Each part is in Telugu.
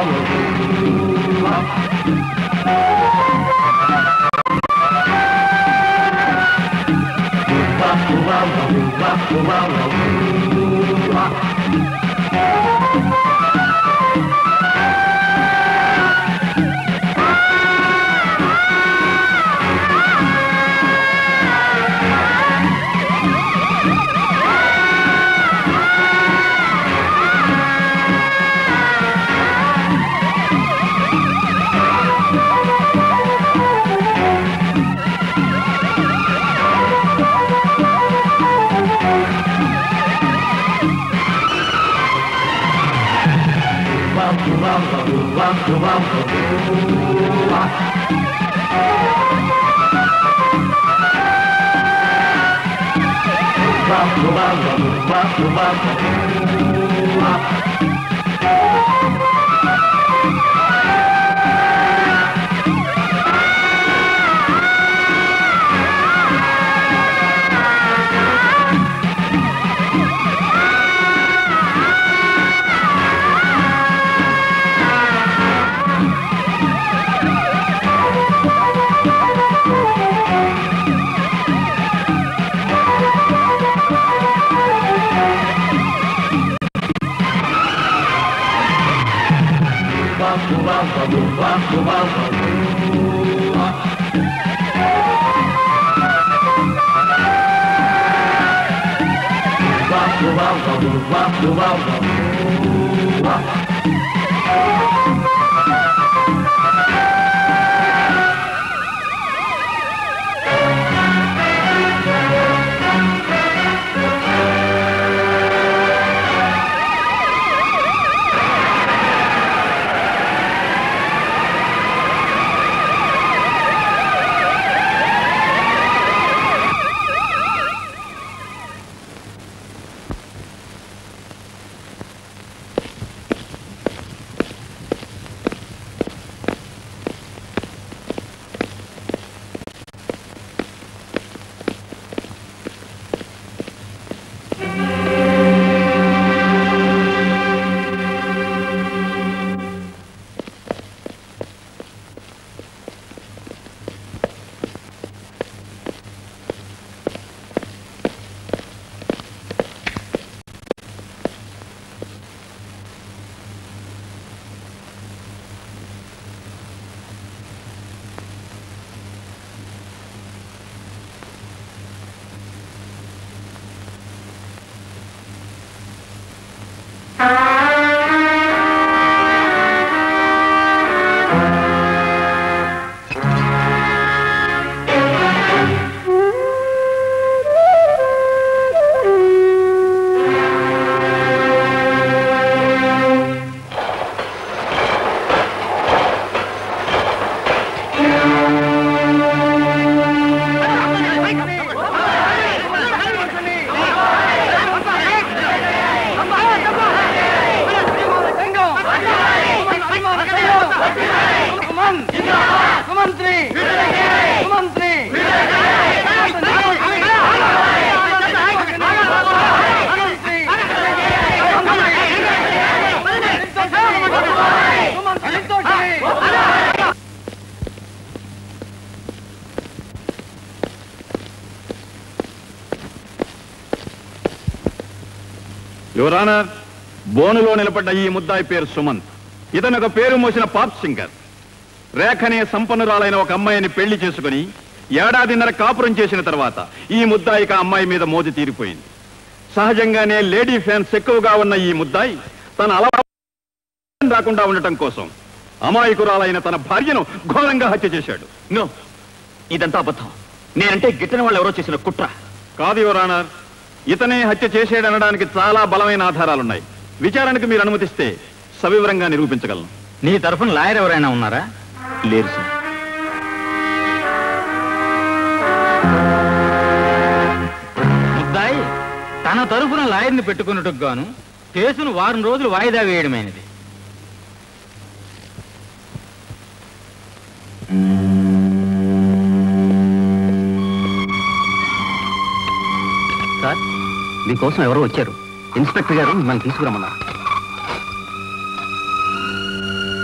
యువరానా బోనులో నిలబడ్డ ఈ ముద్దాయి పేరు సుమంత్ ఇతను ఒక పేరు మోసిన పాప్ సింగర్ రేఖనే సంపన్నురాలైన ఒక అమ్మాయిని పెళ్లి చేసుకుని ఏడాదిన్నర కాపురం చేసిన తర్వాత ఈ ముద్దాయికి ఆ అమ్మాయి మీద మోజు తీరిపోయింది సహజంగానే లేడీ ఫ్యాన్స్ ఎక్కువగా ఉన్న ఈ ముద్దాయి తన అలవా రాకుండా ఉండటం కోసం అమాయకురాలైన తన భార్యను ఘోరంగా హత్య చేశాడు నో ఇదంతా అబద్ధం నేనంటే గిట్టని వాళ్ళు ఎవరో చేసిన కుట్ర కాదు యువరానర్ ఇతనే హత్య చేసేడనడానికి చాలా బలమైన ఆధారాలున్నాయి విచారణకు మీరు అనుమతిస్తే సవివరంగా నిరూపించగలను నీ తరఫున లాయర్ ఎవరైనా ఉన్నారా లేరు సార్ ముద్దాయి తన తరఫున లాయర్ని పెట్టుకున్నట్టుకు గాను కేసును వారం రోజులు వాయిదా వేయడమైనది సార్ మీకోసం ఎవరో వచ్చారు ఇన్స్పెక్టర్ గారు మిమ్మల్ని తీసుకురమ్మన్నారు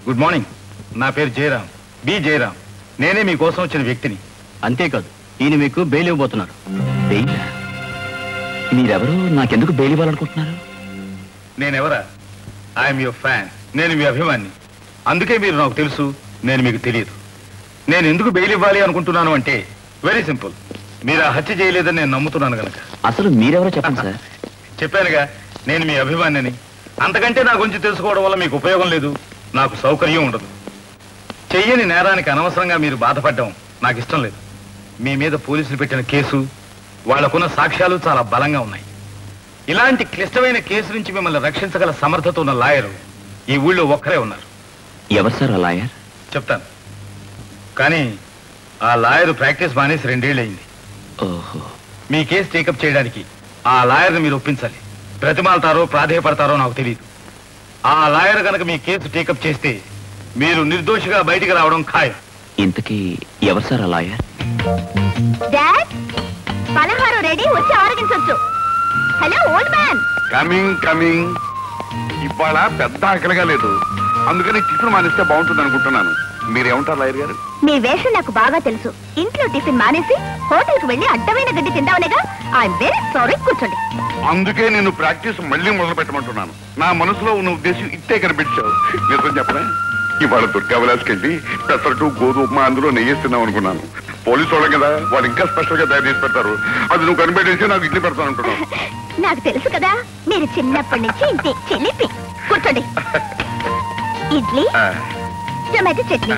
గుడ్ మార్నింగ్ నా పేరు జయరాం బి జయరాం నేనే మీకోసం వచ్చిన వ్యక్తిని అంతేకాదు ఈయన మీకు బెయిల్ ఇవ్వబోతున్నారు బెయిల్ మీరెవరు నాకెందుకు బెయిల్ ఇవ్వాలనుకుంటున్నారు నేనెవరా ఐఎమ్ యువర్ ఫ్యాన్ నేను మీ అభిమాని అందుకే మీరు నాకు తెలుసు నేను మీకు తెలియదు నేను ఎందుకు బెయిల్ ఇవ్వాలి అనుకుంటున్నాను అంటే వెరీ సింపుల్ మీరు ఆ హత్య చేయలేదని నేను నమ్ముతున్నాను కనుక అసలు మీరెవరో చెప్పండి సార్ చెప్పానుగా నేను మీ అభిమానిని అంతకంటే నా గురించి తెలుసుకోవడం వల్ల మీకు ఉపయోగం లేదు నాకు సౌకర్యం ఉండదు చెయ్యని నేరానికి అనవసరంగా మీరు బాధపడడం నాకు ఇష్టం లేదు మీ మీద పోలీసులు పెట్టిన కేసు వాళ్లకున్న సాక్ష్యాలు చాలా బలంగా ఉన్నాయి ఇలాంటి క్లిష్టమైన కేసు నుంచి మిమ్మల్ని రక్షించగల సమర్థత ఉన్న లాయరు ఈ ఊళ్ళో ఒక్కరే ఉన్నారు ఎవరు సార్ ఆ లాయర్ చెప్తాను కానీ ఆ లాయర్ ప్రాక్టీస్ మానేసి రెండేళ్ళు అయింది ఓహో మీ కేసు టేకప్ చేయడానికి ఆ లాయర్ని మీరు ఒప్పించాలి ప్రతిమాలతారో ప్రాధేయపడతారో నాకు తెలియదు ఆ లాయర్ కనుక మీ కేసు టేకప్ చేస్తే మీరు నిర్దోషిగా బయటికి రావడం ఖాయం ఇంతకీ ఎవరు సార్ ఆ లాయర్ డాడ్ పలహారం రెడీ వచ్చి ఆరగించొచ్చు hello old man coming coming ఇవాళ పెద్ద ఆకలిగా లేదు అందుకని టిఫిన్ మానేస్తే బాగుంటుంది అనుకుంటున్నాను మీరేమంటారు లాయర్ గారు మీ వేషం నాకు బాగా తెలుసు ఇంట్లో టిఫిన్ మానేసి హోటల్ కు వెళ్ళి అడ్డమైన గడ్డి తిందామనేగా ఐఎమ్ వెరీ సారీ కూర్చోండి అందుకే నేను ప్రాక్టీస్ మళ్ళీ మొదలు పెట్టమంటున్నాను నా మనసులో ఉన్న ఉద్దేశం ఇట్టే కనిపించావు నిజం చెప్పలే ఇవాళ దుర్గా విలాస్కి వెళ్ళి పెసరట్టు గోధుమ అందులో నెయ్యేస్తున్నాం అనుకున్నాను పోలీసు వాళ్ళం కదా వాళ్ళు ఇంకా స్పెషల్ గా తయారు చేసి పెడతారు అది నువ్వు కనిపెట్టేసి నాకు ఇడ్లీ పెడతాను అంటున్నాను నాకు తెలుసు కదా మీరు చిన్నప్పటి నుంచి ఇంతే చిలిపి కూర్చోండి ఇడ్లీ ఆ, టమాటో చట్నీ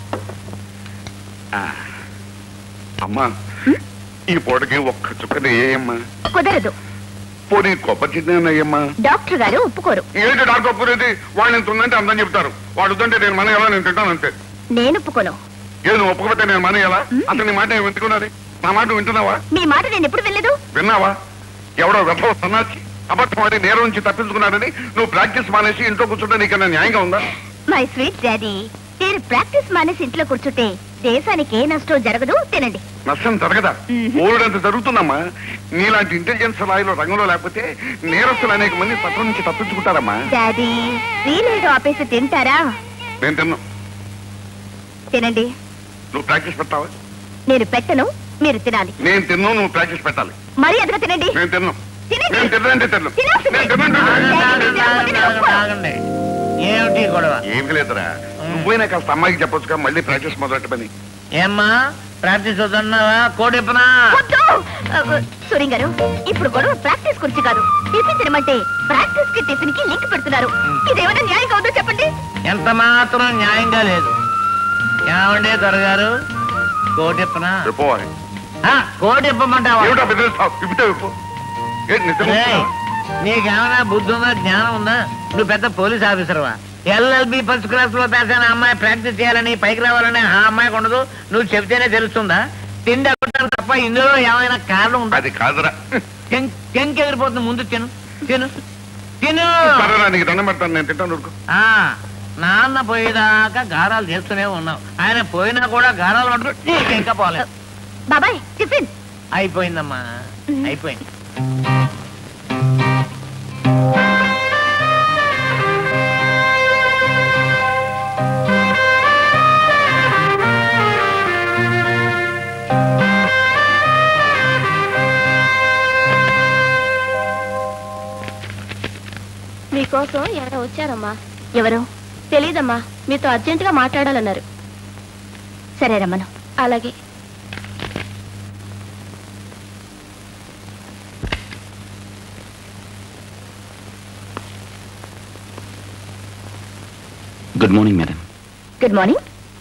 ఆ. అమ్మా ఈ పూటకి ఒక్క చుక్క నెయ్యమ్మా కుదరదు పోనీ కొబ్బరి చిన్న అయ్యమ్మా డాక్టర్ గారు ఒప్పుకోరు ఏంటి డాక్టర్ ఒప్పుకునేది వాళ్ళు ఎంత ఉందంటే అందని చెప్తారు వాడు వద్దంటే నేను మన ఎలా నేను తింటాను అంతే నేను ఒప్పుకోను ఏది నువ్వు ఒప్పుకపోతే నేను మన ఎలా అసలు నీ మాట నేను వింటున్నది నా మాట నువ్వు వింటున్నావా మీ మాట నేను ఎప్పుడు వెళ్ళలేదు విన్నావా ఎవడో వ్యర్థ సన్నాచి అబద్ధం ఆడి నేరం నుంచి తప్పించుకున్నాడని నువ్వు ప్రాక్టీస్ మానేసి ఇంట్లో కూర్చుంటే నీకన్నా న్యాయంగా ఉందా మై స్వీట్ డాడీ నేను ప్రాక్టీస్ మానేసి ఇంట్లో కూర్చుంటే దేశానికి ఏ నష్టం జరగదు తినండి నష్టం జరగదా మ్మ్. ఓరుడంత జరుగుతుందమ్మా నీలాంటి ఇంటెలిజెన్స్ లాయలో రంగంలో లేకపోతే నేరస్తులు అనేక మంది పత్రం నుంచి తప్పించుకుంటారమ్మా డాడీ వీలేదో ఆపేసి తింటారా నేను తిన్నా తినండి నువ్వు ప్రాక్టీస్ పెట్టావా నేను పెట్టను మీరు తినాలి నేను తిన్నా నువ్వు ప్రాక్టీస్ పెట్టాలి మరి అదిగా తినండి నేను తిన్నా తినండి. నేను తిన్నంటే తిన్నా తినాల్సిందే. నేను తిన్నంటే డాడీ, మీరు తినకపోతే నేను ఒప్పుకోను. ఆగండి ఏమిటి గొడవ ఏమి లేదురా నువ్వైనా కాస్త అమ్మాయికి చెప్పొచ్చుగా మళ్ళీ ప్రాక్టీస్ మొదలెట్టమని ఏమ్మా ప్రాక్టీస్ వద్దన్నావా కోడిప్పనా వద్దు! ఆ, సూరి గారు ఇప్పుడు గొడవ ప్రాక్టీస్ గురించి కాదు టిఫిన్ తినమంటే ప్రాక్టీస్ కి టిఫిన్ కి లింక్ పెడుతున్నారు ఇదేమైనా న్యాయంగా ఉందో చెప్పండి ఎంత మాత్రం న్యాయంగా లేదు ఏమండి దొరగారు కోటిప్పనా చెప్పవాలి ఆ, కోటిప్పమంటావా ఏమిటా బెదిరిస్తావు ఇప్పుడే విప్పు ఏంటి నిజం రేయ్, నీకేమైనా బుద్ధి ఉందా జ్ఞానం ఉందా నువ్వు పెద్ద పోలీస్ ఆఫీసర్వా ఎల్ఎల్బి ఫస్ట్ క్లాస్ లో పాస్ అయిన అమ్మాయి ప్రాక్టీస్ చేయాలని పైకి రావాలని ఆ అమ్మాయికి ఉండదు నువ్వు చెబితేనే తెలుస్తుందా తిండి అవ్వడం తప్ప ఇందులో ఏమైనా కారణం ఉందా అది కాదురా కెంకి ఎగిరిపోతుంది ముందు తిను తిను తిను సరేరా నీకు దండం పెడతాను నేను తింటాను ఊరుకో ఆ నాన్న పోయేదాకా గారాలు చేస్తూనే ఉన్నావు ఆయన పోయినా కూడా గారాలు పడుతూ నీకు ఇంకా పోలేదు బాబాయ్ టిఫిన్ అయిపోయిందమ్మా అయిపోయింది మీకోసం ఎవరో వచ్చారమ్మా ఎవరు తెలీదమ్మా మీతో అర్జెంటుగా మాట్లాడాలన్నారు సరే రమ్మను అలాగే good morning madam good morning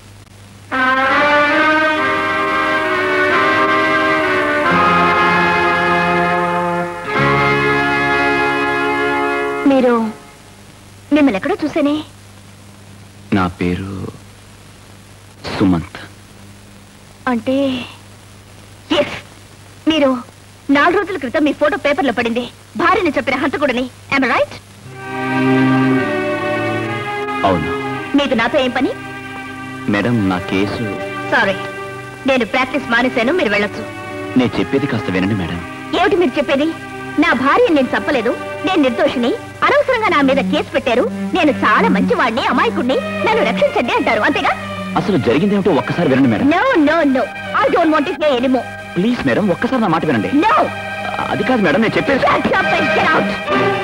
మీరు మిమ్మల్ని ఎక్కడో చూసానే నా పేరు సుమంత్ అంటే ఎస్ మీరు నాలుగు రోజుల క్రితం మీ ఫోటో పేపర్లో పడింది భార్యని చెప్పిన హంతకుడిని ఐమ్ రైట్ అవును మీకు నాతో ఏం పని మేడం నా కేసు సారీ నేను ప్రాక్టీస్ మానేశాను మీరు వెళ్ళొచ్చు నేను చెప్పేది కాస్త వినండి మేడం ఏమిటి మీరు చెప్పేది నా భార్య నేను చంపలేదు నేను నిర్దోషిని అనవసర అనవసరంగా నా మీద కేసు పెట్టారు నేను చాలా మంచివాడిని అమాయకుడిని నన్ను రక్షించండి అంటారు అంతేగా అసలు జరిగిందేమిటో ఒక్కసారి వినండి madam no no no I don't want to hear anymore please madam ఒక్కసారి నా మాట వినండి నో అది కాదు మేడం నేను చెప్పేది Shut up and get out.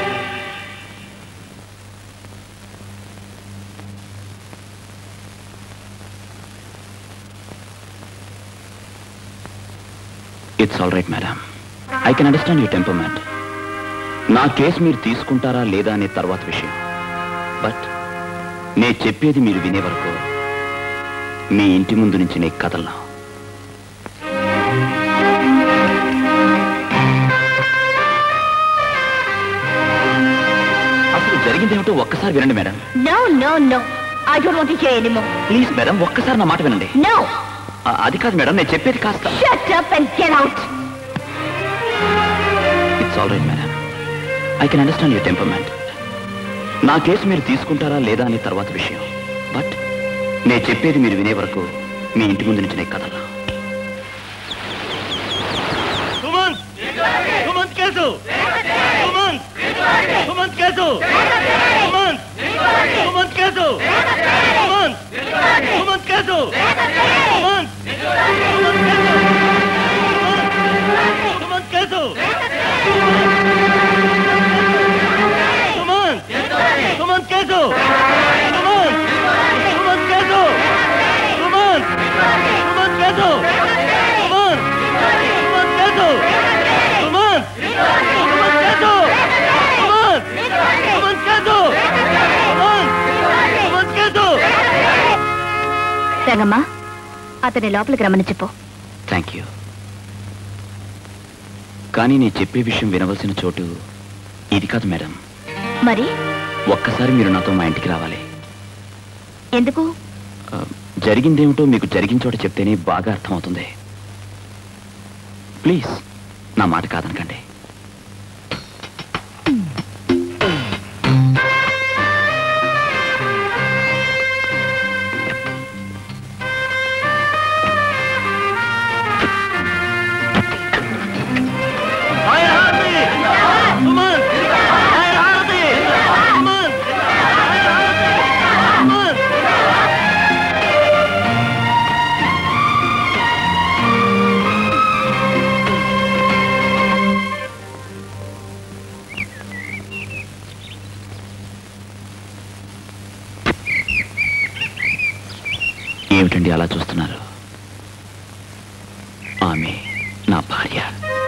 It's all right madam I can understand you temperament నా కేసు మీరు తీసుకుంటారా లేదా అనే తర్వాత విషయం బట్ నేను చెప్పేది మీరు వినే వరకు మీ ఇంటి ముందు నుంచి నేను కదలను అసలు జరిగిందేమిటో ఒక్కసారి వినండి madam No, no, no. I don't want to hear anymore. Please madam ఒక్కసారి నా మాట వినండి No. ఆ, అది కాదు మేడం నేను చెప్పేది కాస్త Shut up and get out. It's all right madam I can understand your temperament నా కేసు మీరు తీసుకుంటారా లేదా అనే తర్వాత విషయం బట్ నేను చెప్పేది మీరు వినే వరకు మీ ఇంటి ముందు నుంచి నేను కదలా Sumanth Sumanth case Sumanth Sumanth case Sumanth Sumanth case Sumanth Sumanth case Sumanth Sumanth case Sumanth Sumanth case Sumanth Sumanth case Sumanth Sumanth case Sumanth Sumanth case Sumanth Sumanth case Sumanth Sumanth case Sumanth Sumanth case రంగమ్మా అతని లోపలికి రమ్మని చెప్పు థ్యాంక్ యూ కానీ నేను చెప్పే విషయం వినవలసిన చోటు ఇది కాదు మేడం మరి ఒక్కసారి మీరు నాతో మా ఇంటికి రావాలి ఎందుకు ఆ, జరిగిందేమిటో మీకు జరిగిన చోట చెప్తేనే బాగా అర్థమవుతుంది ప్లీజ్ నా మాట కాదనకండి ఆయన హారతి సుమంత్ ఆయన హారతి సుమంత్ ఆయన హారతి సుమంత్ ఏమిటండి అలా చూస్తున్నారు ఆమె నా భార్య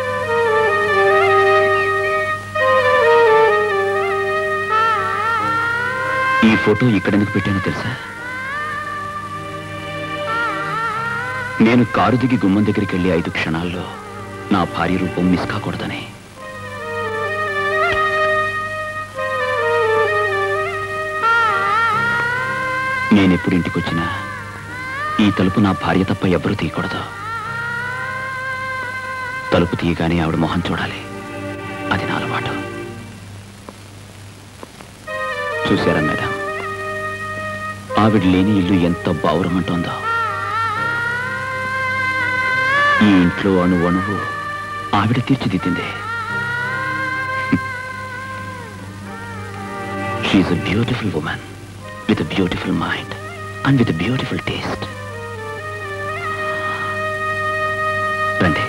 ఈ ఫోటో ఇక్కడెందుకు పెట్టానో తెలుసా నేను కారు దిగి గుమ్మం దగ్గరికి వెళ్ళి ఐదు క్షణాల్లో నా భార్య రూపం మిస్ కాకూడదని నేనెప్పుడు ఇంటికి వచ్చినా ఈ తలుపు నా భార్య తప్ప ఎవ్వరూ తీయకూడదు తలుపు తీయగానే ఆవిడ మొహం చూడాలి అది నా అలవాటు చూశారా మేడం ఆవిడ లేని ఇల్లు ఎంత బావురమంటోందో ఈ ఇంట్లో అణు అణువు ఆవిడ తీర్చిదిద్దింది she's a beautiful woman with a beautiful mind and with a beautiful taste. రండి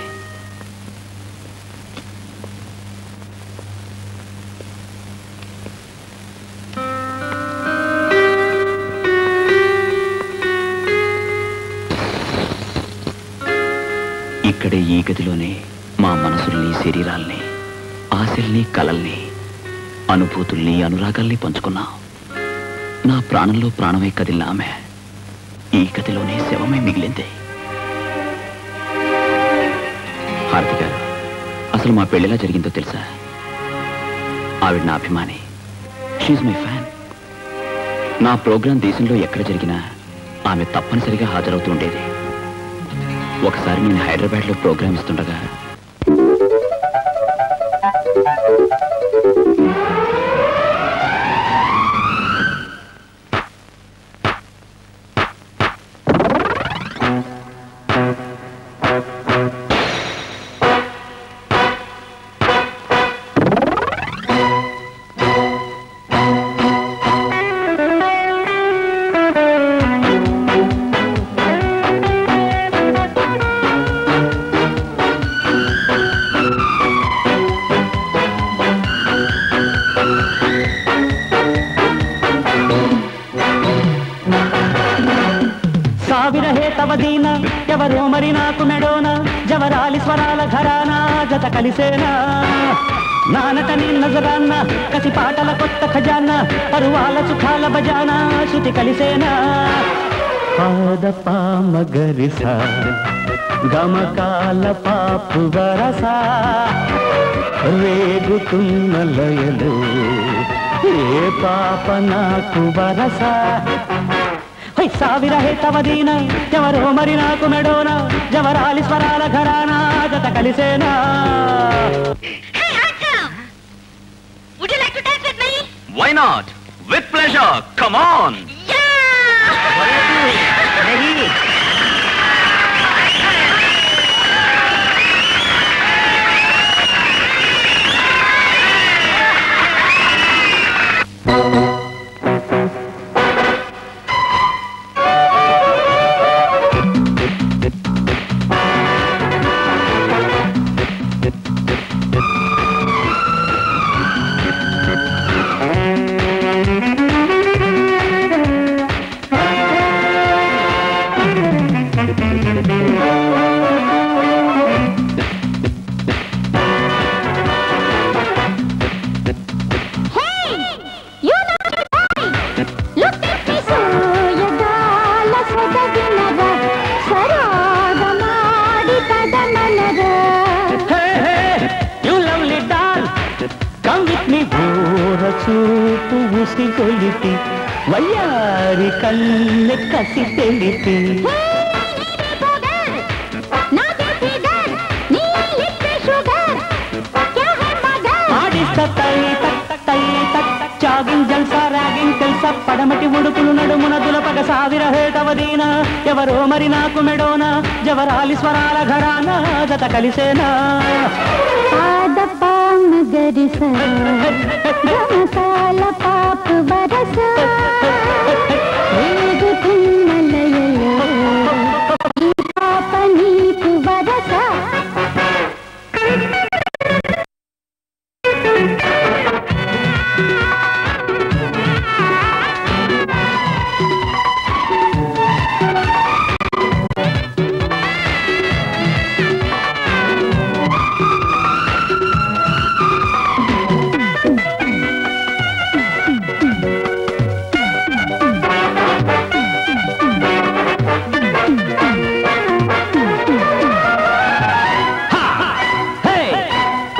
ఇక్కడే ఈ గదిలోనే మా మనసుల్ని శరీరాల్ని ఆశల్ని కలల్ని అనుభూతుల్ని అనురాగాల్ని పంచుకున్నాం నా ప్రాణంలో ప్రాణమై కదిలిన ఆమె ఈ గదిలోనే శవమై మిగిలింది హారతి గారు అసలు మా పెళ్ళిలా జరిగిందో తెలుసా ఆవిడ నా అభిమాని షీజ్ మై ఫ్యాన్ నా ప్రోగ్రాం దేశంలో ఎక్కడ జరిగినా ఆమె తప్పనిసరిగా హాజరవుతూ ఉండేది ఒకసారి నేను హైదరాబాద్లో ప్రోగ్రాం ఇస్తుండగా తవదీన ఎవరో మరి నాకు మెడోన జవరాలి స్వరాల ఘరానా జత కలిసేనా నానటని నజరాన్న కసి పాటల కొత్త ఖజానా పరువాల సుఖాల బజానా శృతి కలిసేనా పాద పామగరిస గమకాల పాపు వరస రేగుతున్న లయలు ఏ పాప నాకు వరస హై ಸಾವಿರ ಹೇತವದೀನ ఎవరో మరి నాకు మెడోన జవరాలి స్వరాల ఘరానా జత కలిసేనా Hey, handsome! Would you like to dance with me? Why not with pleasure come on Yeah! Hey! You know the boy! Look at me ಸೋಯಗಾಲ ಸೊಗಗಿನರ ಸರಾಗ ಮಾಡಿ ಕದನನರ you lovely doll come with me ఊర చూపు ఉసి కొలిపి వయ్యారి కన్నె కసి తెలిపి ఆడిస్తా తై తక్ తై తక్ జాగింగ్ జల్సా ర్యాగింగ్ తెలుసా పడమటి ఉడుకులు నడుమున దులపగ సావిర హేటవదీన ఎవరో మరి నాకు మెడోన జవరాలి స్వరాల ఘరానా జత కలిసేనా గరిస గమకాల పాపు వరస రేగుతున్న లయలో ఈ పాప నీకు వరస Hey!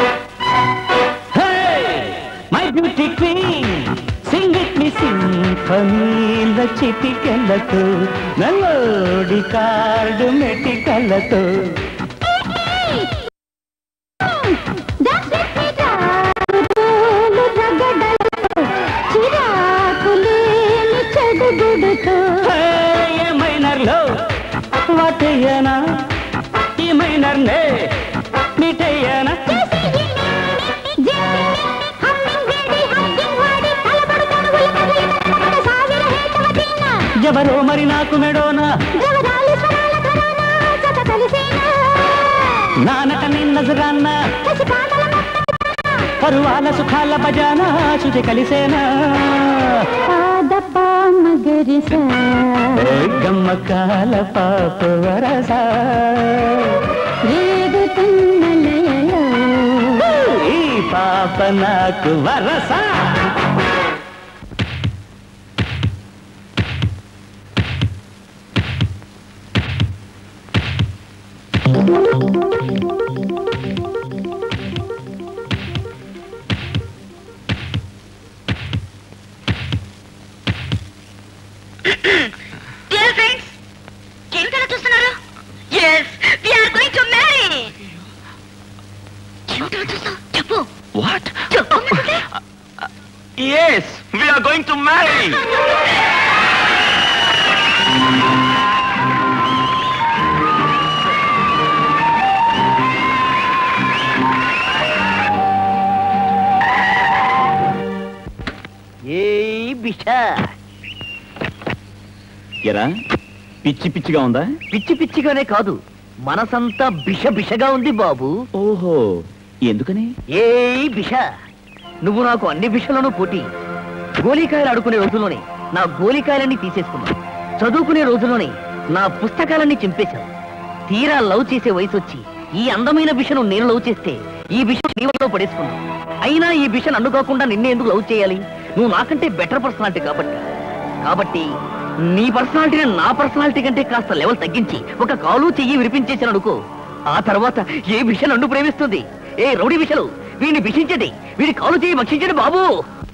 Hey! My beauty queen! Sing with me సింఫనీల చిటికెలతో నల్లోడి కార్డు మెటికలతో Hey, ఏ మైనర్లో వాటయ్యనా ఈ మైనర్నే మీటయ్యనా ఎవరో మరి నాకు మెడోనా నానక నిన్నజరాన్న పరువాల సుఖాల బజానా శుచి కలిసేనా ఓ గమ్మకాల పాప వరస ఈ పాప నాకు వరస Dear friends, ఏమిటలా చూస్తున్నారు yes we are going to marry ఏమిటలా చూస్తావు చెప్పు వాట్ చెప్పు yes we are going to marry ఏ బిషా ఎరా పిచ్చి పిచ్చిగా ఉందా పిచ్చి పిచ్చిగానే కాదు మనసంతా బిష బిషగా ఉంది బాబు ఓహో ఎందుకని ఏ బిష నువ్వు నాకు అన్ని విషయాలను పోటీ గోలీకాయలు ఆడుకునే రోజుల్లోనే నా గోలీకాయలన్నీ తీసేసుకున్నావు చదువుకునే రోజుల్లోనే నా పుస్తకాలన్నీ చింపేశావు తీరా లవ్ చేసే వయసు వచ్చి ఈ అందమైన బిషను నేను లవ్ చేస్తే ఈ బిషను నీ వల్ల పడేసుకున్నావు అయినా ఈ బిష నన్ను కాకుండా నిన్నే ఎందుకు లవ్ చేయాలి నువ్వు నాకంటే బెటర్ పర్సనాలిటీ కాబట్టి కాబట్టి నీ పర్సనాలిటీని నా పర్సనాలిటీ కంటే కాస్త లెవెల్ తగ్గించి ఒక కాలు చెయ్యి విరిపించేసాను అనుకో ఆ తర్వాత ఏ బిష నన్ను ప్రేమిస్తుంది ఏ రౌడీ బిషలు వీడిని బిషించండి వీడి కాలు చెయ్యి భక్షించండి బాబు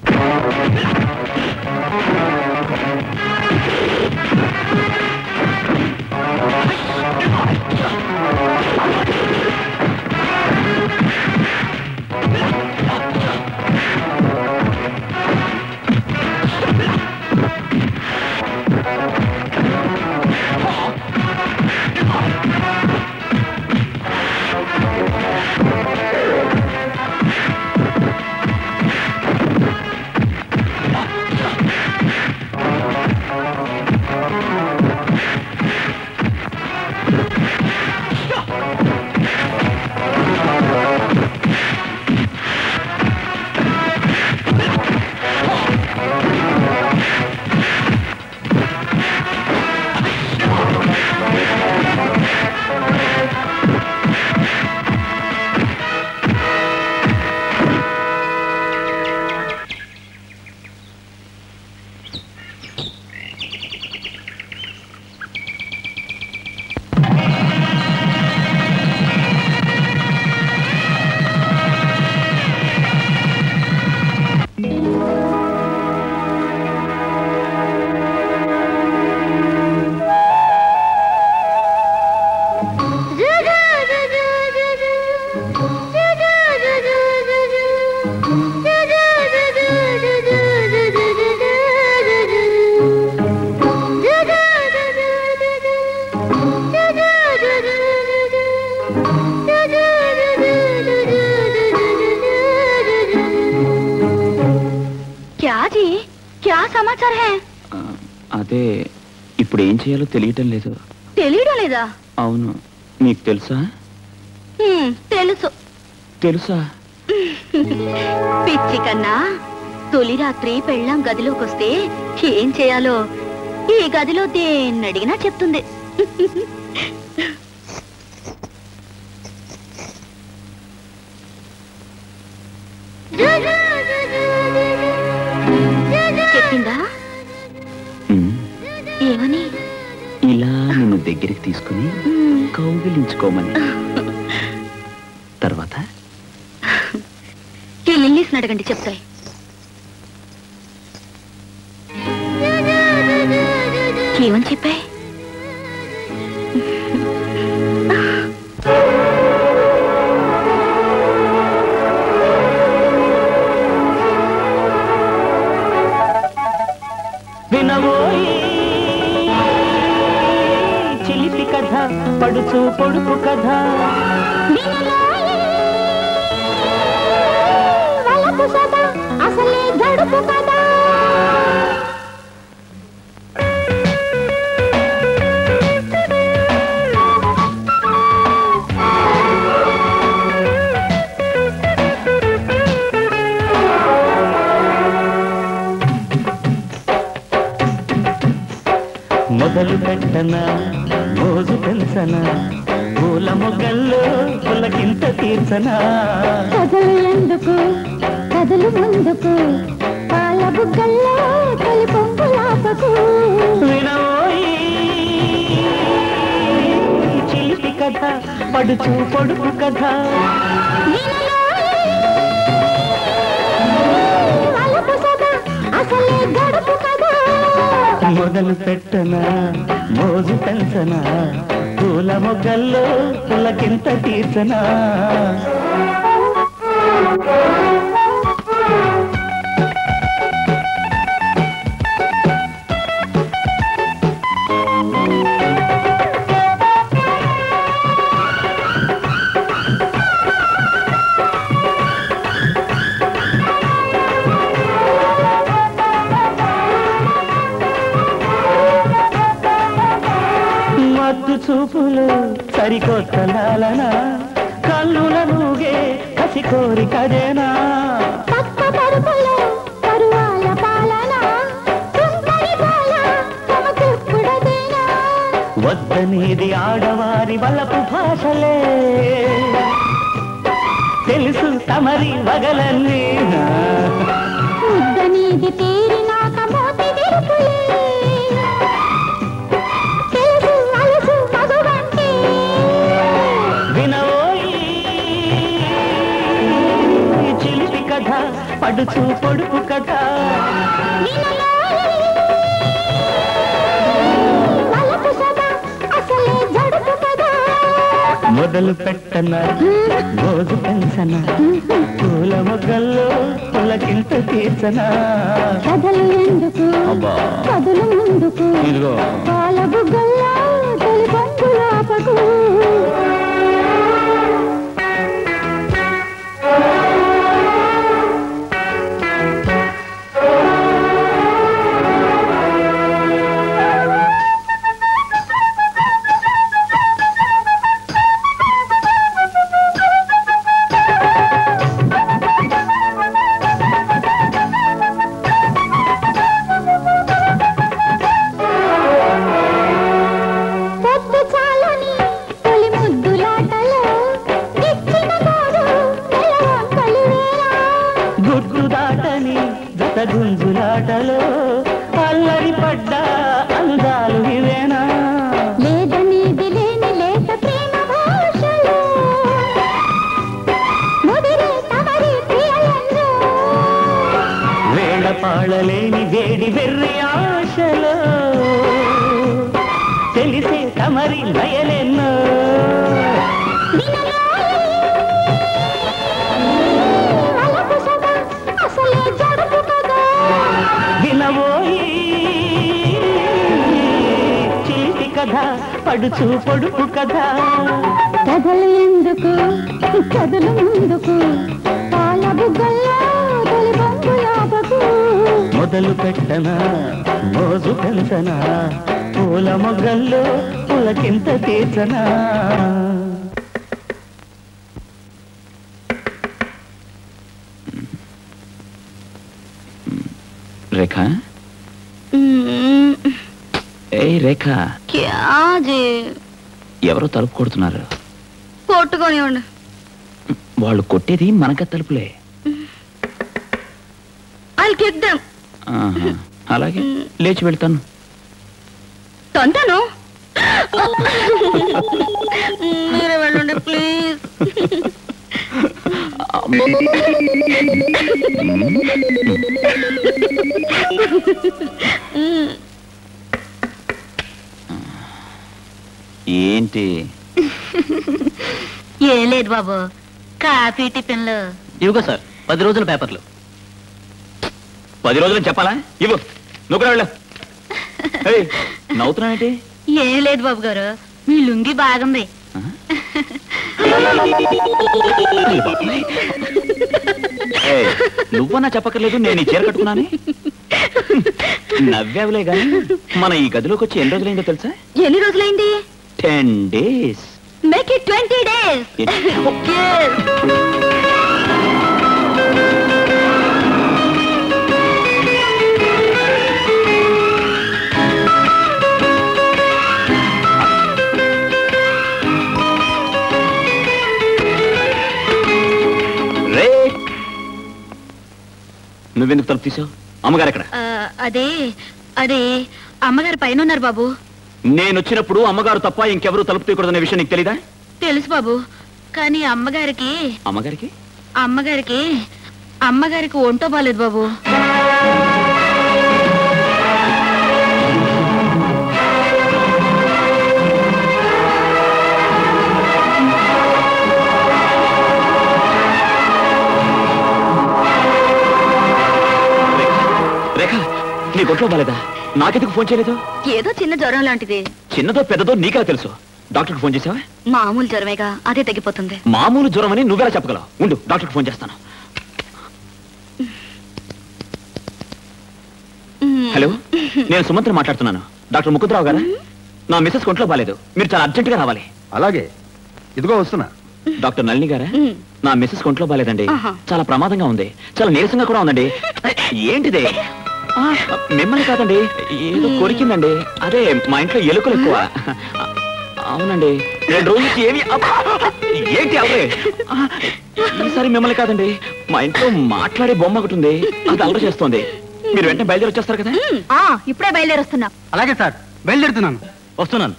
क्या जी क्या समाचार है ఆ, అదే ఇప్పుడు ఏం చేయాలో తెలియటం లేదు తెలియడం లేదా అవును నీకు తెలుసా హ్మ్, తెలుసు తెలుసా పిచ్చి కన్నా తొలి రాత్రి పెళ్ళాం గదిలోకి వస్తే ఏం చేయాలో ఈ గదిలో దేన్నడిగినా చెప్తుంది చెప్పిందా ఉమ్, ఏమని ఇలా నిన్ను దగ్గరికి తీసుకుని మ్మ్. కౌగిలించుకోమని తర్వాత ఈ లిల్లీస్ని అడగండి చెప్తాయి ఏమని చెప్పాయి వినవోయి చిలిపి కథ పడుచు పొడుపు కథ అసలే గడుపు కదా మొదలు పెట్టనా మోజు పెంచనా పూల మొగ్గల్లో పులకింత తీర్చనా కథలు ఎందుకు కథలు ముందుకు పాల బుగ్గల్లో తొలి పొంగులాపకు వినవోయి చిలిపి కథ పడుచు పొడుపు కథ అసలే గడుపు కదా మొదలు పెట్టనా మోజు పెంచనా పూల మొగ్గల్లో పులకింత తీర్చనా మత్తు చూపులు సరికొత్త లాలన కన్నుల నూగే కసి కోరికదేనా పక్క పరుపులో పరువాల పాలన తుంటరి బాల తమ తుప్పుడదేనా వద్దనేది ఆడవారి వలపు భాషలే తెలుసు తమరి వగలన్నీ ముద్దనీది తీరినాక మోతి విరుపులే తెలుసు అలసు మగువంటే వినవోయి చిలిపి కథ పడుచు పొడుపు కథ వలపు సదా అసలే జడుపు కదా మొదలు పెట్టన రోజు పెంచన పూల మొగ్గల్లో పులకింత తీర్చన కథలు ఎందుకు అబ్బా. కథలు ముందుకు ఇదిగో పాల బుగ్గల్లో తొలి పంగులాపకు పొద్దు చాలని తొలి ముద్దులాటలో ఇచ్చిన తోడు నెలవంకలు వేరా గుడ్డు దాటని గత గుంజులాటలో అల్లరి పడ్డ అందాలు ఇవేనా లేదనేది లేని లేత ప్రేమ భాషలో ముదిరే తమరి ప్రియలెన్నో వేళ పాడలేని వేడి వెర్రి ఆశలో తెలిసే తమరి నయలెన్నో అలపు సదా అసలే జడుపు కదా వినవోయి చిలిపి కథ పడుచు పొడుపు కథ కథలు ఎందుకు కథలు ముందుకు పాల బుగ్గల్లో తొలి బంగులాపకు మొదలు పెట్టన మోజు పెంచన పూల మొగ్గల్లో పులకింత తీర్చనా రేఖ ఏ రేఖ ఎవరో తలుపు కొడుతున్నారు కొట్టుకోనివ్వండి వాళ్ళు కొట్టేది మనక తలుపులే ఐ కిక్ దెమ్ ఆహా. అలాగే లేచి వెళ్తాను తొంతాను మీరే వెళ్ళండి ప్లీజ్ ఏంటి ఏం లేదు బాబు కాఫీ టిఫిన్లు ఇవిగో సార్ పది రోజుల పేపర్లు పది రోజులు చెప్పాలా ఇవ్వు నువ్వు కూడా వెళ్ళు ఏయ్, నవ్వుతున్నావేంటి ఏం లేదు బాబు గారు మీ లుంగి బాగుంది ఏయ్, నువ్వన్నా చెప్పక్కర్లేదు నేను ఈ చీర కట్టుకున్నానే నవ్వావులే గాని మన ఈ గదిలోకి వచ్చి ఎన్ని రోజులైందో తెలుసా ఎన్ని రోజులైంది ten days make it twenty days రే నువ్వెందుకు తలుపు తీసావు అమ్మగారు ఎక్కడ అదే అదే అమ్మగారు పైన ఉన్నారు బాబు నేను వచ్చినప్పుడు అమ్మగారు తప్ప ఇంకెవరూ తలుపు తీయకూడదనే విషయం నీకు తెలీదా తెలుసు బాబు కానీ అమ్మగారికి అమ్మగారికి అమ్మగారికి అమ్మగారికి ఒంటో బాలేదు బాబు రేఖ నీ గొంట్లో బాలేదా నాకెందుకు ఫోన్ చేయలేదు ఏదో చిన్న జ్వరం లాంటిది చిన్నదో పెద్దదో నీకే తెలుసు డాక్టర్కి ఫోన్ చేసావా మామూలు జ్వరమేగా అదే తగ్గిపోతుంది మామూలు జ్వరం అని నువ్వెలా చెప్పగలవు ఉండు డాక్టర్కి ఫోన్ చేస్తాను హలో నేను సుమంత్ర మాట్లాడుతున్నాను డాక్టర్ ముకుందరావు గారా నా మిస్సెస్ కొంట్లో బాలేదు మీరు చాలా అర్జెంటుగా రావాలి అలాగే ఇదిగో వస్తున్నా డాక్టర్ నళిని గారా మ్. నా మిస్సెస్ కొంట్లో బాలేదండి ఆహా. చాలా ప్రమాదంగా ఉంది చాలా నీరసంగా కూడా ఉందండి ఏంటిది ఆ, మిమ్మల్ని కాదండి ఏదో కొరికిందండి అదే మా ఇంట్లో ఎలుకలు ఎక్కువ అవునండి రెండు రోజుల నుంచి ఏమి అబ్బా! ఏంటి అవే ఆ, ఈసారి మిమ్మల్ని కాదండి మా ఇంట్లో మాట్లాడే బొమ్మ ఒకటి ఉంది అది అల్లరి చేస్తోంది మీరు వెంటనే బయలుదేరి వచ్చేస్తారు కదా ఆ ఇప్పుడే బయలుదేరొస్తున్నా అలాగే సార్ బయలుదేరుతున్నాను వస్తున్నాను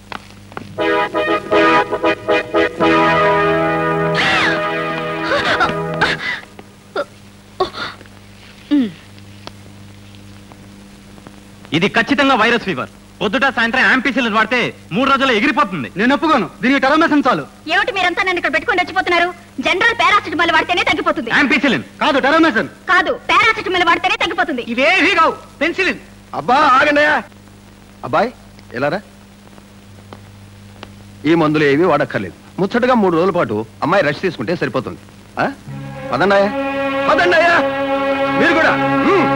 ఇది ఖచ్చితంగా వైరస్ ఫీవర్ పొద్దుట సాయంత్రం యాంపీసీలు వాడితే మూడు రోజుల్లో ఎగిరిపోతుంది నేను ఒప్పుకోను దీనికి టెరమేసం చాలు ఏమిటి మీరంతా నన్ను ఇక్కడ పెట్టుకొని వచ్చిపోతున్నారు జనరల్ పారాసిటమాల్ వాడితేనే తగ్గిపోతుంది యాంపీసిలిన్ కాదు టెరమేసన్ కాదు పారాసిటమాల్ వాడితేనే తగ్గిపోతుంది ఇవేవి కావు పెన్సిలిన్ అబ్బా ఆగండియా అబ్బాయి ఎలారా ఈ మందులు ఏవి వాడక్కర్లేదు ముచ్చటగా మూడు రోజుల పాటు అమ్మాయి రెస్ట్ తీసుకుంటే సరిపోతుంది ఆ? పదండాయా పదండాయా మీరు కూడా ఉమ్.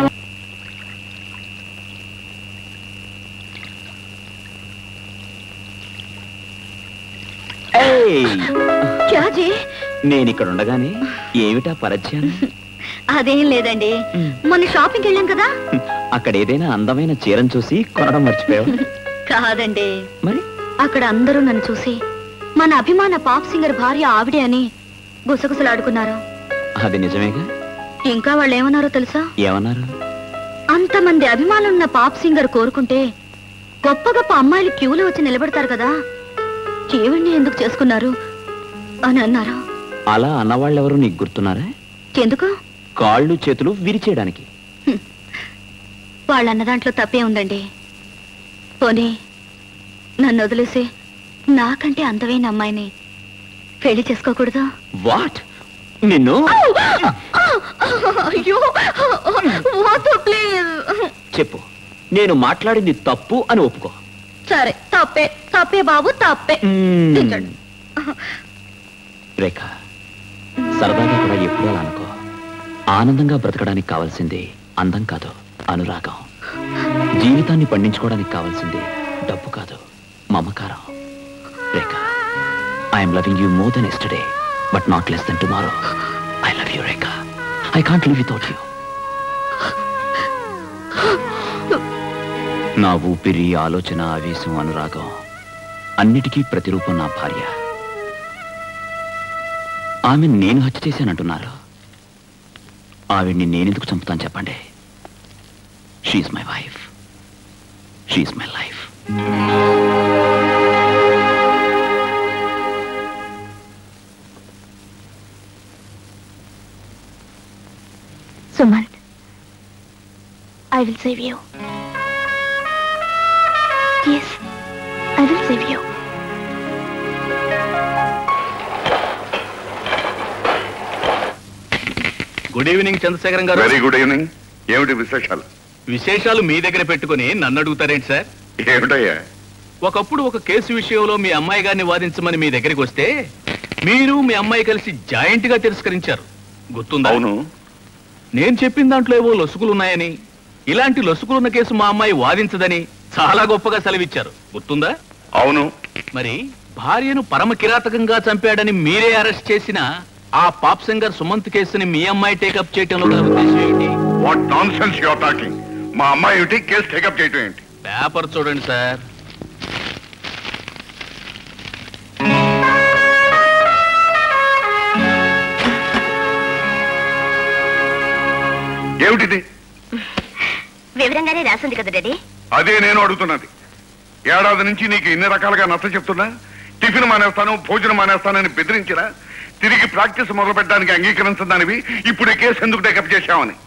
ఏయ్! క్యాజీ నేను ఇక్కడ ఉండగానే ఏమిటా పరిచయం అదేం లేదండి మొన్న షాపింగ్కి వెళ్ళాం కదా అక్కడ ఏదైనా అందమైన చీరను చూసి కొనడం మర్చిపోయావు కాదండి మరి అక్కడ అందరూ నన్ను చూసి మన అభిమాన పాప్ సింగర్ భార్య ఆవిడే అని గుసగుసలాడుకున్నారు అది నిజమేగా ఇంకా వాళ్ళు ఏమన్నారో తెలుసా ఏమన్నారు అంతమంది అభిమానులున్న పాప్ సింగర్ కోరుకుంటే గొప్ప గొప్ప అమ్మాయిలు క్యూలో వచ్చి నిలబడతారు కదా ఈవిడ్ని ఎందుకు చేసుకున్నారు అని అన్నారు అలా అన్నవాళ్ళెవరు నీకు గుర్తున్నారా ఎందుకు కాళ్ళు చేతులు విరిచేయడానికి వాళ్ళన్న దాంట్లో తప్పే ఉందండి పోనీ నన్ను వదిలేసి నాకంటే అందమైన అమ్మాయిని పెళ్లి చేసుకోకూడదు వాట్ నిన్ను అయ్యో వద్దు ప్లీజ్ చెప్పు నేను మాట్లాడింది తప్పు అని ఒప్పుకో సరే తప్పే తప్పే బాబు తప్పే మ్మ్. దించండి. రేఖ సరదాగా కూడా ఎప్పుడూ అలా అనుకో ఆనందంగా బ్రతకడానికి కావాల్సింది అందం కాదు అనురాగం జీవితాన్ని పండించుకోవడానికి కావాల్సింది డబ్బు కాదు మమకారం Rekha I'm loving you more than yesterday but not less than tomorrow I love you Rekha I can't live without you నా ఊపిరి ఆలోచన ఆవేశం అనురాగం అన్నిటికీ ప్రతిరూపం నా భార్య ఆమె నేను హత్య చేశానంటున్నారు ఆవిడ్ని నేనెందుకు చంపుతాను చెప్పండి she's my wife she's my life Sumanth I will save you yes I will save you good evening Chandrasekharam garu very good evening ఏమిటి విశేషాలు విశేషాలు మీ దగ్గర పెట్టుకుని నన్ను అడుగుతారేంటి సార్ ఏమిటయ్యా ఒకప్పుడు ఒక కేసు విషయంలో మీ అమ్మాయి గారిని వాదించమని మీ దగ్గరికి వస్తే మీరు మీ అమ్మాయి కలిసి జాయింట్ గా తిరస్కరించారు గుర్తుందా అవును నేను చెప్పిన దాంట్లో ఏవో లొసుగులున్నాయని ఇలాంటి లొసుగులున్న కేసు మా అమ్మాయి వాదించదని చాలా గొప్పగా సెలవిచ్చారు గుర్తుందా అవును మరి భార్యను పరమ కిరాతకంగా చంపాడని మీరే అరెస్ట్ చేసిన ఆ పాప్ సింగర్ సుమంత్ కేసుని మీ అమ్మాయి టేకప్ చేయటంలో గల ఉద్దేశం ఏంటి what nonsense your talking మా అమ్మాయి ఏమిటి కేసు టేకప్ చేయటం ఏంటి పేపర్ చూడండి సార్ ఏమిటిది వివరంగానే రాసింది కదా డాడీ అదే నేను అడుగుతున్నది ఏడాది నుంచి నీకు ఇన్ని రకాలుగా నచ్చ చెప్తున్నా టిఫిన్ మానేస్తాను భోజనం మానేస్తానని బెదిరించినా తిరిగి ప్రాక్టీస్ మొదలు పెట్టడానికి అంగీకరించదానివి ఇప్పుడు ఈ కేసు ఎందుకు టేకప్ చేశామని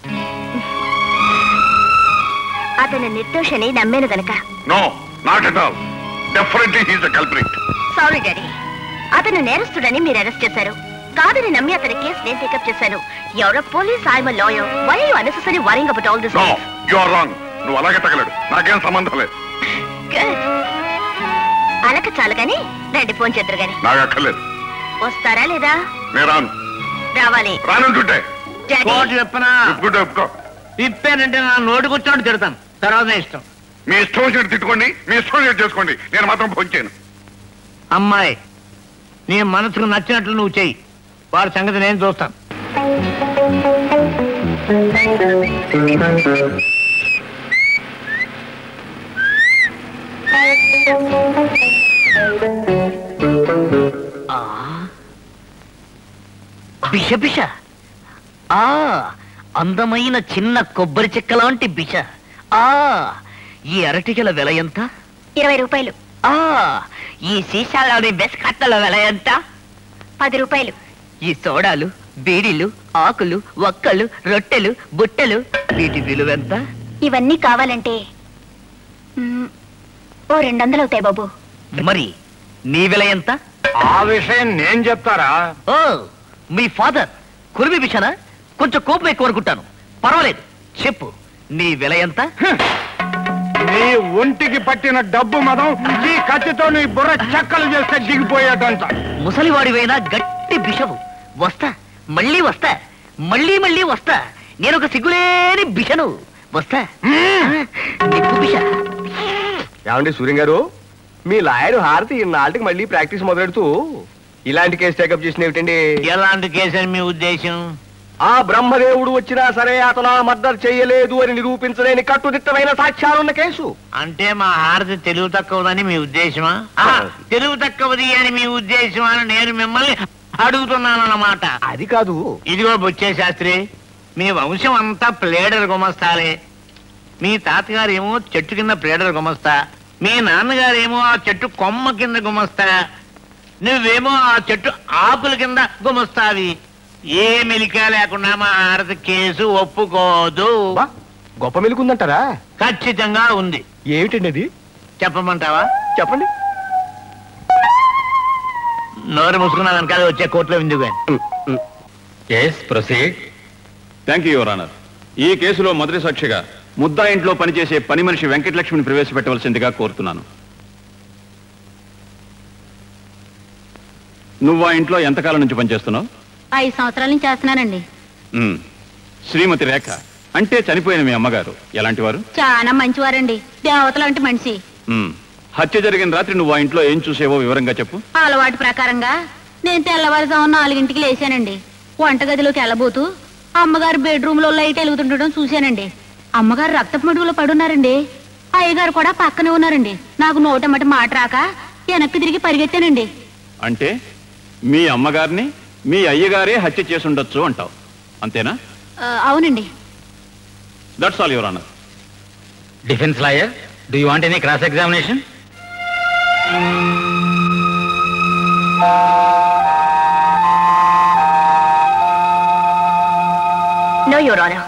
అతను నిర్దోషని నమ్మాను గనక no not at all definitely he's a culprit sorry daddy అతను నేరస్తుడని మీరు అరెస్ట్ చేశారు కాదని నమ్మి అతని కేసు నేను టేకప్ చేశాను ఎవరో police I'm lawyer why you unnecessary worrying about all this no you are wrong నువ్వు అలాగే తగలడు నాకేం సంబంధం లేదు గుడ్ అలక చాలు గాని రండి ఫోన్ చేద్దరు గాని నాకు అక్కర్లేదు వస్తారా లేదా నేను రాను రావాలి రానుంటుంటే డాడీ కోర్టు చెప్పనా ఒప్పుకుంటే ఒప్పుకో ఇప్పానంటే నా నోటికి వచ్చినట్టు తిడతాను తర్వాత నా ఇష్టం మీ ఇష్టం వచ్చినట్టు తిట్టుకోండి మీ ఇష్టం వచ్చినట్టు చేసుకోండి నేను మాత్రం ఫోన్ చేయను అమ్మాయి నీ మనసుకు నచ్చినట్లు నువ్వు చెయ్యి వాడి సంగతి నేను చూస్తాను ఆ. బిష బిష ఆ అందమైన చిన్న కొబ్బరి చెక్క లాంటి బిష ఆ ఈ అరటికల వెల ఎంత ఇరవై రూపాయలు ఆ ఈ సీసాలోని బెస్కట్టల వెల ఎంత పది రూపాయలు ఈ సోడాలు బీడీలు ఆకులు ఒక్కలు రొట్టెలు బుట్టెలు వీటి విలువ ఎంత ఇవన్నీ కావాలంటే మ్, ఓ రెండు వందలు అవుతాయి బాబు మరి నీ విల ఎంత ఆ విషయం నేను చెప్తారా ఓ మీ ఫాదర్ కురిమి బిషనా కొంచెం కోపం ఎక్కువ అనుకుంటాను పర్వాలేదు చెప్పు నీ విల ఎంత నీ ఒంటికి పట్టిన డబ్బు మదం ఈ కత్తితో నీ బుర్ర చెక్కలు చేస్తే దిగిపోయేటంట ముసలివాడివైనా గట్టి బిషవు వస్తా మళ్ళీ వస్తా మళ్ళీ మళ్ళీ వస్తా నేను ఒక సిగ్గులేని బిషను వస్తా నిప్పు బిష ఏమండి సూర్యం గారు మీ లాయర్ హారతి ఇన్నాళ్ళకి మళ్ళీ ప్రాక్టీస్ మొదలెడుతూ ఇలాంటి కేసు టేకప్ చేసిన ఏమిటండి ఎలాంటి కేసు అని మీ ఉద్దేశం ఆ బ్రహ్మదేవుడు వచ్చినా సరే అతను ఆ మర్డర్ చేయలేదు అని నిరూపించలేని కట్టుదిట్టమైన సాక్ష్యాలున్న కేసు అంటే మా హారతి తెలుగు తక్కువదని మీ ఉద్దేశమా ఆ, తెలుగు తక్కువది అని మీ ఉద్దేశమా అని నేను మిమ్మల్ని అడుగుతున్నాను అన్నమాట అది కాదు ఇదిగో బొచ్చే శాస్త్రి మీ వంశం అంతా ప్లేడర్ గుమస్తాలే మీ తాతగారు ఏమో చెట్టు కింద ప్లేడర్ గుమస్తా మీ నాన్నగారేమో ఆ చెట్టు కొమ్మ కింద గుమస్తా నువ్వేమో ఆ చెట్టు ఆకుల కింద గుమస్తావి ఏ మెలిక లేకుండా మా హారతి కేసు ఒప్పుకోదు బా, గొప్ప మెలుకుందంటారా ఖచ్చితంగా ఉంది ఏమిటండి అది చెప్పమంటావా చెప్పండి నోరు మూసుకున్నా వెనకాల వచ్చే కోర్టులో విందుకు yes proceed thank you your honour ఈ కేసులో మొదటి సాక్షిగా ముద్దా ఇంట్లో పనిచేసే పని మనిషి వెంకటలక్ష్మిని ప్రవేశపెట్టవలసిందిగా కోరుతున్నాను నువ్వు ఆ ఇంట్లో ఎంతకాలం నుంచి పనిచేస్తున్నావు ఐదు సంవత్సరాల నుంచి చేస్తున్నానండి ఉమ్. శ్రీమతి రేఖ అంటే చనిపోయిన మీ అమ్మగారు ఎలాంటి వారు చాలా మంచివారండి దేవత లాంటి మనిషి ఉమ్. హత్య జరిగిన రాత్రి నువ్వు ఆ ఇంట్లో ఏం చూసేవో వివరంగా చెప్పు అలవాటు ప్రకారంగా నేను తెల్లవారుజామున నాలుగింటికి లేచానండి వంటగదిలోకి వెళ్ళబోతూ అమ్మగారు బెడ్రూమ్ లో లైట్ వెలుగుతుండడం చూశానండి అమ్మగారు రక్తపు మడుగులో పడున్నారండి అయ్యగారు కూడా పక్కనే ఉన్నారండి నాకు నోటమ్మటి మాట రాక వెనక్కి తిరిగి పరిగెత్తానండి అంటే మీ అమ్మగారిని మీ అయ్యగారే హత్య చేసుండొచ్చు అంటావు అంతేనా ఆ, అవునండి that's all your honour defence lawyer do you want any cross examination no your honour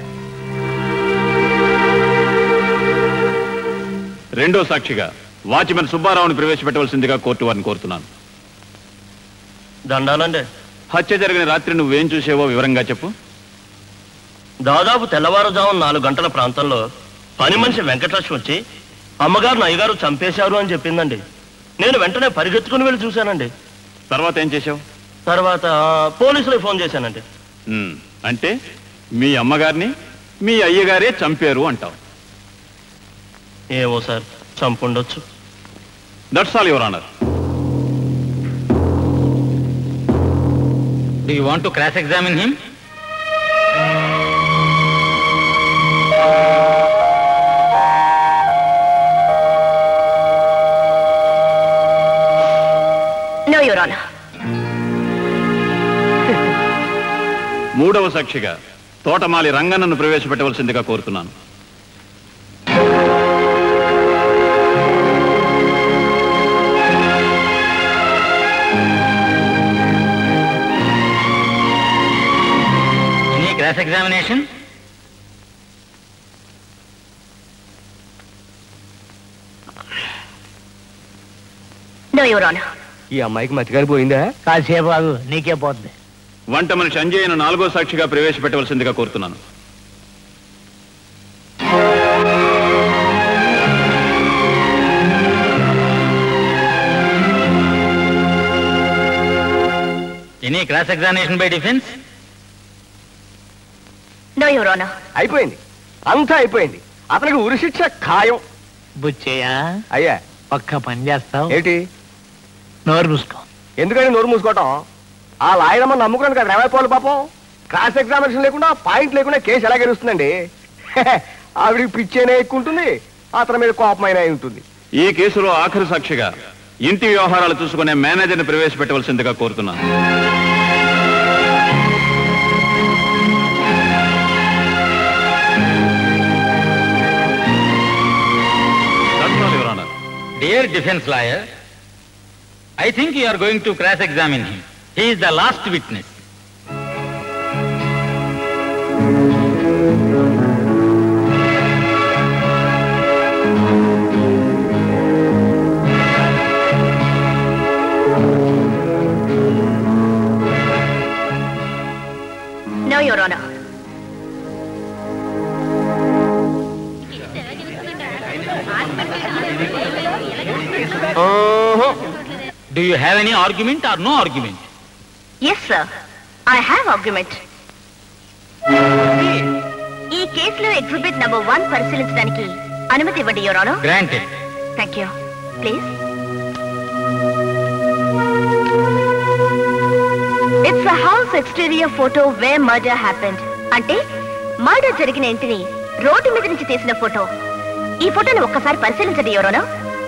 రెండో సాక్షిగా వాచ్మెన్ సుబ్బారావుని ప్రవేశపెట్టవలసిందిగా కోర్టు వారిని కోరుతున్నాను దండాలండి హత్య జరిగిన రాత్రి నువ్వేం చూసేవో వివరంగా చెప్పు దాదాపు తెల్లవారుజామున నాలుగు గంటల ప్రాంతంలో పని మనిషి వెంకటలక్ష్మి వచ్చి అమ్మగారు అయ్యగారు చంపేశారు అని చెప్పిందండి నేను వెంటనే పరిగెత్తుకుని వెళ్ళి చూశానండి తర్వాత ఏం చేశావు తర్వాత పోలీసులకు ఫోన్ చేశానండి ఉమ్, అంటే మీ అమ్మగారిని మీ అయ్యగారే చంపారు అంటావు ఏమో సార్ చంపుండొచ్చు that's all your honour do you want to cross examine him no your honour మూడవ సాక్షిగా తోటమాలి రంగన్నను ప్రవేశపెట్టవలసిందిగా కోరుతున్నాను any cross examination no your honour ఈ అమ్మాయికి మతిగారి పోయిందా కాసేపు ఆగు నీకే పోతుంది వంట మనిషి అంజయ్యను నాలుగో సాక్షిగా ప్రవేశపెట్టవలసిందిగా కోరుతున్నాను any cross examination by defence no your honour అయిపోయింది అంతా అయిపోయింది అతనికి ఉరి శిక్ష ఖాయం బుచ్చయ్యా అయ్యా ఒక్క పని చేస్తావు ఏంటి నోరు మూసుకో ఎందుకని నోరు మూసుకోవటం ఆ లాయరమ్మ నమ్ముకున్నాను కదా ఏమైపోవాలి పాపం క్రాస్ ఎగ్జామినేషన్ లేకుండా పాయింట్ లేకుండా కేసు ఎలా గెలుస్తుందండి ఆవిడికి పిచ్చేనే ఎక్కువ ఉంటుంది అతని మీద కోపమైనా ఉంటుంది ఈ కేసులో ఆఖరి సాక్షిగా ఇంటి వ్యవహారాలు చూసుకునే మేనేజర్ని ప్రవేశపెట్టవలసిందిగా కోరుతున్నాను That's all, Your Honor. Dear defense lawyer, I think you are going to cross-examine him. He is the last witness. No your honour Do you have any argument or no argument? Yes sir I have argument ఈ కేసులో ఎగ్జిబిట్ నంబర్ వన్ పరిశీలించడానికి అనుమతి ఇవ్వండి your honour Granted. Thank you please it's a house exterior photo where murder happened అంటే మర్డర్ జరిగిన ఇంటిని రోడ్డు మీద నుంచి తీసిన ఫోటో ఈ ఫోటోని ఒక్కసారి పరిశీలించండి ఎవరోనో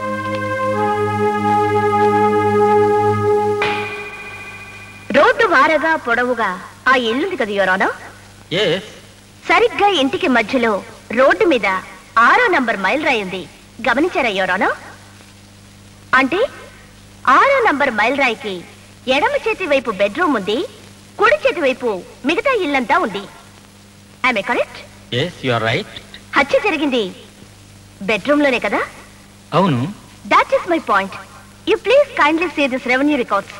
రోడ్డు వారగా పొడవుగా ఆ ఇల్లుంది కదా ఎవరోనో Yes. సరిగ్గా ఇంటికి మధ్యలో రోడ్డు మీద ఆరో నంబర్ మైల్ రాయి ఉంది గమనించారా ఎవరోనో అంటే ఆరో నంబర్ మైల్ రాయికి ఎడమ చేతి వైపు బెడ్రూమ్ ఉంది కుడి చేతి వైపు మిగతా ఇల్లంతా ఉంది I'm correct Yes, you are right. హత్య జరిగింది బెడ్రూమ్ లోనే కదా అవును that is my point you please kindly see this revenue records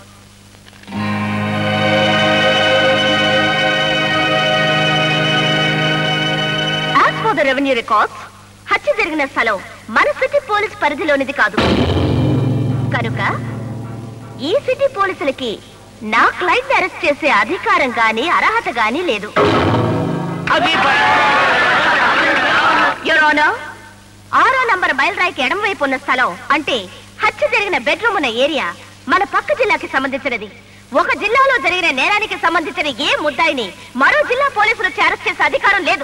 as per the revenue records హత్య జరిగిన స్థలం మన సిటీ పోలీస్ పరిధిలోనిది కాదు కనుక ఈ సిటీ పోలీసులకి నా క్లయింట్ అరెస్ట్ చేసే అధికారం గాని అర్హత గాని లేదు యువర్ ఆనర్ ఆరో నంబర్ మైలురాయికి ఎడమ వైపు ఉన్న స్థలం అంటే హత్య జరిగిన బెడ్రూమ్ ఉన్న ఏరియా మన పక్క జిల్లాకి సంబంధించినది ఒక జిల్లాలో జరిగిన నేరానికి సంబంధించిన ఏ ముద్దాయిని మరో జిల్లా పోలీసులు వచ్చి అరెస్ట్ చేసే అధికారం లేదు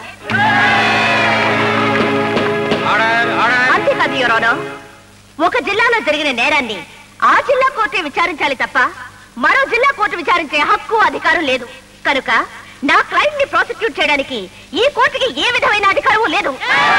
అంతేకాదు యువర్ ఆనర్ ఒక జిల్లాలో జరిగిన నేరాన్ని ఆ జిల్లా కోర్టే విచారించాలి తప్ప మరో జిల్లా కోర్టు విచారించే హక్కు అధికారం లేదు కనుక నా క్లయింట్ ని ప్రాసిక్యూట్ చేయడానికి ఈ కోర్టుకి ఏ విధమైన అధికారము లేదు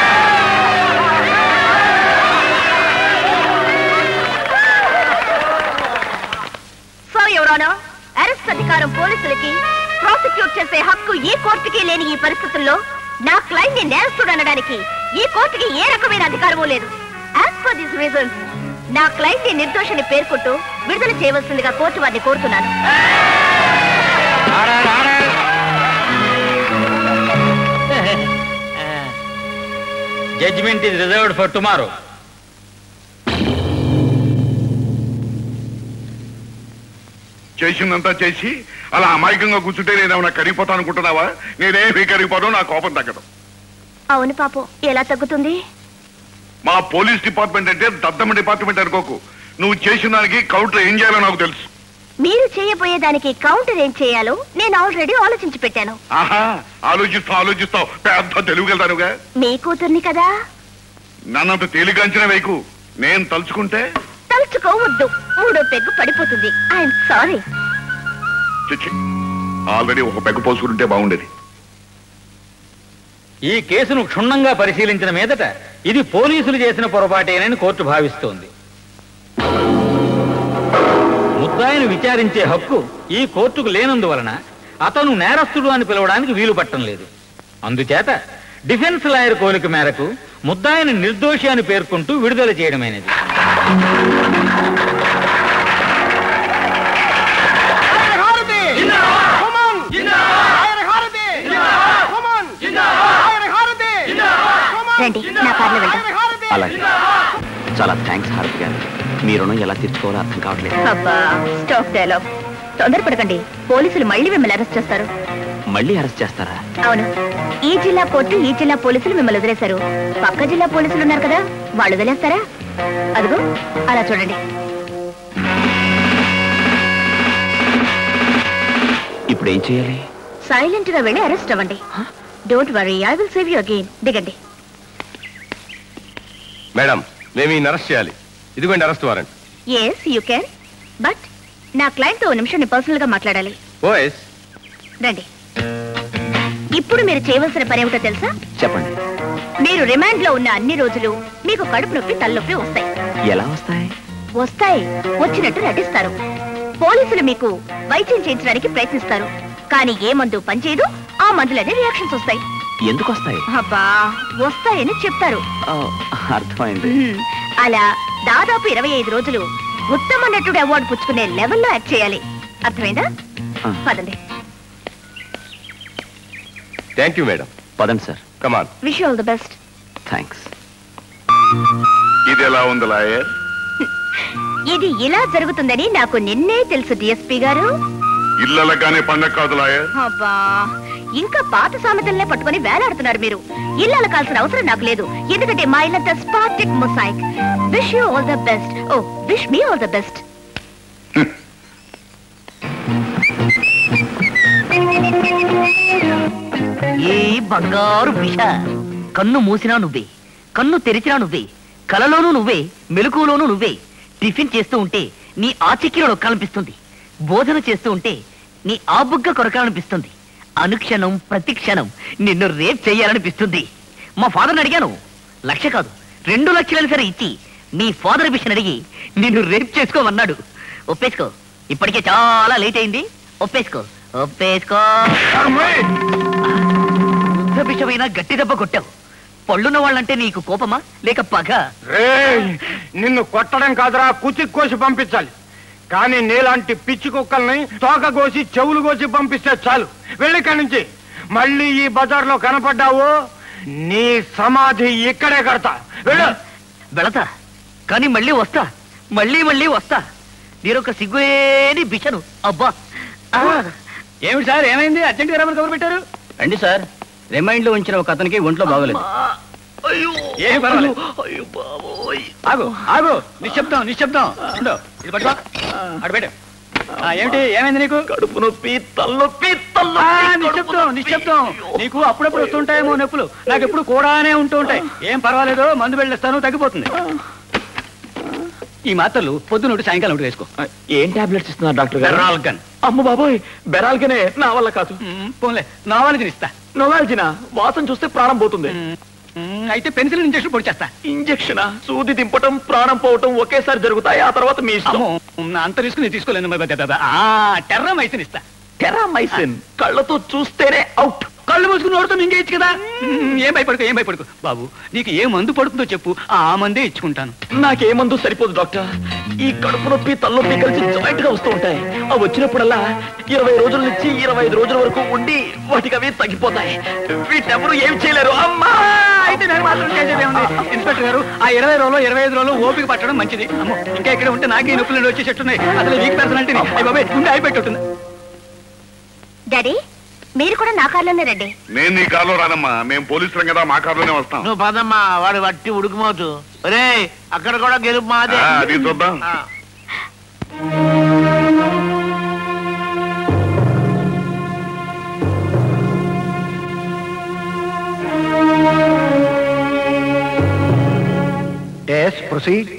సో ఎవరానో అరెస్ట్ అధికారం పోలీసులకి ప్రాసిక్యూట్ చేసే హక్కు ఈ కోర్టుకి లేని ఈ పరిస్థితుల్లో నా క్లయింట్ ని నేరస్తుడు అనడానికి ఈ కోర్టుకి ఏ రకమైన అధికారము లేదు యాజ్ ఫర్ దిస్ రీజన్స్ నా క్లయింట్ ని నిర్దోషిని పేర్కొంటూ విడుదల చేయవలసిందిగా కోర్టు వారిని కోరుతున్నాను Judgment is reserved for tomorrow. చేసిందంతా చేసి అలా అమాయకంగా కూర్చుంటే నేనేమన్నా కరిగిపోతాను అనుకుంటున్నావా నేనేమీ కరిగిపోను నా కోపం తగ్గదు అవును పాపం ఎలా తగ్గుతుంది మా పోలీస్ డిపార్ట్మెంట్ అంటే దద్దమ్మ డిపార్ట్మెంట్ అనుకోకు నువ్వు చేసిన దానికి కౌంటర్ ఏం చేయాలో నాకు తెలుసు మీరు చేయబోయే దానికి కౌంటర్ ఏం చేయాలో నేను ఆల్రెడీ ఆలోచించి పెట్టాను ఆహా ఆలోచిస్తావు ఆలోచిస్తావు పెద్ద తెలుగుకెళ్తానుగా మీ కూతుర్ని కదా నన్నంత తేలిగాంచిన వైకు నేను తలుచుకుంటే తలుచుకోవద్దు మూడో పెగ్గు పడిపోతుంది ఐఎమ్ సారీ చిచ్చి ఆల్రెడీ ఒక పెగ్గు పోసుకుంటే బాగుండేది ఈ కేసును క్షుణ్ణంగా పరిశీలించిన మీదట ఇది పోలీసులు చేసిన పొరపాటేనని కోర్టు భావిస్తోంది ముద్దాయిని విచారించే హక్కు ఈ కోర్టుకు లేనందువలన అతను నేరస్తుడు అని పిలవడానికి వీలు పట్టం లేదు అందుచేత డిఫెన్స్ లాయర్ కోరిక మేరకు ముద్దాయిని నిర్దోషి అని పేర్కొంటూ విడుదల చేయడమైనది రండి నా కార్లో వెళ్దాం అలాగే చాలా థ్యాంక్స్ హారతి గారు మీ రుణం ఎలా తీర్చుకోవాలో అర్థం కావట్లేదు అబ్బా స్టాప్ డైలాగ్ తొందరపడకండి పోలీసులు మళ్ళీ మిమ్మల్ని అరెస్ట్ చేస్తారు మళ్ళీ అరెస్ట్ చేస్తారా అవును ఈ జిల్లా కోర్టు ఈ జిల్లా పోలీసులు మిమ్మల్ని వదిలేశారు పక్క జిల్లా పోలీసులు ఉన్నారు కదా వాళ్ళు వదిలేస్తారా అదిగో అలా చూడండి ఇప్పుడు ఏం చేయాలి సైలెంట్ గా వెళ్ళి అరెస్ట్ అవ్వండి don't worry I will save you again దిగండి మేడం మేము ఈ అరెస్ట్ చేయాలి ఇదిగోండి arrest warrant yes you can but నా క్లయింట్ తో ఓ నిమిషం నేను పర్సనల్ గా మాట్లాడాలి ఓఎస్ రండి ఇప్పుడు మీరు చేయవలసిన పని ఏమిటో తెలుసా చెప్పండి మీరు రిమాండ్ లో ఉన్న అన్ని రోజులు మీకు కడుపు నొప్పి తలనొప్పి వస్తాయి ఎలా వస్తాయి వస్తాయి వచ్చినట్టు నటిస్తారు పోలీసులు మీకు వైద్యం చేయించడానికి ప్రయత్నిస్తారు కానీ ఏ మందు పనిచేయదు ఆ మందులనే రియాక్షన్స్ వస్తాయి ఎందుకు వస్తాయి అబ్బా వస్తాయని చెప్తారు ఓ, అర్థమైంది మ్మ్. అలా దాదాపు ఇరవై ఐదు రోజులు ఉత్తమ నటుడు అవార్డు పుచ్చుకునే లెవెల్లో యాక్ట్ చేయాలి అర్థమైందా ఆ. పదండి థ్యాంక్ యూ మేడం పదండి sir come on wish all the best thanks ఇది ఎలా ఉంది లాయర్ ఇది ఇలా జరుగుతుందని నాకు నిన్నే తెలుసు డిఎస్పీ గారు ఇళ్ళలగానే పండగ కాదు లాయర్ అబ్బా ఇంకా పాత సామెతల్నే పట్టుకొని వేలాడుతున్నారు మీరు ఇల్లు కాల్సిన అవసరం నాకు లేదు ఎందుకంటే మా ఇల్లంతా స్పార్టిక్ mosaic wish you all the best ఓ wish me all the best ఏ బంగారు విష కన్ను మూసినా నువ్వే కన్ను తెరిచినా నువ్వే కలలోనూ నువ్వే మెలకువలోనూ నువ్వే టిఫిన్ చేస్తూ ఉంటే నీ ఆచిక్కిలో నొక్కాలనిపిస్తుంది బోధన చేస్తూ ఉంటే నీ ఆబుగ్గ కొరకాలనిపిస్తుంది అనుక్షణం ప్రతి క్షణం నిన్ను రేప్ చేయాలనిపిస్తుంది మా ఫాదర్ని అడిగాను లక్ష కాదు రెండు లక్షలని సరే ఇచ్చి మీ ఫాదర్ విషయం అడిగి నిన్ను రేప్ చేసుకోమన్నాడు ఒప్పేసుకో ఇప్పటికే చాలా లేట్ అయింది ఒప్పేసుకో ఒప్పేసుకో యుద్ధ విషమైన గట్టి దెబ్బ కొట్టావు పళ్ళున్న వాళ్ళంటే నీకు కోపమా లేక పగ నిన్ను కొట్టడం కాదురా కుచి కోసి పంపించాలి కానీ నీలాంటి పిచ్చి కుక్కల్ని తోక కోసి చెవులు కోసి పంపిస్తే చాలు వెళ్ళి ఇక్కడి నుంచి మళ్ళీ ఈ బజార్లో కనపడ్డావు నీ సమాధి ఇక్కడే కడతా వెళ్ళు వెళతా కానీ మళ్ళీ వస్తా మళ్ళీ మళ్ళీ వస్తా మీరొక సిగ్గులేని బిషను అబ్బా ఆ. ఏమిటి సార్ ఏమైంది అర్జెంట్ గా రమ్మని కబురు పెట్టారు రండి సార్ రిమైండ్ లో ఉంచిన ఒక అతనికి ఒంట్లో బాగోలేదు అయ్యో ఏం పర్వాలేదు. అయ్యో బాబోయ్. ఆగు ఆగు నిశ్శబ్దం నిశ్శబ్దం ఉండు ఇది పట్టుకో అటు పెట్టు ఆ, ఏమిటి ఏమైంది నీకు కడుపు నొప్పి తలనొప్పి ఆ, తలనొప్పి నిశ్శబ్దం నిశ్శబ్దం నీకు అప్పుడప్పుడు వస్తుంటాయేమో నొప్పులు నాకు ఎప్పుడు కూడానే ఉంటూ ఉంటాయి ఏం పర్వాలేదు మందు వెళ్ళిస్తాను తగ్గిపోతుంది ఈ మాత్రలు పొద్దున ఒకటి సాయంకాలం ఒకటి వేసుకో ఏం టాబ్లెట్స్ ఇస్తున్నారు డాక్టర్ గారు బెరాల్గన్ అమ్మ బాబోయ్ బెరాల్కనే నా వల్ల కాదు మ్, పోన్లే నావాలజీని ఇస్తా నొవాల్జిన వాసన చూస్తే ప్రాణం పోతుంది మ్, అయితే పెన్సిల్ ఇంజక్షన్ పొడిచేస్తా ఇంజక్షన్ సూది దింపటం ప్రాణం పోవటం ఒకేసారి జరుగుతాయి ఆ తర్వాత మీ ఇష్టం అమ్మో, నా అంత రిస్క్ నేను తీసుకోలేను మరి బా- బా- ఆ టెర్రా మైసిన్ ఇస్తా టెరామైసిన్ కళ్ళతో చూస్తేనే అవుట్ కళ్ళు మూసుకుని నోడుతో మింగేయచ్చు కదా మ్, ఏం భయపడుకో ఏం భయపడుకో బాబు నీకు ఏ మందు పడుతుందో చెప్పు ఆ మందే ఇచ్చుకుంటాను నాకే మందు సరిపోదు డాక్టర్ ఈ కడుపు నొప్పి తలనొప్పి కలిసి జాయింట్ గా వస్తూ ఉంటాయి అవి వచ్చినప్పుడల్లా ఇరవై రోజుల నుంచి ఇరవై ఐదు రోజుల వరకు ఉండి వాటికి అవి తగ్గిపోతాయి వీటెవరు ఏం చేయలేరు అమ్మా అయితే నేను మాత్రం చేసేది ఏముంది ఇన్స్పెక్టర్ గారు ఆ ఇరవై రోజులు ఇరవై ఐదు రోజులు ఓపిక పట్టడం మంచిది అమ్మో ఇంకా ఇక్కడ ఉంటే నాకే నొప్పులు వచ్చేసేట్టున్నాయి అసలు వీక్ పర్సనాలిటీని అయ్యి బాబాయ్ గుండె అయిపెట్టుంటుంది డాడీ మీరు కూడా నా కార్లోనే రండి నేను నీ కారులో రానమ్మా మేము పోలీసులం కదా మా కారులోనే వస్తాం నువ్వు పదమ్మా వాడు వట్టి ఉడుకుమోతు రే అక్కడ కూడా గెలుపు మాదే ఆ, అది చూద్దాం ఆ. Yes proceed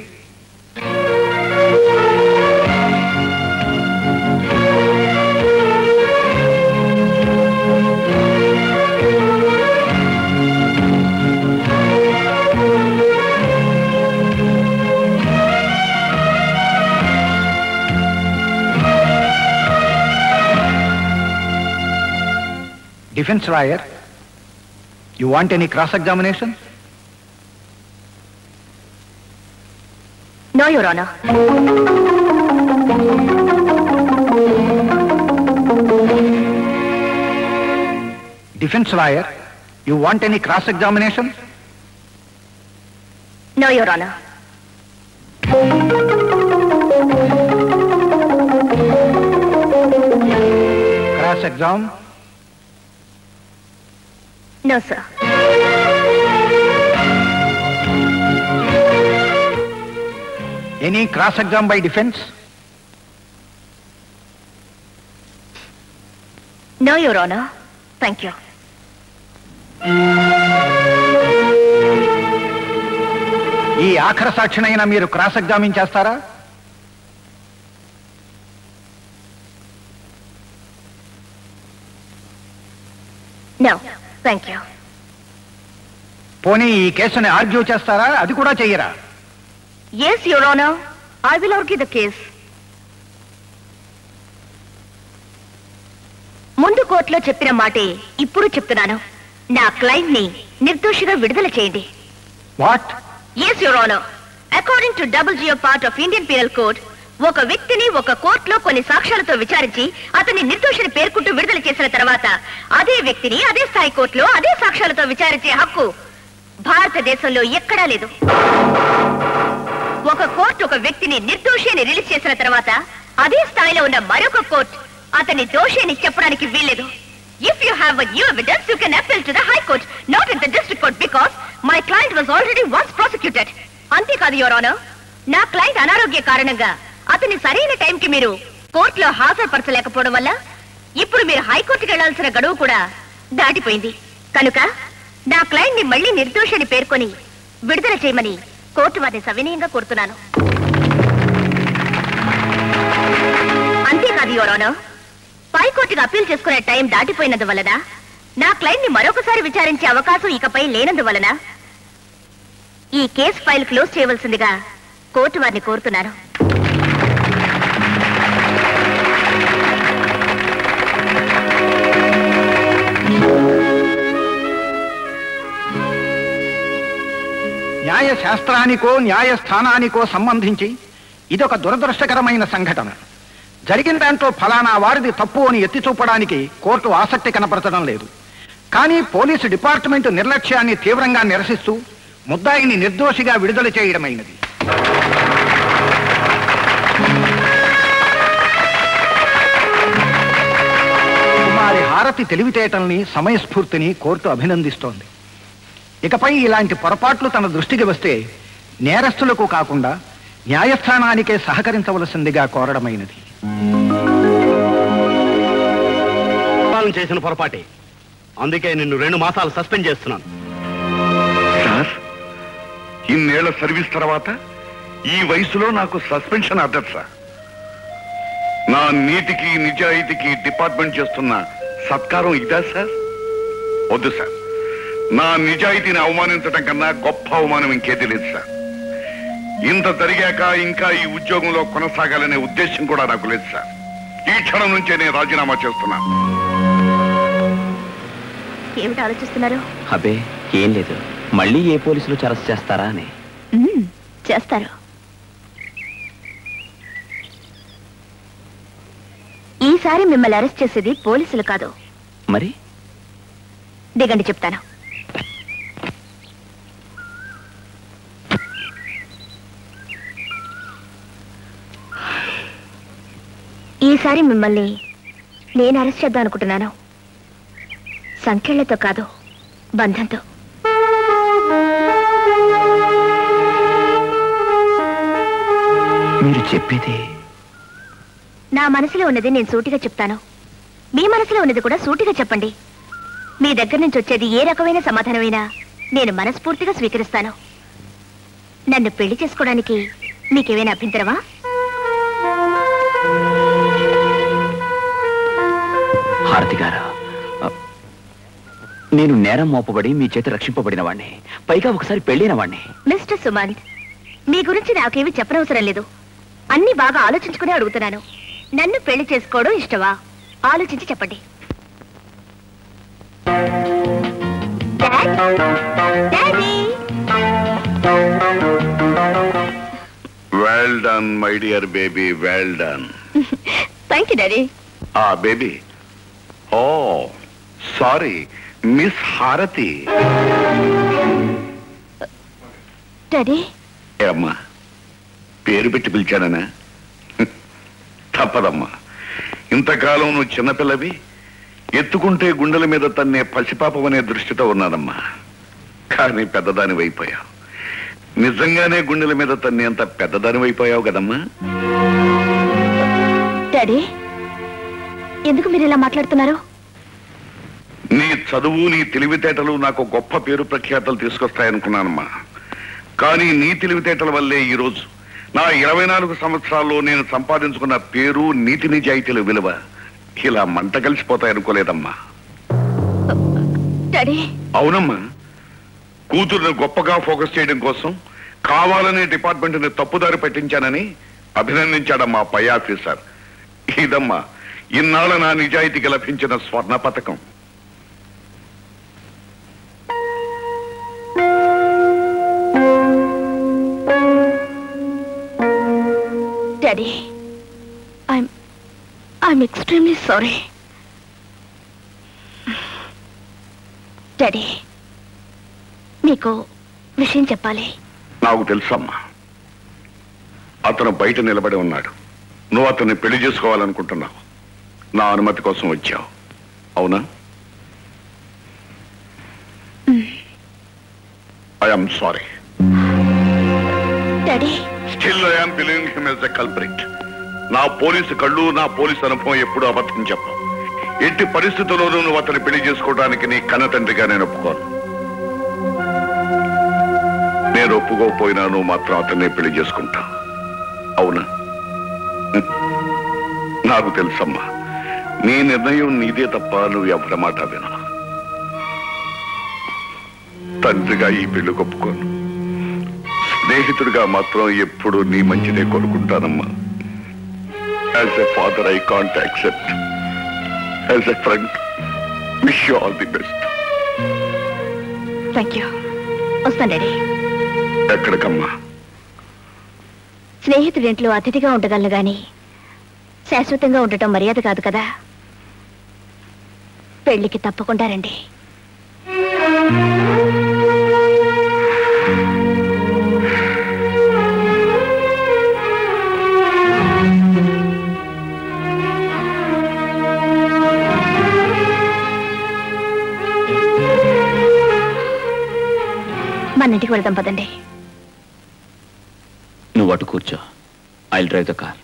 Defense lawyer, you want any cross-examination? No your honour Defense lawyer, you want any cross-examination? No your honour Cross-exam? No sir Any cross-exam by defense? No your honour thank you ఈ ఆఖర సాక్షినైనా మీరు క్రాస్ ఎగ్జామిన్ చేస్తారా నో థ్యాంక్ యూ పోనీ ఈ కేసుని ఆర్గ్యూ చేస్తారా అది కూడా చెయ్యరా yes your honour I will argue the case ముందు కోర్టులో చెప్పిన మాటే ఇప్పుడు చెప్తున్నాను నా క్లయింట్ ని నిర్దోషిగా విడుదల చేయండి what yes your honour according to double jeopardy of Indian penal code ఒక వ్యక్తిని ఒక కోర్టులో కొన్ని సాక్ష్యాలతో విచారించి అతన్ని నిర్దోషిని పేర్కొంటూ విడుదల చేసిన తర్వాత అదే వ్యక్తిని అదే స్థాయి కోర్టులో అదే సాక్ష్యాలతో విచారించే హక్కు భారతదేశంలో ఎక్కడా లేదు ఒక కోర్టు ఒక వ్యక్తిని నిర్దోషి అని రిలీజ్ చేసిన తర్వాత అదే స్థాయిలో ఉన్న మరొక కోర్టు అతన్ని దోషి అని చెప్పడానికి వీల్లేదు if you have new evidence you can appeal to the high court not in the district court because my client was already once prosecuted అంతేకాదు యువర్ ఆనర్ నా క్లయింట్ అనారోగ్య కారణంగా అతన్ని సరైన టైంకి మీరు కోర్టులో హాజరుపరచలేకపోవడం వల్ల ఇప్పుడు మీరు హైకోర్టుకి వెళ్లాల్సిన గడువు కూడా దాటిపోయింది కనుక నా క్లయింట్ ని మళ్ళీ నిర్దోషిని పేర్కొని విడుదల చేయమని కోర్టు వారిని సవినయంగా కోరుతున్నాను అంతేకాదు యువరానో పై కోర్టుకు అప్పీల్ చేసుకునే టైం దాటిపోయినందువలన నా క్లయింట్ ని మరొకసారి విచారించే అవకాశం ఇకపై లేనందువలన ఈ కేసు ఫైల్ క్లోజ్ చేయవలసిందిగా కోర్టు వారిని కోరుతున్నాను న్యాయ శాస్త్రానికో న్యాయస్థానానికో సంబంధించి ఇదొక దురదృష్టకరమైన సంఘటన జరిగిన దాంట్లో ఫలానా వారిది తప్పు అని ఎత్తి చూపడానికి కోర్టు ఆసక్తి కనపరచడం లేదు కానీ పోలీసు డిపార్ట్మెంట్ నిర్లక్ష్యాన్ని తీవ్రంగా నిరసిస్తూ ముద్దాయిని నిర్దోషిగా విడుదల చేయడమైనది కుమారి హారతి తెలివితేటల్ని సమయస్ఫూర్తిని కోర్టు అభినందిస్తోంది ఇకపై ఇలాంటి పొరపాట్లు తన దృష్టికి వస్తే నేరస్తులకు కాకుండా న్యాయస్థానానికే సహకరించవలసిందిగా కోరడమైనది పాలన చేసిన పొరపాటే అందుకే నిన్ను రెండు మాసాలు సస్పెండ్ చేస్తున్నాను సార్ ఇన్నేళ్ల సర్వీస్ తర్వాత ఈ వయసులో నాకు సస్పెన్షన్ ఆర్డర్ సార్ నా నీతికి నిజాయితీకి డిపార్ట్మెంట్ చేస్తున్న సత్కారం ఇదా సార్ వద్దు సార్ నా నిజాయితీని అవమానించడం కన్నా గొప్ప అవమానం ఇంకేది లేదు సార్ ఇంత జరిగాక ఇంకా ఈ ఉద్యోగంలో కొనసాగాలనే ఉద్దేశం కూడా నాకు లేదు సార్ ఈ క్షణం నుంచే నేను రాజీనామా చేస్తున్నాను ఏమిటి ఆలోచిస్తున్నారు అబే ఏం లేదు మళ్ళీ ఏ పోలీసులు అరెస్ట్ చేస్తారా అని మ్మ్, చేస్తారు ఈసారి మిమ్మల్ని అరెస్ట్ చేసేది పోలీసులు కాదు మరి దిగండి చెప్తాను ఈసారి మిమ్మల్ని నేను అరెస్ట్ చేద్దాం అనుకుంటున్నాను సంఖ్యలతో కాదు బంధంతో మీరు చెప్పేది నా మనసులో ఉన్నది నేను సూటిగా చెప్తాను మీ మనసులో ఉన్నది కూడా సూటిగా చెప్పండి మీ దగ్గర నుంచి వచ్చేది ఏ రకమైన సమాధానమైనా నేను మనస్ఫూర్తిగా స్వీకరిస్తాను నన్ను పెళ్లి చేసుకోవడానికి మీకేమైనా అభ్యంతరమా హారతి గారు అ, నేను నేరం మోపబడి మీ చేత రక్షింపబడిన వాణ్ణి పైగా ఒకసారి పెళ్ళైన వాణ్ణి మిస్టర్ సుమంత్ మీ గురించి నాకేమీ చెప్పనవసరం లేదు అన్ని బాగా ఆలోచించుకుని అడుగుతున్నాను నన్ను పెళ్లి చేసుకోవడం ఇష్టమా ఆలోచించి చెప్పండి dad? Daddy well done my dear baby well done thank you daddy ఆ baby oh sorry miss Harathi daddy ఏ అమ్మా పేరు పెట్టి పిలిచాడనా తప్పదమ్మా ఇంతకాలం నువ్వు చిన్నపిల్లవి ఎత్తుకుంటే గుండెల మీద తన్నే పసిపాపం అనే దృష్టితో ఉన్నానమ్మా కానీ పెద్దదాని అయిపోయావు నిజంగానే గుండెల మీద తన్నేంత పెద్దదాని అయిపోయావు కదమ్మా డాడీ ఎందుకు మీరు ఇలా మాట్లాడుతున్నారు నీ చదువు నీ తెలివితేటలు నాకు గొప్ప పేరు ప్రఖ్యాతలు తీసుకొస్తాయనుకున్నానమ్మా కానీ నీ తెలివితేటల వల్లే ఈరోజు నా ఇరవై నాలుగు సంవత్సరాల్లో నేను సంపాదించుకున్న పేరు నీతి నిజాయితీల విలువ ఇలా మంట కలిసిపోతాయనుకోలేదమ్మా డాడీ అవునమ్మా కూతురుని గొప్పగా ఫోకస్ చేయడం కోసం కావాలనే డిపార్ట్మెంట్ని తప్పుదారి పెట్టించానని అభినందించాడమ్మా పై ఆఫీసర్ ఇదమ్మా ఇన్నాళ్ళ నా నిజాయితీకి లభించిన స్వర్ణ పథకం daddy I'm I'm extremely sorry daddy మీకు విషయం చెప్పాలి నాకు తెలుసమ్మా అతను బయట నిలబడి ఉన్నాడు నువ్వు అతన్ని పెళ్లి చేసుకోవాలనుకుంటున్నావు నా అనుమతి కోసం వచ్చావు అవునా I'm sorry daddy still I'm believing him as a culprit నా పోలీసు కళ్ళు నా పోలీసు అనుభవం ఎప్పుడూ అబద్ధం చెప్పు ఎట్టి పరిస్థితుల్లోనూ నువ్వు అతన్ని పెళ్లి చేసుకోవడానికి నీ కన్న తండ్రిగా నేను ఒప్పుకోను నేను ఒప్పుకోకపోయినా నువ్వు మాత్రం అతన్నే పెళ్లి చేసుకుంటా అవునా హ్మ్. నాకు తెలుసమ్మా నీ నిర్ణయం నీదే తప్ప నువ్వు ఎవరి మాట వినా తండ్రిగా ఈ పెళ్లి ఒప్పుకోను స్నేహితుడిగా మాత్రం ఎప్పుడు నీ మంచిదే కోరుకుంటానమ్మా as a father I can't accept as a friend wish you all the best thank you వస్తాను డాడీ ఎక్కడికమ్మా స్నేహితుడింట్లో అతిథిగా ఉండగలను గాని శాశ్వతంగా ఉండటం మర్యాద కాదు కదా పెళ్లికి తప్పకుండా రండి మన ఇంటికి వెళ్దాం పదండి నువ్వు అటు కూర్చో ఐ డ్రైవ్ ద కార్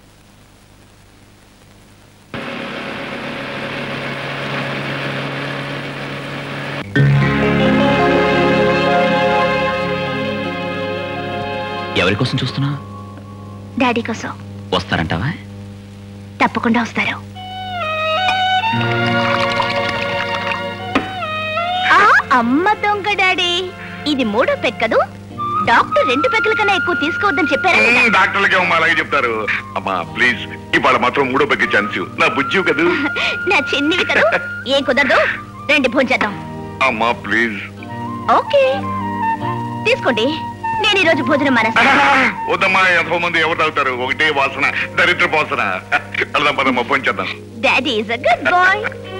ఎవరి కోసం చూస్తున్నా డాడీ కోసం వస్తారంటావా తప్పకుండా వస్తారు ఆ, అమ్మ దొంగ డాడీ ఇది మూడో పెక్కదు డాక్టర్ రెండు పెక్కల కన్నా ఎక్కువ తీసుకోవద్దని చెప్పారా లేదా? డాక్టర్లకి ఏమో అలాగే చెప్తారు అమ్మా ప్లీజ్ ఇవాళ మాత్రం మూడో పెగ్గి ఛాన్స్ నా బుజ్జి కదూ నా చిన్నివి కదా ఏం కుదరదు రండి భోంచేద్దాం అమ్మా ప్లీజ్ ఓకే తీసుకోండి నేను ఈరోజు భోజనం మానేస్తాను వద్దమ్మా ఎంతో మంది ఎవరు తాగుతారు ఒకటే వాసన దరిద్ర వాసన వెళ్దాం పదమ్మా ఫోన్ చేద్దాం daddy is a good boy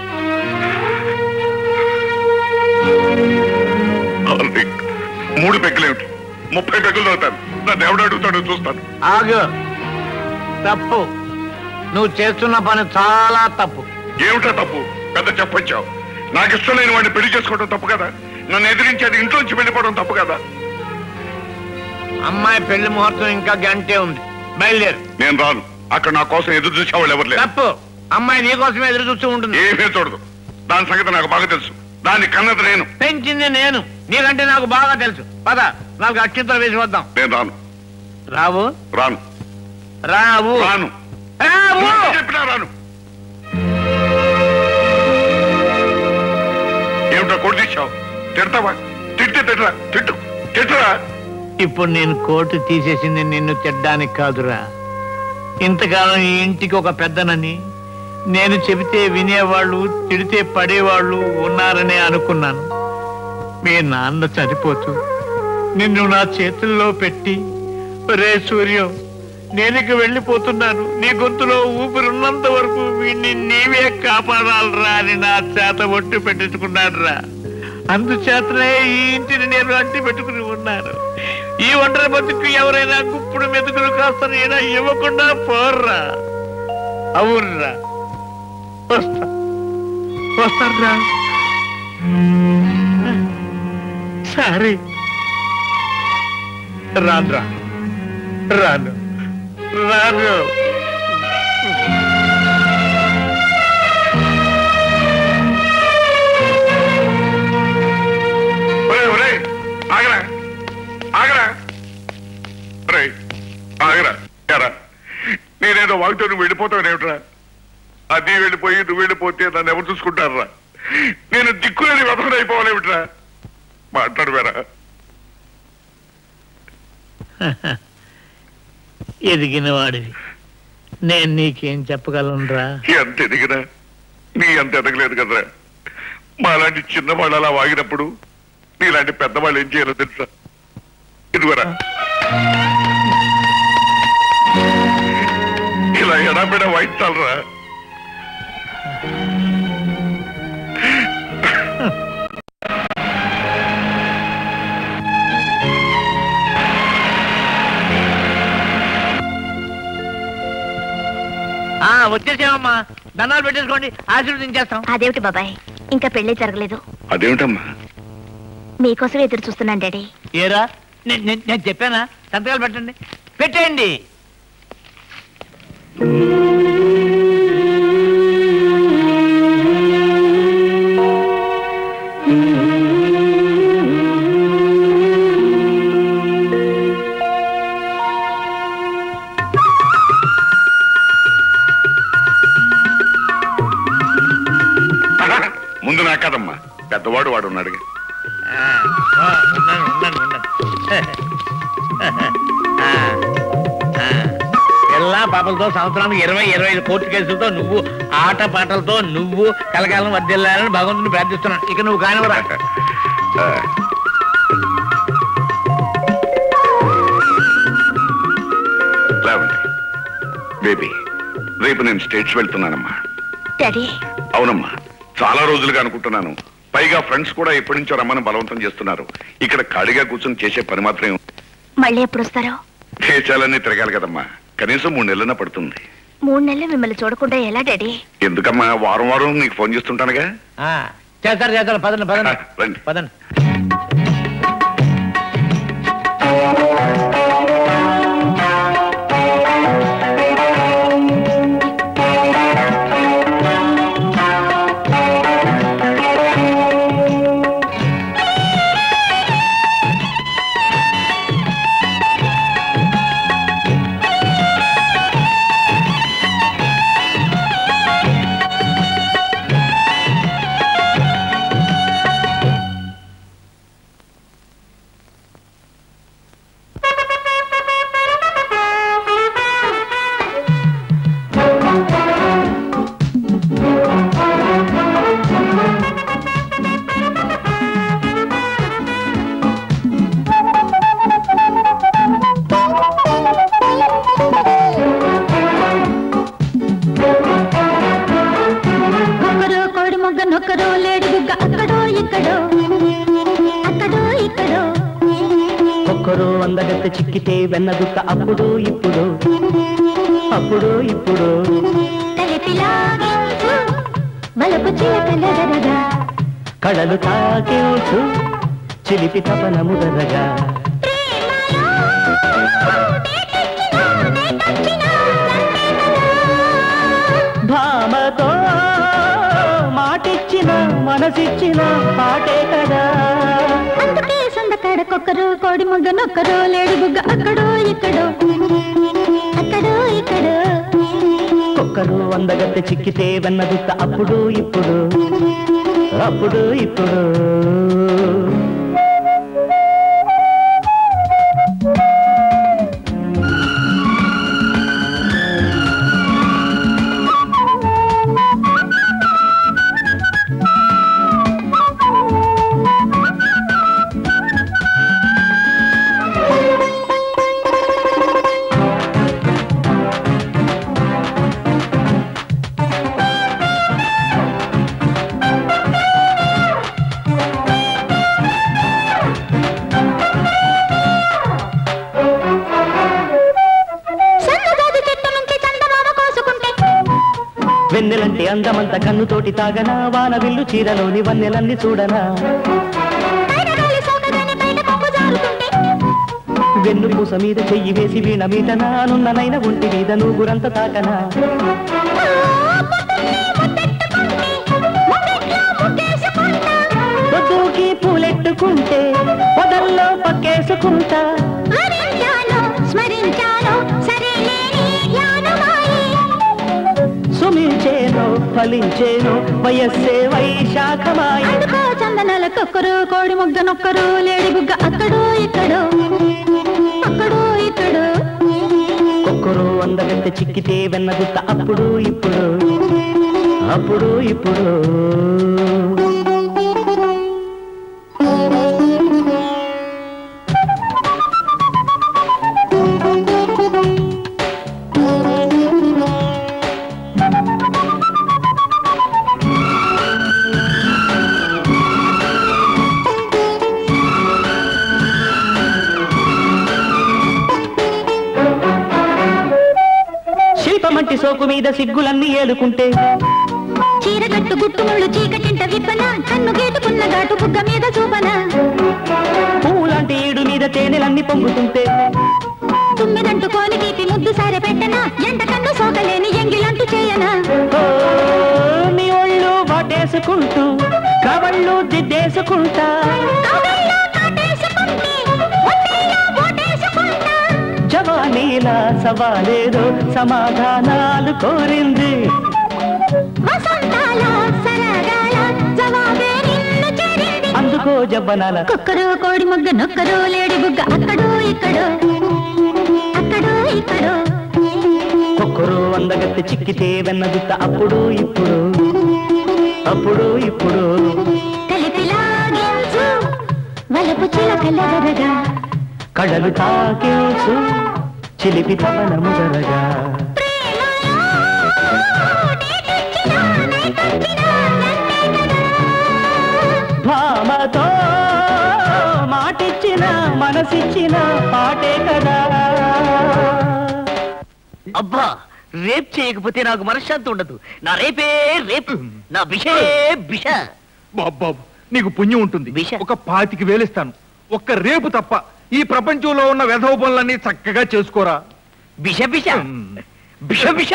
అవునండి. మూడు పెగ్గులేమిటి ముప్పై పెగ్గులు తాగుతాను నన్ను ఎవడు అడుగుతాడో చూస్తాను ఆగు తప్పు నువ్వు చేస్తున్న పని చాలా తప్పు ఏమిటా తప్పు పెద్ద చెప్పొచ్చావు నాకు ఇష్టం లేని వాడిని పెళ్లి చేసుకోవడం తప్పు కదా నన్ను ఎదిరించి అది ఇంట్లోంచి వెళ్ళిపోవడం తప్పు కదా అమ్మాయి పెళ్లి ముహూర్తం ఇంకా గంటే ఉంది బయలుదేరు నేను రాను అక్కడ నా కోసం ఎదురు చూసేవాళ్ళు ఎవరు లేరు తప్పు అమ్మాయి నీ కోసమే ఎదురు చూస్తూ ఉంటుంది ఏమీ చూడదు దాని సంగతి నాకు బాగా తెలుసు దాన్ని కన్నది నేను పెంచింది నేను నీకంటే నాకు బాగా తెలుసు పద నాకు అత్యంతలు వేసి వద్దాం నేను రాను రావు రాను రావు రాను రావు నువ్వు చెప్పినా రాను ఏమిటో కొడు తీసావు తిడతావా తిట్టి తిట్టరా తిట్టు తిట్టరా ఇప్పుడు నేను కోర్టు తీసేసింది నిన్ను తిడ్డానికి కాదురా ఇంతకాలం ఈ ఇంటికి ఒక పెద్దనని నేను చెబితే వినేవాళ్ళు తిడితే పడేవాళ్ళు ఉన్నారనే అనుకున్నాను మీ నాన్న చనిపోతూ నిన్ను నా చేతుల్లో పెట్టి రే సూర్యం నేను ఇక వెళ్ళిపోతున్నాను నీ గొంతులో ఊపిరున్నంత వరకు వీడిని నీవే కాపాడాలరా అని నా చేత ఒట్టు పెట్టించుకున్నాడు రా అందుచేతనే ఈ ఇంటిని నేను అంటి పెట్టుకుని ఉన్నాను ఈ ఒంటరి బతుకు ఎవరైనా గుప్పుడు మెతుకులు కాస్త నేను ఇవ్వకుండా పోర్రా అవునరా వస్తా వస్తారా సరే రాను రాను రాను రేయ్, ఆగరా ఎరా నేనేదో వాగితో నువ్వు వెళ్ళిపోతావునేమిట్రా అది వెళ్ళిపోయి నువ్వు వెళ్ళిపోతే నన్ను ఎవరు చూసుకుంటారా నేను దిక్కులేని వ్యవహారం అయిపోవాలేమిట్రా మాట్లాడు వేరా ఎదిగిన వాడివి నేను నీకేం చెప్పగలనురా ఎంత ఎదిగినా నీ అంత ఎదగలేదు కదరా మాలాంటి చిన్నవాళ్ళు అలా వాగినప్పుడు నీలాంటి పెద్దవాళ్ళు ఏం చేయాలో తెలుసా ఇదిగోరా ఇలా ఎడాపెడా వాయించాలరా ఆ వచ్చేసామమ్మా దండాలు పెట్టేసుకోండి ఆశీర్వదించేస్తాం అదేమిటి బాబాయ్ ఇంకా పెళ్లి జరగలేదు అదేమిటమ్మా మీకోసం ఎదురు చూస్తున్నాను డాడీ ఏరా నే- నే- నేను చెప్పానా సంతకాలు పెట్టండి పెట్టేయండి ముందు నా కదమ్మా పెద్దవాడు వాడు ఉన్నాడు ఆ, ఆ, ఉన్నాను ఉన్నాను ఉన్నాను ఆ, ఆ. పిల్ల పాపలతో సంవత్సరానికి ఇరవై ఇరవై ఐదు కోర్టు కేసులతో నువ్వు ఆట పాటలతో నువ్వు కలకాలం వర్దిల్లాలని భగవంతుని ప్రార్థిస్తున్నాను ఇక నువ్వు కానివరా లేవండి బేబీ రేపు నేను స్టేట్స్ వెళ్తున్నానమ్మా డాడీ అవునమ్మా చాలా రోజులుగా అనుకుంటున్నాను పైగా ఫ్రెండ్స్ కూడా ఎప్పటి నుంచో రమ్మని బలవంతం చేస్తున్నారు ఇక్కడ ఖాళీగా కూర్చొని చేసే పని మాత్రమే ఉంది. మళ్ళీ ఎప్పుడు వస్తారో దేశాలన్నీ తిరగాలి కదమ్మా కనీసం మూడు నెలలన పడుతుంది మూడు నెలలు మిమ్మల్ని చూడకుండా ఎలా డాడీ ఎందుకమ్మా వారం వారం నీకు ఫోన్ చేస్తుంటానుగా ఆ, చేస్తారు చేస్తారు పదండి పదండి రండి పదండి ఒకరు కోడి మొగ్గ నొక్కరు లేడి బుగ్గ అక్కడో ఇక్కడో అక్కడో ఇక్కడో ఒక్కరు అందగత్తె చిక్కితే వెన్నదుక్క అప్పుడు ఇప్పుడు అప్పుడు ఇప్పుడు తలపిలాగించు బలపు చిలకలదరగా కళలు తాకించు చిలిపి తపనముదరగా భామతో మాటిచ్చిన మనసిచ్చిన పాటే కదా అందుకే సందకాడకొక్కరు కోడి మొగ్గ నొక్కరు లేడి బుగ్గ అక్కడో ఇక్కడో అక్కడో ఇక్కడో ఒక్కరు అందగత్తె చిక్కితే వెన్నదుక్క అప్పుడు ఇప్పుడు అప్పుడు ఇప్పుడు సన్నజాజి చెట్టు నుంచి చందమామ కోసుకుంటే వెన్నెలంటే అందమంత కన్నుతోటి తాగనా వాన విల్లు చీరలోని వన్నెలన్నీ చూడనా పైనగాలి సోకగానే బయట కొంగు జారుతుంటే వెన్ను పూస మీద చెయ్యి వేసి వీణ మీటనా నున్ననైన ఒంటి మీద నూగురంత తాకనా పొద్దుకి పూలెట్టుకుంటే పొదల్లో పక్కేసుకుంటా అరించాను స్మరించాను ఫలించేను వయస్సే వైశాఖమాయ అందుకో చందనాలకొక్కరు కోడి ముగ్గ నొక్కరు లేడి బుగ్గ అక్కడో ఇక్కడో అక్కడో ఇక్కడో ఒక్కరు అందగత్తె చిక్కితే వెన్నగుత్త అప్పుడు ఇప్పుడు అప్పుడు ఇప్పుడు శిల్పమంటి సోకు మీద సిగ్గులన్నీ ఏలుకుంటే చీరగట్టు గుట్టుముళ్ళు చీకటింట విప్పన కన్ను గేటుకున్న ఘాటు బుగ్గ మీద చూపన పూలాంటి ఈడు మీద తేనెలన్నీ పొంగుతుంటే తుమ్మిదంటు కోని తీపి ముద్దు సారె పెట్టన ఎంట కన్ను సోకలేని ఎంగిలంటూ చేయనా ఓ, నీ ఒళ్ళు వాటేసుకుంటూ కవళ్ళు దిద్దేసుకుంటా జవానీలా సవాలేదో సమాధానాలు కోరింది వసంతాల సరగాల జవాబే నిన్ను చేరింది అందుకో జవ్వనాల కుక్కరు కోడి ముగ్గ నొక్కరు లేడి బుగ్గ అక్కడో ఇక్కడో అక్కడో ఇక్కడో ఒక్కరు అందగత్తె చిక్కితే వెన్నదుత్త అప్పుడు ఇప్పుడు అప్పుడు ఇప్పుడు కలిపి లాగించు వలపు చిలకలెదరగా కడలు తాకేసు చిలిపి పవనము జరగా భామతో మాటిచ్చిన మనసిచ్చిన పాటే కదా అబ్బా రేప్ చేయకపోతే నాకు మనశ్శాంతి ఉండదు నా రేపే రేపు నా బిషే బిష బాబు నీకు పుణ్యం ఉంటుంది ఒక పాతికి వేలిస్తాను ఒక్క రేపు తప్ప ఈ ప్రపంచంలో ఉన్న వెధవ పనులన్నీ చక్కగా చేసుకోరా బిష బిష బిష బిష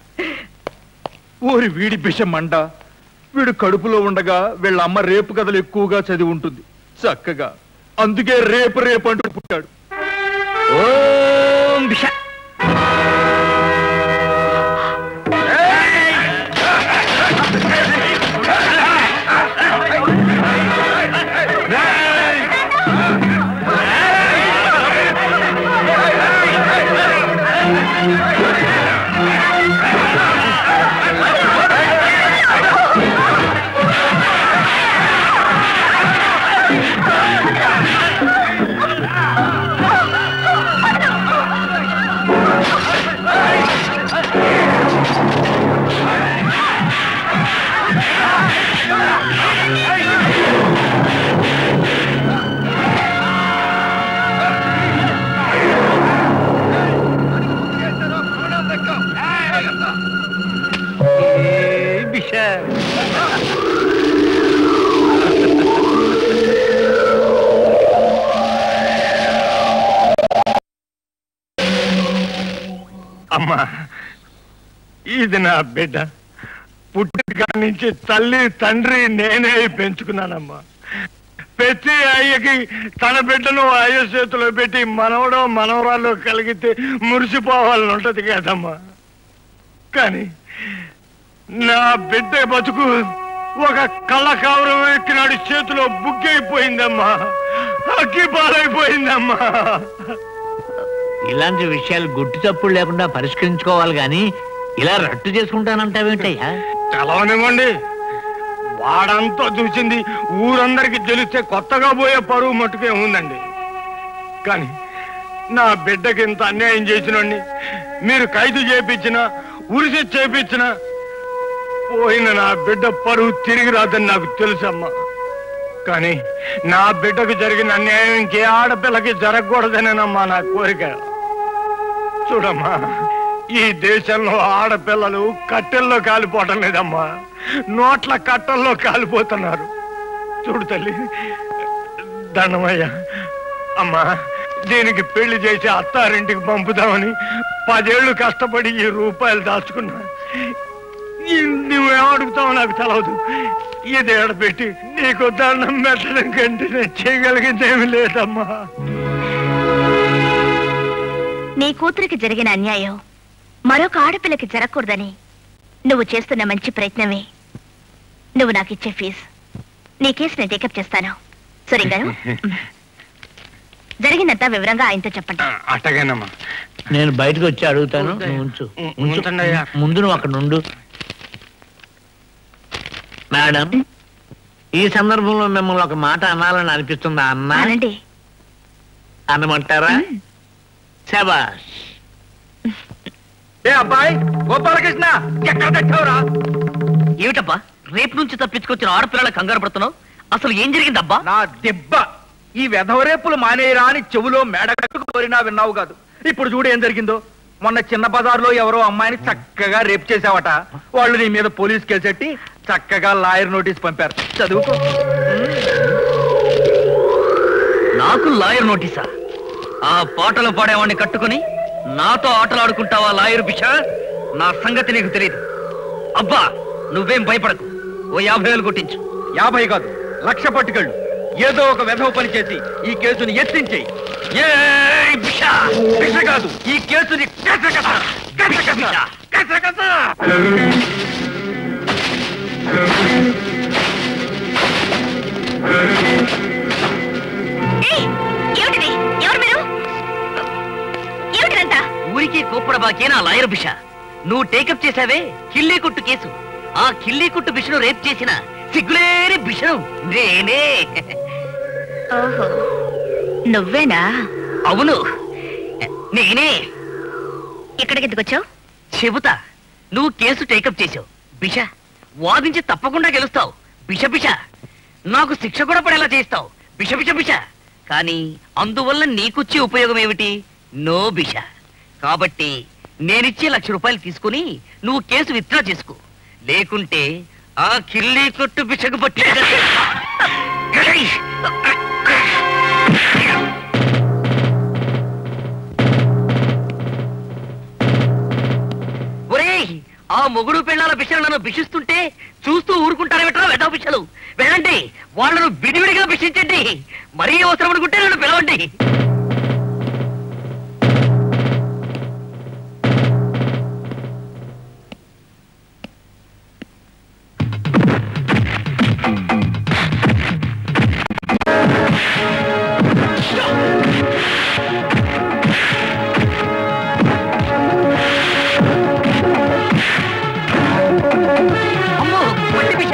ఊరి వీడి బిష మండ వీడు కడుపులో ఉండగా వీళ్ళ అమ్మ రేపు కథలు ఎక్కువగా చదివి ఉంటుంది చక్కగా అందుకే రేపు రేపు అంటూ పుట్టాడు ఓం బిష బిష అమ్మా ఇది నా బిడ్డ పుట్టిన నుంచి తల్లి తండ్రి నేనే పెంచుకున్నానమ్మా ప్రతి అయ్యకి తన బిడ్డను అయ్య చేతిలో పెట్టి మనవడో మనవరాలు కలిగితే మురిసిపోవాలని ఉంటది కదమ్మా కానీ నా బిడ్డ బతుకు ఒక కళ్ళకావరం ఎక్కినాడు చేతిలో బుగ్గైపోయిందమ్మా అగ్గి పాలైపోయిందమ్మా ఇలాంటి విషయాలు గుట్టు చప్పుడు లేకుండా పరిష్కరించుకోవాలి గాని ఇలా రట్టు చేసుకుంటానంటావేంటయ్యా తెలవనివ్వండి వాడంతా చూసింది ఊరందరికి తెలిస్తే కొత్తగా పోయే పరువు మట్టుకే ఉందండి కానీ నా బిడ్డకి ఇంత అన్యాయం చేసినండి మీరు ఖైదు చేపించిన ఉరిసి చేపించిన పోయిన నా బిడ్డ పరువు తిరిగి రాదని నాకు తెలుసమ్మా కానీ నా బిడ్డకు జరిగిన అన్యాయం ఇంకే ఆడపిల్లకి జరగకూడదనేనమ్మా నా కోరిక చూడమ్మా ఈ దేశంలో ఆడపిల్లలు కట్టెల్లో కాలిపోవటం లేదమ్మా నోట్ల కట్టల్లో కాలిపోతున్నారు చూడు తల్లి దండమయ్య అమ్మా దీనికి పెళ్లి చేసి అత్తారింటికి పంపుదామని పదేళ్లు కష్టపడి ఈ రూపాయలు దాచుకున్నా ఈ నువ్వేం అడుగుతావో నాకు తెలవదు ఇది ఎడబెట్టి నీకు దండం పెట్టడం కంటే నేను చేయగలిగిందేమి లేదమ్మా నీ కూతురికి జరిగిన అన్యాయం మరొక ఆడపిల్లకి జరగకూడదని నువ్వు చేస్తున్న మంచి ప్రయత్నమే నువ్వు నాకు ఇచ్చే ఫీజు నీ కేసు నేను టేకప్ చేస్తాను సురేం గారు జరిగిందంతా వివరంగా ఆయనతో చెప్పండి అట్టగేనమ్మా నేను బయటకు వచ్చి అడుగుతాను నువ్వు ఉంచు ఉంచు. ఉంచండి అయ్యా. ముందు నువ్వు అక్కడ ఉండు మేడం ఈ సందర్భంలో మిమ్మల్ని ఒక మాట అనాలని అనిపిస్తుందా అన్న అనండి అనమంటారా శబాష్ ఏ అబ్బాయి గోపాలకృష్ణ ఎక్కడ తెచ్చావురా ఏమిటబ్బా రేపు నుంచి తప్పించుకొచ్చిన ఆడపిల్లల కంగారు పడుతున్నావు అసలు ఏం జరిగిందబ్బా నా దెబ్బ ఈ వెధవరేపులు మానేయరా అని చెవులో మేడగట్టుకు కోరినా విన్నావు కాదు ఇప్పుడు చూడు ఏం జరిగిందో మొన్న చిన్న బజార్లో ఎవరో అమ్మాయిని చక్కగా రేపు చేసావట వాళ్ళు నీ మీద పోలీస్ కేసు పెట్టి చక్కగా లాయర్ నోటీస్ పంపారు చదువుకో నాకు లాయర్ నోటీసా ఆ పాటలు పాడేవాడిని కట్టుకుని నాతో ఆటలు ఆడుకుంటావా లాయర్ బిష నా సంగతి నీకు తెలియదు అబ్బా నువ్వేం భయపడకు ఓ యాభై వేలు కొట్టించు యాభై కాదు లక్ష పట్టుకెళ్ళు ఏదో ఒక వెధవ పని చేసి ఈ కేసుని ఎత్తించేయి ఏయ్ బిష! బిష కాదు ఈ కేసుని కసకస, కసకస, కసకస. ఏయ్, ఏమిటిది ఎవరు మీరు ఏమిటిదంతా ఊరికి కోప్పడబాకే నా లాయర్ బిష నువ్వు టేకప్ చేశావే కిల్లీ కుట్టు కేసు ఆ కిల్లీ కుట్టు బిషను రేప్ చేసిన సిగ్గులేని బిషను నేనే ఓహో నువ్వేనా అవును నేనే ఇక్కడికి ఎందుకు వచ్చావు చెబుతా నువ్వు కేసు టేకప్ చేసావు బిష వాదించి తప్పకుండా గెలుస్తావు బిష బిష నాకు శిక్ష కూడా పడేలా చేస్తావు బిష బిష బిష కానీ అందువల్ల నీకొచ్చే ఉపయోగం ఏమిటి నో బిష కాబట్టి నేనిచ్చే లక్ష రూపాయలు తీసుకుని నువ్వు కేసు విత్డ్రా చేసుకో లేకుంటే ఆ కిల్లీ కొట్టు బిషకు పట్టి ఒరేయ్ ఆ మొగుడు పెళ్ళాల బిషలు నన్ను బిషిస్తుంటే చూస్తూ ఊరుకుంటారేమిట్రా వెధవ బిషలు వెళ్ళండి వాళ్ళను విడివిడిగా బిషించండి మరీ అవసరం అనుకుంటే నన్ను పిలవండి అమ్మో మట్టి బిష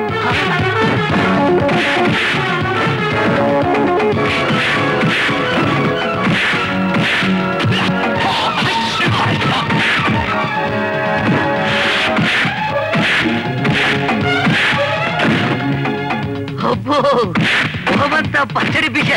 అబ్బో మొహమంతా పచ్చడి బిష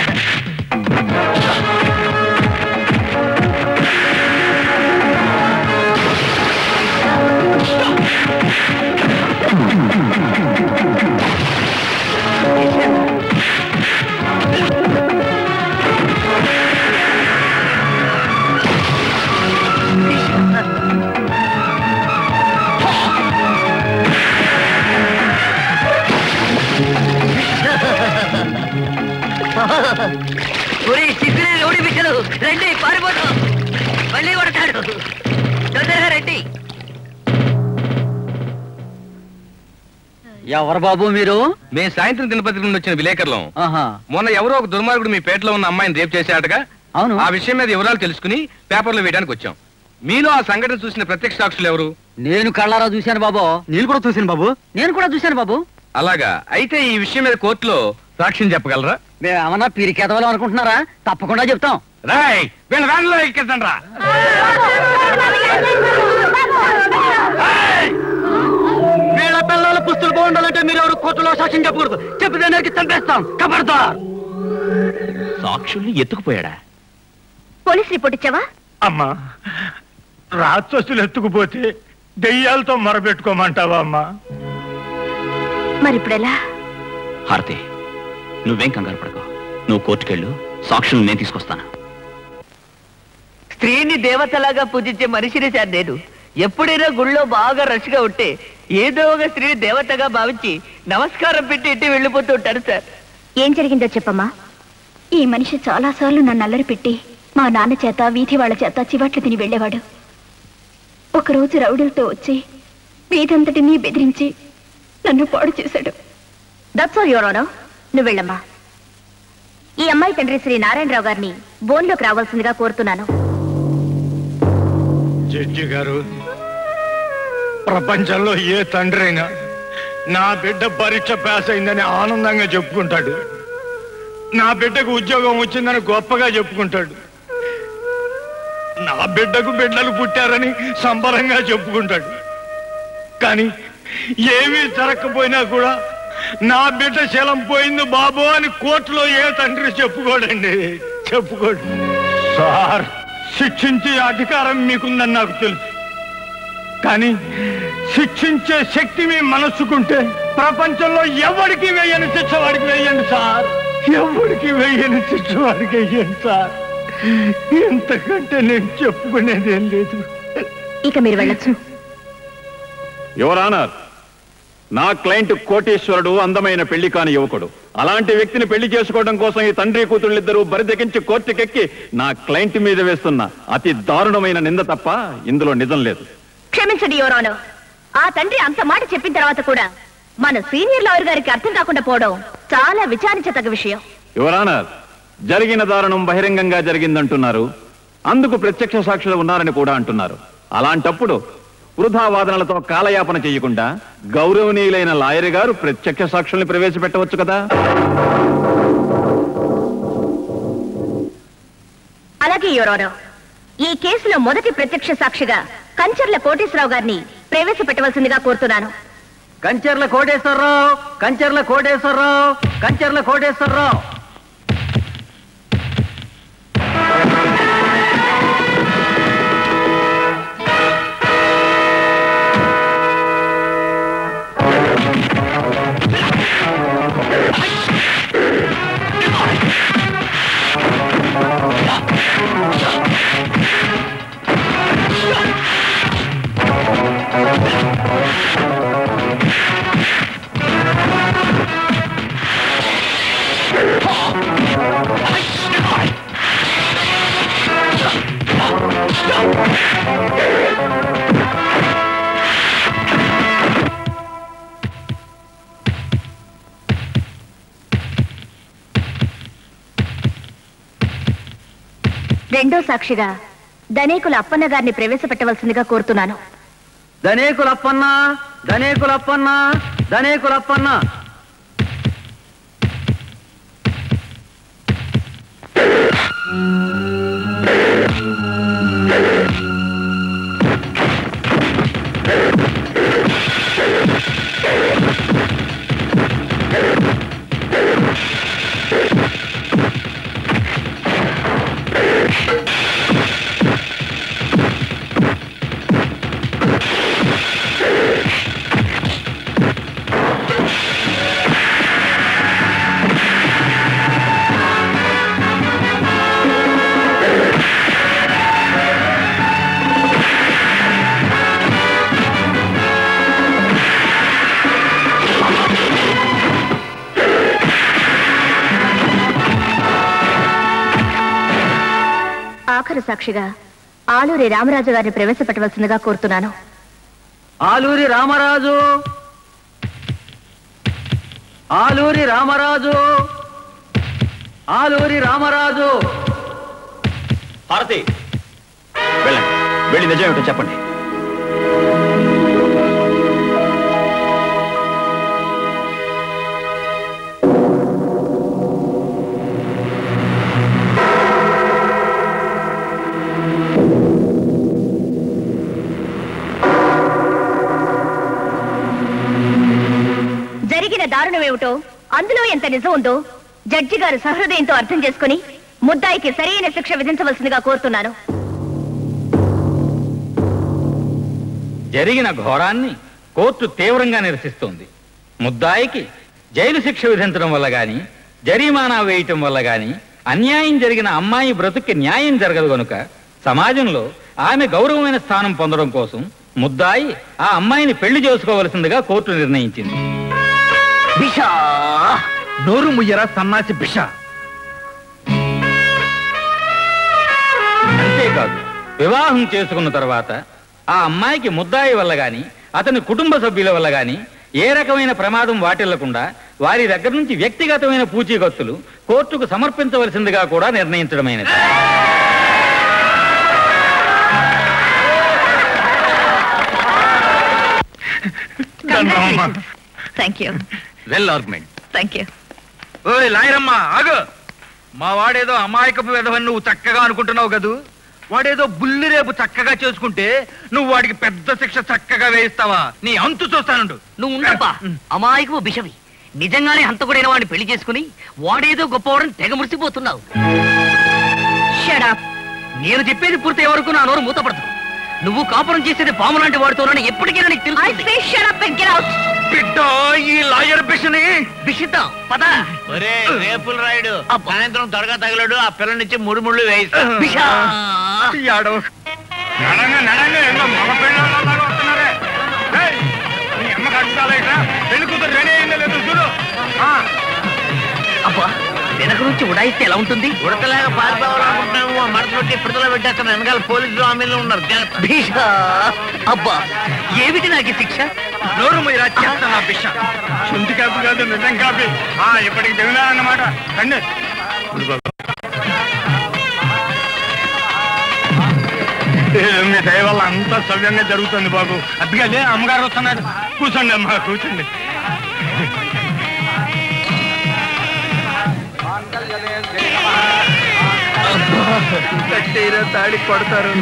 ఒరే సిగ్గులే ఓడి బిడ్డలు రండి పారిపోతాం మళ్ళీ కొడతాడు తొందరగా రండి ఎవరు బాబు మీరు మేము సాయంత్రం దినపత్రిక నుండి వచ్చిన విలేకరులం ఆహా మొన్న ఎవరో ఒక దుర్మార్గుడు మీ పేటలో ఉన్న అమ్మాయిని రేపు చేశాడగా అవును ఆ విషయం మీద వివరాలు తెలుసుకుని పేపర్లో వేయడానికి వచ్చాం మీలో ఆ సంఘటన చూసిన ప్రత్యక్ష సాక్షులు ఎవరు నేను కళ్ళారా చూశాను బాబు నేను కూడా చూశాను బాబు నేను కూడా చూశాను బాబు అలాగా అయితే ఈ విషయం మీద కోర్టులో సాక్ష్యం చెప్పగలరా మేము ఏమన్నా పిరికెదవాలం అనుకుంటున్నారా తప్పకుండా చెప్తాం రాయ్ వీళ్ళ వ్యాన్లో ఎక్కించండి రా వీళ్ళ పిల్లల పుస్తులు బాగుండాలంటే మీరు ఎవరు కోర్టులో సాక్ష్యం చెప్పకూడదు చెప్పితే నరికి చంపేస్తాం కబడతా సాక్షుల్ని ఎత్తుకుపోయాడా పోలీస్ రిపోర్ట్ ఇచ్చావా అమ్మా రాక్షసులు ఎత్తుకుపోతే దెయ్యాలతో మొరబెట్టుకోమంటావా అమ్మా మరి ఇప్పుడెలా హారతి నువ్వేం కంగారు పడకో నువ్వు కోర్టుకెళ్ళు సాక్షుల్ని నేను తీసుకొస్తాను స్త్రీని దేవతలాగా పూజించే మనిషిని సార్ నేను ఎప్పుడైనా గుళ్ళో బాగా రష్గా ఉంటే ఏదో ఒక స్త్రీని దేవతగా భావించి నమస్కారం పెట్టి ఇంటి వెళ్ళిపోతూ ఉంటాను సార్ ఏం జరిగిందో చెప్పమ్మా ఈ మనిషి చాలాసార్లు నన్ను అల్లరి పెట్టి మా నాన్న చేత వీధి వాళ్ళ చేత చివాట్లు తిని వెళ్ళేవాడు ఒకరోజు రౌడీలతో వచ్చి వీధంతటినీ బెదిరించి నన్ను పాడు చేశాడు దట్స్ ఆల్ యువర్ ఆనర్ నువ్వు వెళ్ళమ్మా ఈ అమ్మాయి తండ్రి శ్రీ నారాయణరావు గారిని బోన్లోకి రావాల్సిందిగా కోరుతున్నాను జడ్జి గారు ప్రపంచంలో ఏ తండ్రి అయినా నా బిడ్డ పరీక్ష పాస్ అయిందని ఆనందంగా చెప్పుకుంటాడు నా బిడ్డకు ఉద్యోగం వచ్చిందని గొప్పగా చెప్పుకుంటాడు నా బిడ్డకు బిడ్డలు పుట్టారని సంబరంగా చెప్పుకుంటాడు కానీ ఏమీ జరగకపోయినా కూడా నా బిడ్డ శలం పోయింది బాబు అని కోర్టులో ఏ తండ్రి చెప్పుకోడండి చెప్పుకోడు సార్ శిక్షించే అధికారం మీకుందని నాకు తెలుసు కానీ శిక్షించే శక్తి మీ మనస్సుకుంటే ప్రపంచంలో ఎవరికి వేయని శిక్ష వాడికి వేయండి సార్ ఎవరికి వేయని శిక్ష వాడికి వేయండి సార్ ఎంతకంటే నేను చెప్పుకునేది ఏం లేదు ఇక మీరు వెళ్ళొచ్చు యువర్ ఆనర్ నా క్లయింట్ కోటేశ్వరుడు అందమైన పెళ్లి కాని యువకుడు అలాంటి వ్యక్తిని పెళ్లి చేసుకోవడం కోసం ఈ తండ్రి కూతుళ్ళిద్దరూ బరిదెకించి కోర్టుకెక్కి నా క్లయింట్ మీద వేస్తున్న అతి దారుణమైన నింద తప్ప ఇందులో నిజం లేదు క్షమించండి యువర్ ఆనర్ ఆ తండ్రి అంత మాట చెప్పిన తర్వాత కూడా మన సీనియర్ లాయర్ గారికి అర్థం కాకుండా పోవడం చాలా విచారించదగ్గ విషయం యువర్ ఆనర్ జరిగిన దారుణం బహిరంగంగా జరిగిందంటున్నారు అందుకు ప్రత్యక్ష సాక్షులు ఉన్నారని కూడా అంటున్నారు అలాంటప్పుడు వృధా వాదనలతో కాలయాపన చేయకుండా గౌరవనీయులైన లాయర్ గారు ప్రత్యక్ష సాక్షుల్ని ప్రవేశపెట్టవచ్చు కదా అలాగే యువర్ ఆనర్ ఈ కేసులో మొదటి ప్రత్యక్ష సాక్షిగా కంచర్ల కోటేశ్వరరావు గారిని ప్రవేశపెట్టవలసిందిగా కోరుతున్నాను కంచర్ల కోటేశ్వరరావు కంచర్ల కోటేశ్వరరావు కంచర్ల కోటేశ్వరరావు రెండో సాక్షిగా ధనేకుల అప్పన్న గారిని ప్రవేశపెట్టవలసిందిగా కోరుతున్నాను ధనేకులప్పన్న ధనేకులప్పన్న ధనేకులప్పన్న ఆఖరు సాక్షిగా ఆలూరి రామరాజు గారిని ప్రవేశపెట్టవలసిందిగా కోరుతున్నాను ఆలూరి రామరాజు ఆలూరి రామరాజు ఆలూరి రామరాజు భారతి వెళ్ళండి వెళ్ళి నిజం ఏమిటో చెప్పండి జరిగిన దారుణమేమిటో అందులో ఎంత నిజం ఉందో జడ్జి గారు సహృదయంతో అర్థం చేసుకుని ముద్దాయికి సరైన శిక్ష విధించవలసిందిగా కోరుతున్నాను జరిగిన ఘోరాన్ని కోర్టు తీవ్రంగా నిరసిస్తోంది ముద్దాయికి జైలు శిక్ష విధించడం వల్ల గాని జరిమానా వేయటం వల్ల గాని అన్యాయం జరిగిన అమ్మాయి బ్రతుక్కి న్యాయం జరగదు గనుక సమాజంలో ఆమె గౌరవమైన స్థానం పొందడం కోసం ముద్దాయి ఆ అమ్మాయిని పెళ్లి చేసుకోవలసిందిగా కోర్టు నిర్ణయించింది బిషా నోరు ముయ్యరా సన్నాసి బిష అంతేకాదు వివాహం చేసుకున్న తర్వాత ఆ అమ్మాయికి ముద్దాయి వల్ల గాని అతని కుటుంబ సభ్యుల వల్ల గాని ఏ రకమైన ప్రమాదం వాటిల్లకుండా వారి దగ్గర నుంచి వ్యక్తిగతమైన పూచీకత్తులు కోర్టుకు సమర్పించవలసిందిగా కూడా నిర్ణయించడమైనది thank you well argument thank you ఓయ్ లాయరమ్మా ఆగు మా వాడేదో అమాయకపు విధవని నువ్వు చక్కగా అనుకుంటున్నావు కదూ వాడేదో బుల్లి రేపు చక్కగా చేసుకుంటే నువ్వు వాడికి పెద్ద శిక్ష చక్కగా వేయిస్తావా నీ అంతు చూస్తానుండు నువ్వు ఉండబ్బా అమాయకపు బిషవి నిజంగానే హంతకుడైన వాడిని పెళ్లి చేసుకుని వాడేదో గొప్పవాడని తెగ మురిసిపోతున్నావు నేను చెప్పేది పూర్తయ్యే వరకు నా నోరు మూతపడదు నువ్వు కాపురం చేసేది పాము లాంటి వాడితోనని ఎప్పటికైనా నీకు తెలుసు బిడ్డ ఈ లాయర్ బిషని బిషిత పద ఒరే రేపుల రాయుడు సాయంత్రం త్వరగా తగలడు ఆ పిల్లనిచ్చి ముడి ముళ్ళు వేయిస్తా బిషా యాడో నడంగా నడంగా ఎన్నో మగ పెళ్ళలాగా వస్తున్నారే ఏయ్, నీ అమ్మకి అడ్డుతాలే ఇక్కడ పెళ్లి కూతురు రెడీ అయిందో లేదో చూడు ఆ, అబ్బా వెనక నుంచి ఉడాయిస్తే ఎలా ఉంటుంది ఉడతలాగా పారిపోవాలనుకుంటున్నావు ఆ మడత పెట్టి పిడతలో పెట్టేస్తాను వెనకాల పోలీసులు ఆమెలు ఉన్నారు జాగ్రత్త. భీషా అబ్బా ఏమిటి నాకు ఈ శిక్ష నోరు మీరు చేస్తాను ఆ బిష చుంటి కాపీ కాదు నిజం కాపీ ఆ ఇప్పటికి తెలియదా అన్నమాట రండి మీ దయ వల్ల అంతా సవ్యంగా జరుగుతుంది బాబు అందుకని అమ్మగారు వస్తున్నారు కూర్చోండి అమ్మా కూర్చోండి కట్టేరా తాళి కొడతారు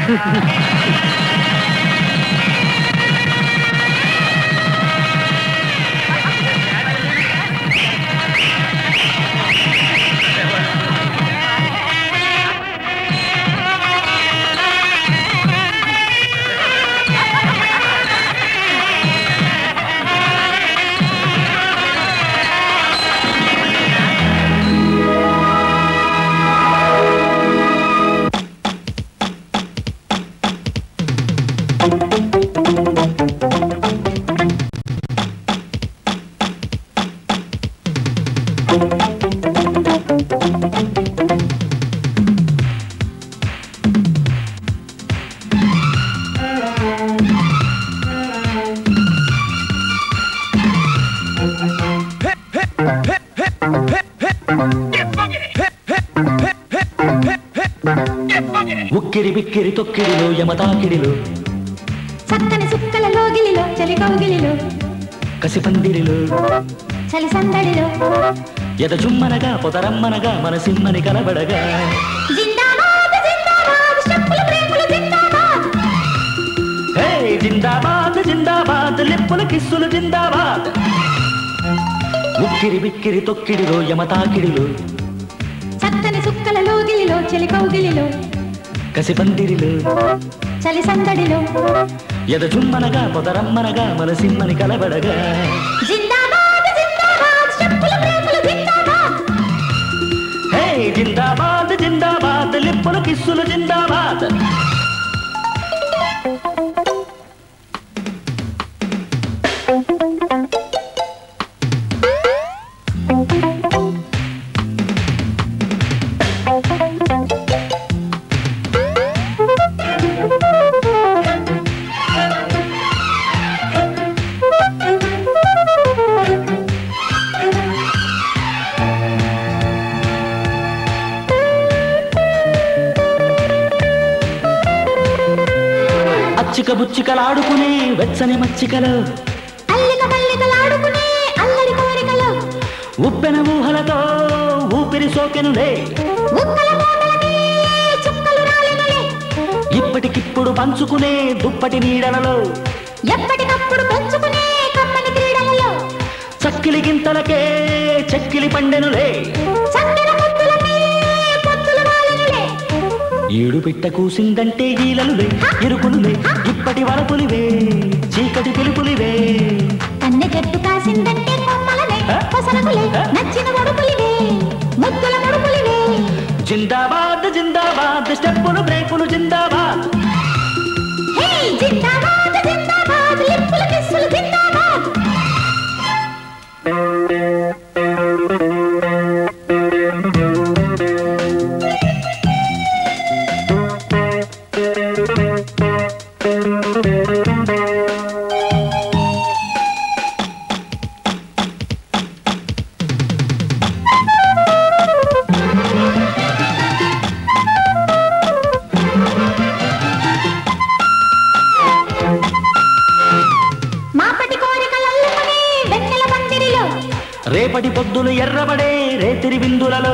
ఉక్కిరి బిక్కిరి తొక్కిడిలో యమతాకిడిలో చక్కని సుక్కల లోగిలిలో చలి కౌగిలిలో కసిపందిరిలో చలి సందడిలో ఎద జుమ్మనగా పొదరమ్మనగా మనసిమ్మని కలబడగా జిందాబాద్ జిందాబాద్ స్టెప్పుల బ్రేకులు జిందాబాద్ హే జిందాబాద్ జిందాబాద్ లిప్పుల కిస్సులు జిందాబాద్ ఉక్కిరి బిక్కిరి తొక్కిడిలో యమతాకిడిలో చక్కని సుక్కల లోగిలిలో చలి కౌగిలిలో కసిపందిరిలో చలి సందడిలో ఎద జుమ్మనగా పొదరమ్మనగా మనసిమ్మని కలబడగా జిందాబాద్ జిందాబాద్ స్టెప్పుల బ్రేకులు జిందాబాద్ హే జిందాబాద్ జిందాబాద్ లిప్పుల కిస్సులు జిందాబాద్ అచ్చిక బుచ్చికలాడుకునే వెచ్చని మచ్చికలో అల్లిక మల్లికలాడుకునే అల్లరి కోరికలో ఉప్పెన ఊహలతో ఊపిరి సోకెనులే ముక్కల మోతలనే చుక్కలు రాలినలే ఇప్పటికిప్పుడు పంచుకునే దుప్పటి నీడలలో ఎప్పటికప్పుడు పెంచుకునే కమ్మని క్రీడలలో చక్కిలి గింతలకే చెక్కిలి పండెనులే చక్కెర ముద్దులనే పొత్తులు వాలినులే ఏడు పిట్ట కూసిందంటే ఈలలులే ఇరుకులులే ఇప్పటి వరపులివే చీకటి పిలుపులివే కన్నె చెట్టు కాసిందంటే కొమ్మలనే పసరకులే నచ్చిన ముడుపులివే ముద్దుల ముడుపులివే జిందాబాద్ జిందాబాద్ స్టెప్పులు బ్రేకులు జిందాబాద్ హే జిందాబాద్ జిందాబాద్ లిప్పుల కిస్సులు జిందాబాద్ రేపటి పొద్దులు ఎర్రబడే రేతిరి బిందులలో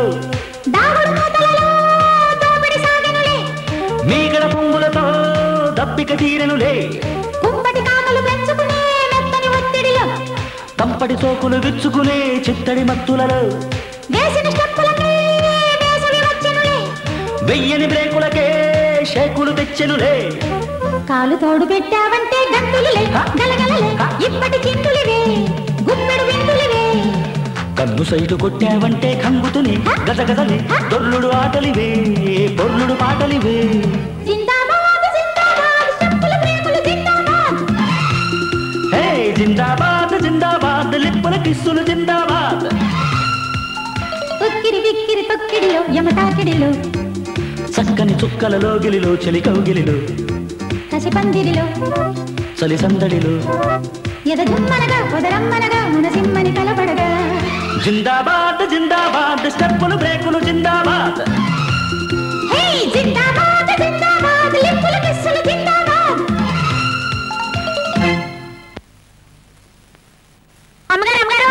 మీగడ పొంగులతో దప్పిక తీరెనులే కుంపటి కామలు పెంచుకునే మెత్తని ఒత్తిడిలో కంపటి సోకులు విచ్చుకునే చిత్తడి మత్తులలో వేసిన స్టెప్పులకి వేసవి వచ్చెనులే వెయ్యని బ్రేకులకే షేకులు తెచ్చెనులే కాలు తోడు పెట్టావంటే గంతులులే గలగలలే ఇప్పటి చింతులివే గుప్పెడు విందులివే కన్ను సైటు కొట్టావంటే కంగుతుని గజగజలే దొర్లుడు ఆటలివే బొర్లుడు పాటలివే జిందాబాద్ జిందాబాద్ స్టెప్పుల ప్రేమలు జిందాబాద్ హే జిందాబాద్ జిందాబాద్ లిప్పుల కిస్సులు జిందాబాద్ ఉక్కిరి విక్కిరి తొక్కిడిలో యమతాకిడిలో చక్కని చుక్కలలో గిలిలో చలి కౌగిలిలో కసిపందిరిలో చలి సందడిలో ఎద జుమ్మనగా పొదరమ్మనగా మునసిమ్మని కలపడగా జిందాబాద్ జిందాబాద్ స్టెప్పులు బ్రేకులు జిందాబాద్ హే జిందాబాద్ జిందాబాద్ లిప్పుల కిస్సులు జిందాబాద్ అమ్మగారు అమ్మగారు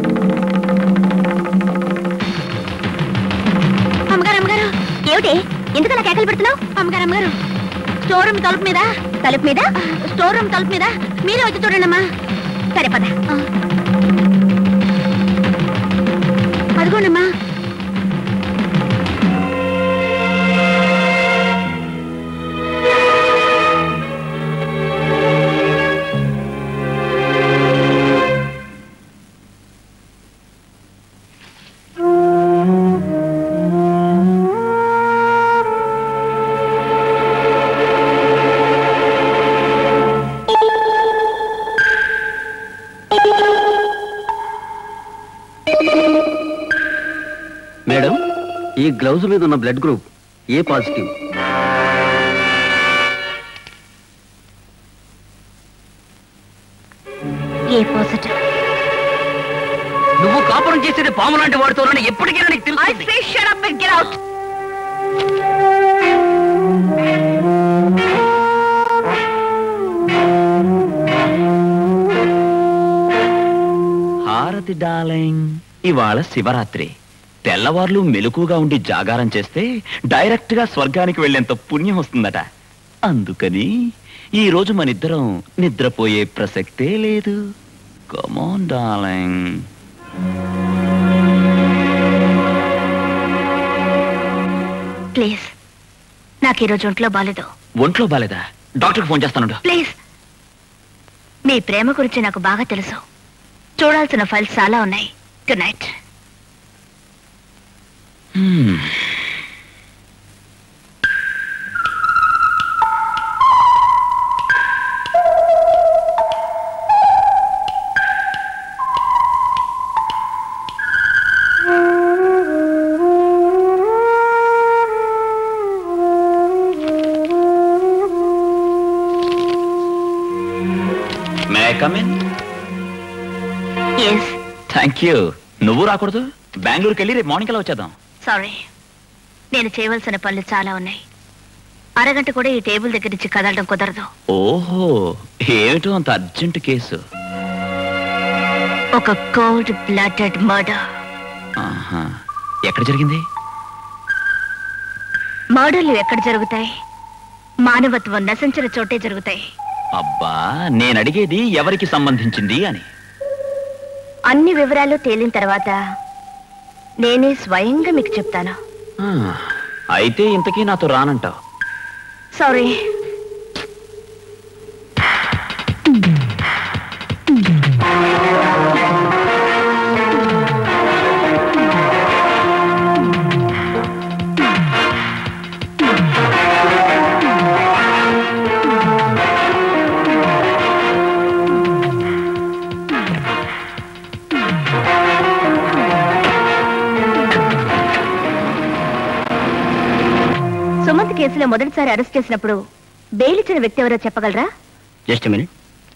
అమ్మగారు అమ్మగారు ఏమిటి ఎందుకు అలా కేకలు పెడుతున్నావు అమ్మగారు అమ్మగారు స్టోర్ రూమ్ తలుపు మీద తలుపు మీద స్టోర్ రూమ్ తలుపు మీద మీరే వచ్చి చూడండి అమ్మా సరే పద అదిగోండమ్మా మేడం ఈ గ్లౌజ్ మీద ఉన్న blood group A positive A positive నువ్వు కాపురం చేసేది పాము లాంటి వాడుతోనని ఎప్పటికైనా నీకు తెలుస్తుంది shut up and get out Harathi darling ఇవాళ శివరాత్రి తెల్లవార్లు మెలకుగా ఉండి జాగారం చేస్తే డైరెక్ట్ గా స్వర్గానికి వెళ్ళేంత పుణ్యం వస్తుందట అందుకని ఈ రోజు మనిద్దరం నిద్రపోయే ప్రసక్తే లేదు కమాన్ డార్లింగ్ ప్లీజ్ నాకు ఈరోజు ఒంట్లో బాలేదు ఒంట్లో బాలేదా డాక్టర్కి ఫోన్ చేస్తాను ప్లీజ్ మీ ప్రేమ గురించి నాకు బాగా తెలుసు చూడాల్సిన ఫైల్స్ చాలా ఉన్నాయి good night may come in yes thank you నువ్వు రాకూడదు బెంగళూరుకి వెళ్ళి రేపు మార్నింగ్ అలా వచ్చేద్దాం సారీ నేను చేయవలసిన పనులు చాలా ఉన్నాయి అరగంట కూడా ఈ టేబుల్ దగ్గర నుంచి కదలడం కుదరదు ఓహో ఏమిటో అంత అర్జెంట్ కేసు ఒక కోల్డ్ బ్లడెడ్ మర్డర్ ఆహా. ఎక్కడ జరిగింది మర్డర్లు ఎక్కడ జరుగుతాయి మానవత్వం నశించిన చోటే జరుగుతాయి అబ్బా నేను అడిగేది ఎవరికి సంబంధించింది అని అన్ని వివరాలు తేలిన తర్వాత నేనే స్వయంగా మీకు చెప్తాను ఆ, అయితే ఇంతకీ నాతో రానంటావు సారీ సుమంత్ కేసులో మొదటిసారి అరెస్ట్ చేసినప్పుడు బెయిల్ ఇచ్చిన వ్యక్తి ఎవరో చెప్పగలరా జస్ట్ మినిట్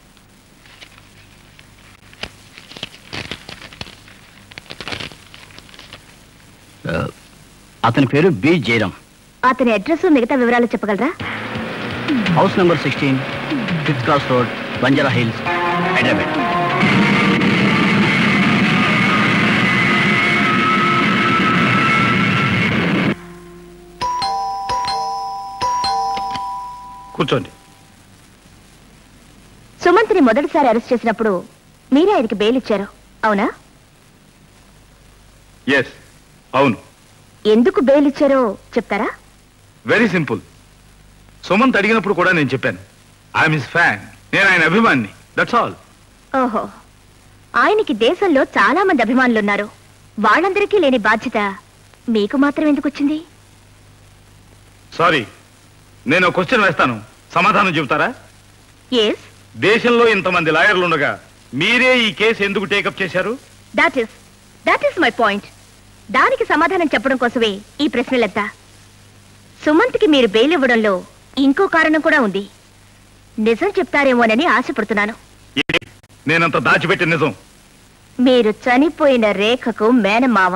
అతని పేరు బి జయరాం అతని అడ్రస్ మిగతా వివరాలు చెప్పగలరా house number sixteen fifth cross road Banjara Hills Hyderabad కూర్చోండి సుమంత్ని మొదటిసారి అరెస్ట్ చేసినప్పుడు మీరే ఆయనకి బెయిల్ ఇచ్చారు అవునా ఎస్ అవును ఎందుకు బెయిల్ ఇచ్చారో చెప్తారా వెరీ సింపుల్ సుమంత్ అడిగినప్పుడు కూడా నేను చెప్పాను ఐఎమ్ హిస్ ఫ్యాన్ నేను ఆయన అభిమాన్ని దట్స్ ఆల్ ఓహో ఆయనకి దేశంలో చాలా మంది అభిమానులున్నారు వాళ్ళందరికీ లేని బాధ్యత మీకు మాత్రం ఎందుకు వచ్చింది సారీ నేను క్వశ్చన్ వేస్తాను సమాధానం చెబుతారా ఎస్ దేశంలో ఇంతమంది లాయర్లు ఉండగా మీరే ఈ కేసు ఎందుకు టేకప్ చేశారు that is that is my point దానికి సమాధానం చెప్పడం కోసమే ఈ ప్రశ్నలెత్తా సుమంత్కి మీరు బెయిల్ ఇవ్వడంలో ఇంకో కారణం కూడా ఉంది నిజం చెప్తారేమోనని ఆశపడుతున్నాను నేనంత దాచిపెట్టిన నిజం మీరు చనిపోయిన రేఖకు మేనమావ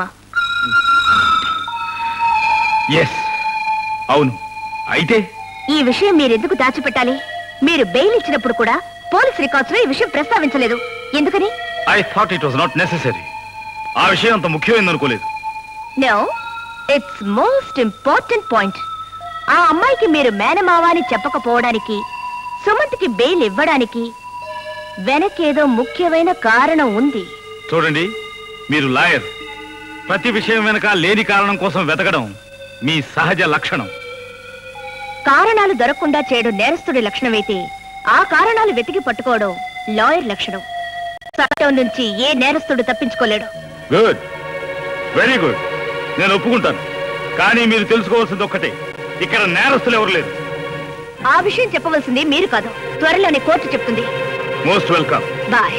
ఎస్ అవును అయితే ఈ విషయం మీరెందుకు దాచిపెట్టాలి మీరు బెయిల్ ఇచ్చినప్పుడు కూడా పోలీస్ రికార్డ్స్ లో ఈ విషయం ప్రస్తావించలేదు ఎందుకని I thought it was not necessary ఆ విషయం అంత ముఖ్యమైనది అనుకోలేదు no it's most important point ఆ అమ్మాయికి మీరు మేనమావ అని చెప్పకపోవడానికి సుమంత్కి బెయిల్ ఇవ్వడానికి వెనకేదో ముఖ్యమైన కారణం ఉంది చూడండి మీరు లాయర్ ప్రతి విషయం వెనక లేని కారణం కోసం వెతకడం మీ సహజ లక్షణం కారణాలు దొరకకుండా చేయడం నేరస్తుడి లక్షణమైతే ఆ కారణాలు వెతికి పట్టుకోవడం లాయర్ లక్షణం చట్టం నుంచి ఏ నేరస్తుడు తప్పించుకోలేడు గుడ్ వెరీ గుడ్ నేను ఒప్పుకుంటాను కానీ మీరు తెలుసుకోవాల్సింది ఒక్కటే ఇక్కడ నేరస్తులు ఎవరు లేరు ఆ విషయం చెప్పవలసింది మీరు కాదు త్వరలోనే కోర్టు చెప్తుంది most welcome boy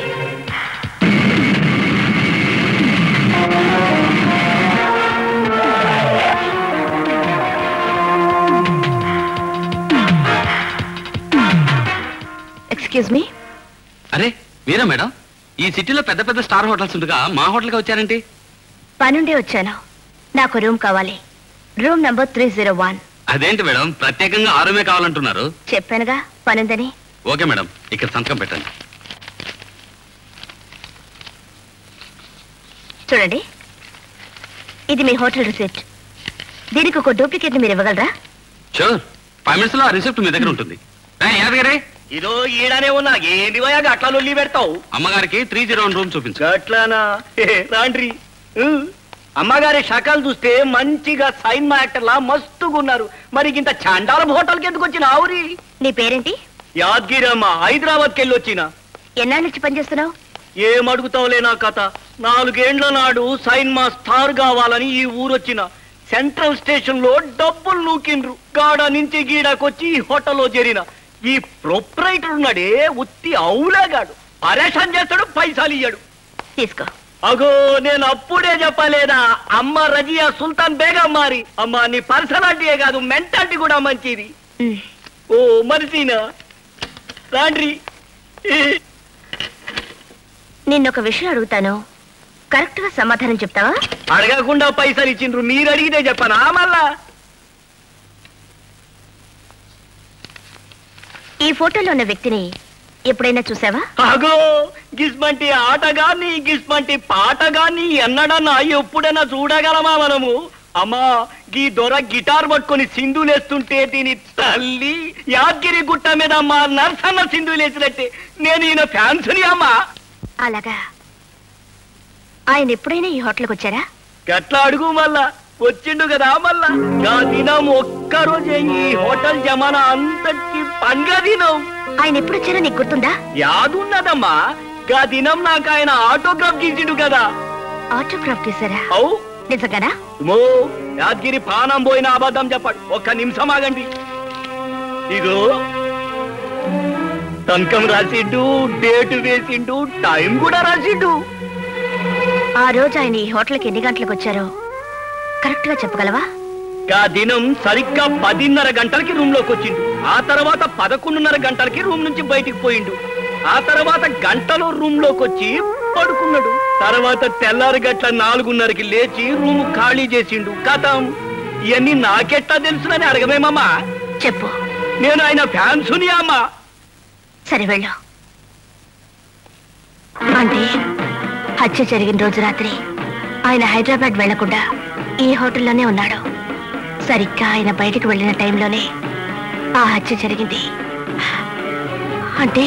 excuse me అరే మీరా మేడం ఈ సిటీలో పెద్ద పెద్ద స్టార్ హోటల్స్ ఉండగా మా హోటల్కి వచ్చారేంటి పనుండే వచ్చాను నాకు రూమ్ కావాలి room number three zero one అదేంటి మేడం ప్రత్యేకంగా ఆ రూమే కావాలంటున్నారు చెప్పానుగా పనుందని ఓకే మేడం ఇక్కడ సంతకం పెట్టండి చూడండి ఇది మీ హోటల్ రిసిప్ట్ దీనికి ఒక డూప్లికేట్ మీరు ఇవ్వగలరా షూర్ ఫైవ్ మినిట్స్ లో ఆ రిసిప్ట్ మీ దగ్గర ఉంటుంది ఏయ్, యాదగిరి ఇదో ఈడనే ఉన్నా ఏంది పోయా గట్ల లొల్లి పెడతావు అమ్మగారికి త్రీ జీరో వన్ రూమ్ చూపించు గట్లానా హే, రాండ్రి ఉ. అమ్మగారి షకాలు చూస్తే మంచిగా సైన్ యాక్టర్ లా మస్తుగా ఉన్నారు మరి ఇంత చండాల హోటల్కి ఎందుకు వచ్చిన ఆవురి నీ పేరేంటి యాద్గిరమ్మ హైదరాబాద్కి వెళ్ళి వచ్చిన ఎన్నాళ్ళ నుంచి పనిచేస్తున్నావు ఏం అడుగుతావులే నా కథ నాలుగేండ్ల నాడు సైన్ మా స్టార్ కావాలని ఈ ఊరొచ్చిన సెంట్రల్ స్టేషన్ లో డబ్బులు నూకిండ్రు గాడ నుంచి గీడాకొచ్చి ఈ హోటల్లో చేరిన ఈ ప్రొప్రైటర్ ఉన్నాడే ఉత్తి అవులాగాడు పరేషాన్ చేస్తాడు పైసలు ఇయ్యాడు తీసుకో అగో నేను అప్పుడే చెప్పలేదా అమ్మ రజియా సుల్తాన్ బేగం మారి అమ్మ నీ పర్సనాలిటీయే కాదు మెంటాలిటీ కూడా మంచిది ఓ మనిషినా రాండ్రి నిన్నొక విషయం అడుగుతాను కరెక్ట్ గా సమాధానం చెప్తావా అడగకుండా పైసలు ఇచ్చిండ్రు మీరు అడిగితే చెప్పనా మళ్ళా ఈ ఫోటోలో ఉన్న వ్యక్తిని ఎప్పుడైనా చూసావా అగో గిస్మంటి ఆటగాన్ని గిస్మంటి పాటగాన్ని ఎన్నడన్నా ఎప్పుడైనా చూడగలమా మనము అమ్మా గీ దొర గిటార్ పట్టుకొని సింధులేస్తుంటే దీని తల్లి యాదగిరి గుట్ట మీద మా నర్సన్న సింధులేసినట్టే నేను ఈయన ఫ్యాన్స్ని అమ్మా అలాగా ఆయన ఎప్పుడైనా ఈ హోటల్కి వచ్చారా గట్లా అడుగు మళ్ళా వచ్చిండు కదా మళ్ళా గా దినం ఒక్కరోజే ఈ హోటల్ జమానా అంతటి పండుగ దినం ఆయన ఎప్పుడు వచ్చారో నీకు గుర్తుందా యాదున్నదమ్మా గా దినం నాకు ఆయన ఆటోగ్రాఫ్ గీసిండు కదా ఆటోగ్రాఫ్ తీసారా అవు నిజంగానా మో యాదగిరి పానం పోయిన అబద్ధం చెప్పాడు ఒక్క నిమిషం ఆగండి ఇగో టంకం రాసిండు డేట్ వేసిండు టైం కూడా రాసిండు ఆ రోజు ఆయన ఈ హోటల్కి ఎన్ని గంటలకు వచ్చారో కరెక్ట్ గా చెప్పగలవా ఆ దినం సరిగ్గా పదిన్నర గంటలకి రూమ్ లోకి వచ్చిండు ఆ తర్వాత పదకొండున్నర గంటలకి రూమ్ నుంచి బయటికి పోయిండు ఆ తర్వాత గంటలో రూమ్ లోకి వచ్చి పడుకున్నాడు తర్వాత తెల్లారి గట్ల నాలుగున్నరకి లేచి రూమ్ ఖాళీ చేసిండు కథం ఇవన్నీ నాకెట్టా తెలుసునని అడగమేమమ్మా చెప్పు నేను ఆయన ఫ్యాన్సుని అమ్మా సరే వెళ్ళు అంటే హత్య జరిగిన రోజు రాత్రి ఆయన హైదరాబాద్ వెళ్లకుండా ఈ హోటల్లోనే ఉన్నాడు సరిగ్గా ఆయన బయటికి వెళ్ళిన టైంలోనే ఆ హత్య జరిగింది అంటే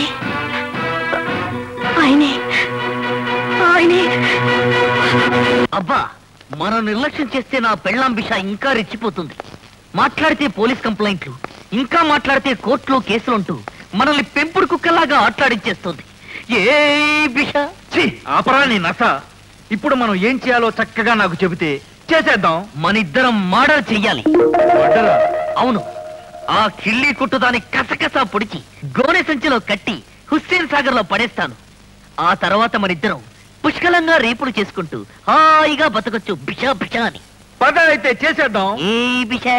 ఆయనే ఆయనే అబ్బా మనం నిర్లక్ష్యం చేస్తే నా పెళ్ళాం బిష ఇంకా రెచ్చిపోతుంది మాట్లాడితే పోలీస్ కంప్లైంట్లు ఇంకా మాట్లాడితే కోర్టులో కేసులుంటూ మనల్ని పెంపుడు కుక్కలాగా ఆట్లాడించేస్తుంది ఏ బిష ఆపరా నీ నస ఇప్పుడు మనం ఏం చేయాలో చక్కగా నాకు చెబితే చేసేద్దాం మన ఇద్దరం మర్డర్ చెయ్యాలి అవును ఆ కిళ్ళి కుట్టు దాని కసకస పొడిచి గోనె సంచిలో కట్టి హుస్సేన్ సాగర్ లో పడేస్తాను ఆ తర్వాత మనిద్దరం పుష్కలంగా రేపులు చేసుకుంటూ హాయిగా బతకొచ్చు బిషా బిషా అని పద అయితే చేసేద్దాం ఏ బిషా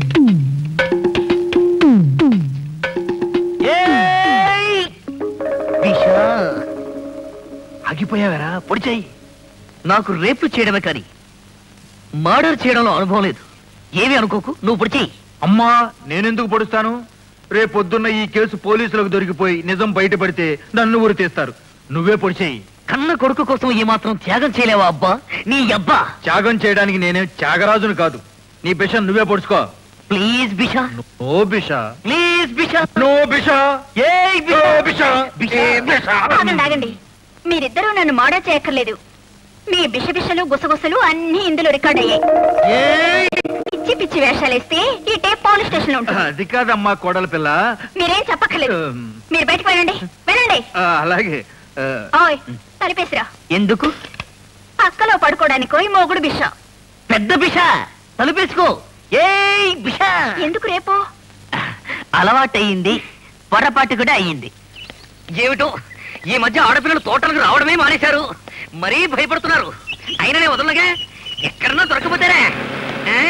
ఏయ్! బిషా ఆగిపోయావరా పొడి చెయ్యి నాకు రేపు చేయడమే కానీ మర్డర్ చేయడంలో అనుభవం లేదు ఏమీ అనుకోకు నువ్వు పొడి చెయ్యి అమ్మా నేనెందుకు పొడుస్తాను రేపొద్దున్న ఈ కేసు పోలీసులకు దొరికిపోయి నిజం బయటపడితే నన్ను ఊరి తీస్తారు నువ్వే పొడిచేయి కన్న కొడుకు కోసం ఈ మాత్రం త్యాగం చేయలేవా అబ్బా నీ అబ్బా త్యాగం చేయడానికి నేనే త్యాగరాజును కాదు నీ బిష నువ్వే పొడుచుకో ప్లీజ్ బిషా ఓ బిష ప్లీజ్ బిషా నో బిష ఏ బిష ఆగండి ఆగండి మీరిద్దరూ నన్ను మర్డర్ చేయక్కర్లేదు మీ బిషబిషలు గుసగుసలు అన్ని ఇందులో రికార్డ్ అయ్యాయి పిచ్చి పిచ్చి వేషాలేస్తే ఈ టేప్ పోలీస్ స్టేషన్ లో ఉంటుంది అది కాదమ్మా కోడల పిల్ల మీరేం చెప్పక్కర్లేదు మీరు బయటకు వెళ్ళండి వెళ్ళండి ఆ, అలాగే ఆ, ఓయ్ తలిపేసిరా ఎందుకు పక్కలో పడుకోవడానికో ఈ మొగుడు బిష పెద్ద బిష తలుపేసుకో ఏయ్ బిష ఎందుకు రేపు అలవాటయింది పొరపాటు కూడా అయ్యింది ఏమిటో ఈ మధ్య ఆడపిల్లలు తోటలకు రావడమే మానేశారు మరీ భయపడుతున్నారు అయిననే వదలగా ఎక్కడన్నా దొరకపోతేనే ఆ?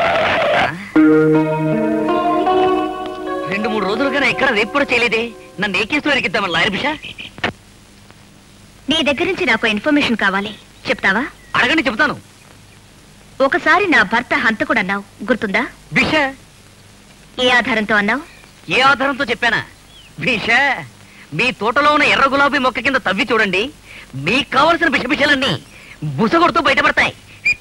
రెండు మూడు రోజులుగా నా ఎక్కడ రేపు కూడా చేయలేదే నన్ను ఏ కేసులో ఎరికిద్దామని లాయర్ బిష నీ దగ్గర నుంచి నాకు ఇన్ఫర్మేషన్ కావాలి చెప్తావా అడగండి చెప్తాను ఒకసారి నా భర్త హంతకుడు అన్నావు గుర్తుందా బిష ఏ ఆధారంతో అన్నావు ఏ ఆధారంతో చెప్పానా భీష మీ తోటలో ఉన్న ఎర్ర గులాబీ మొక్క కింద తవ్వి చూడండి మీకు కావలసిన బిషబిషలన్నీ బుసగొడుతూ బయటపడతాయి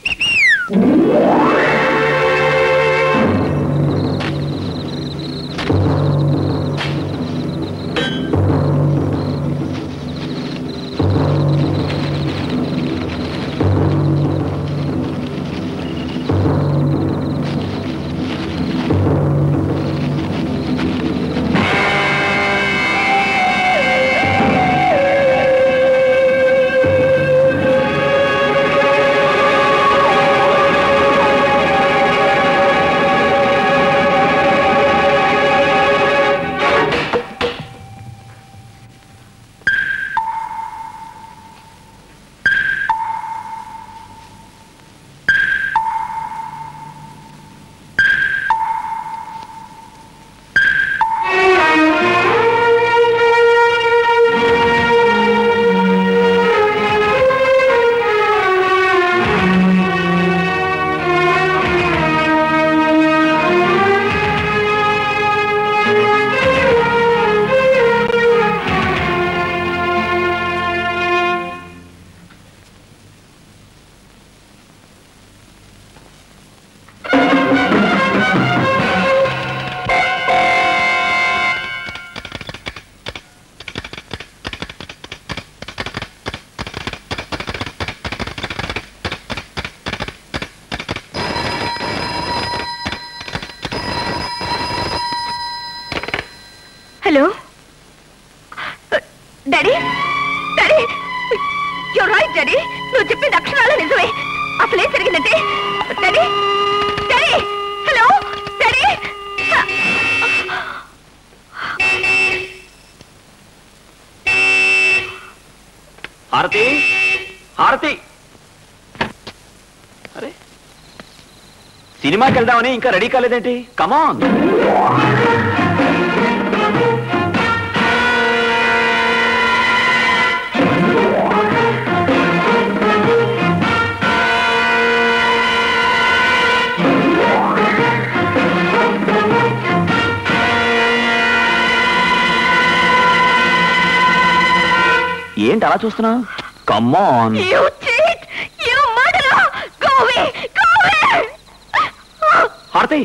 hello daddy daddy you right daddy నువ్వు చెప్పింది అక్షరాలు నిజమే అసలు ఏం జరిగిందంటే డాడీ డాడీ హలో డాడీ హారతి హారతి అరే సినిమాకి వెళ్దామని ఇంకా రెడీ కాలేదేంటి కమాన్ ఏంటి అలా చూస్తున్నావు come on you cheat you murderer go away go away Harathi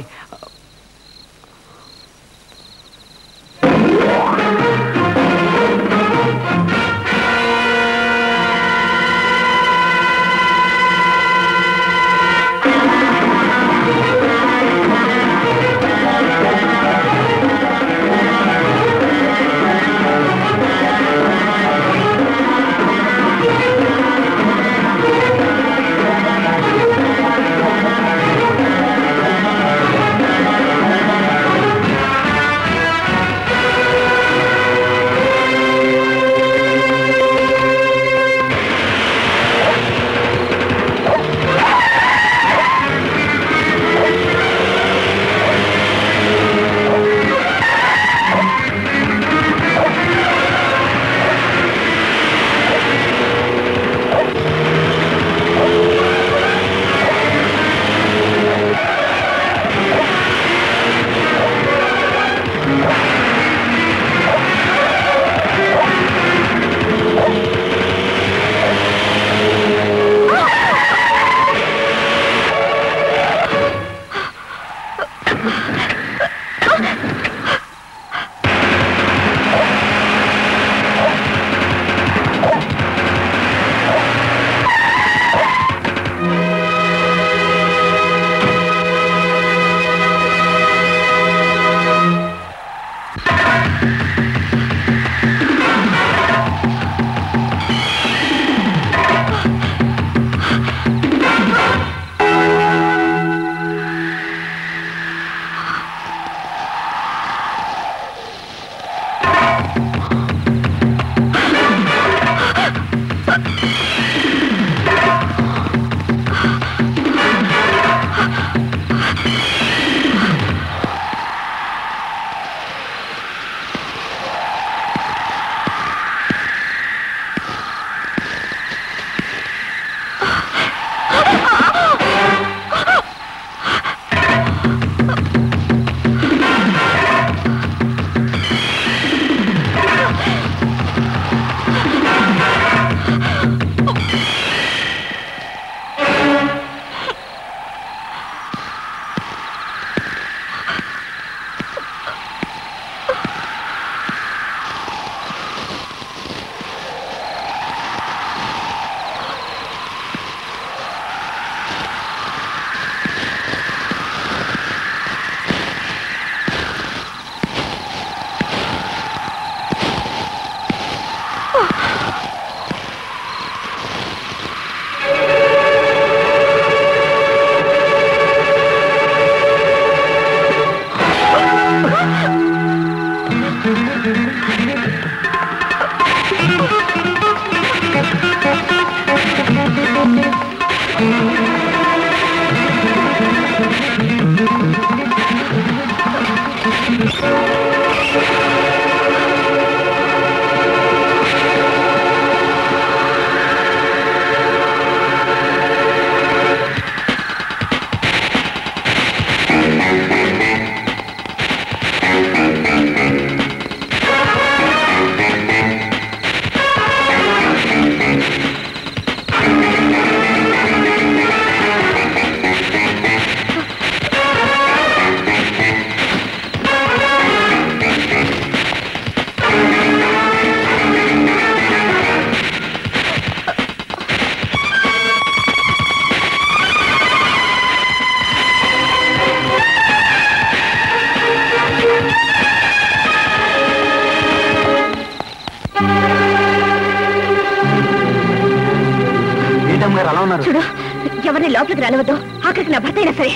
అమ్మగారు అలా ఉన్నారు చూడు ఎవరిని లోపలికి రానివద్దు ఆఖరికి నా భర్త అయినా సరే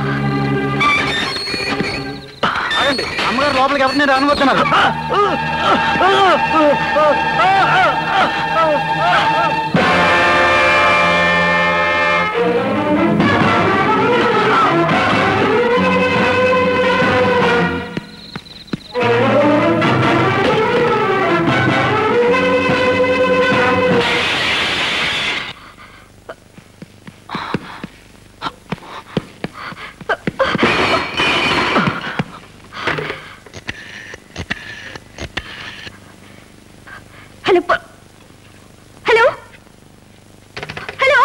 అమ్మగారు లోపలికి ఎవరిని రానివస్తున్నారు హలో ప- హలో హలో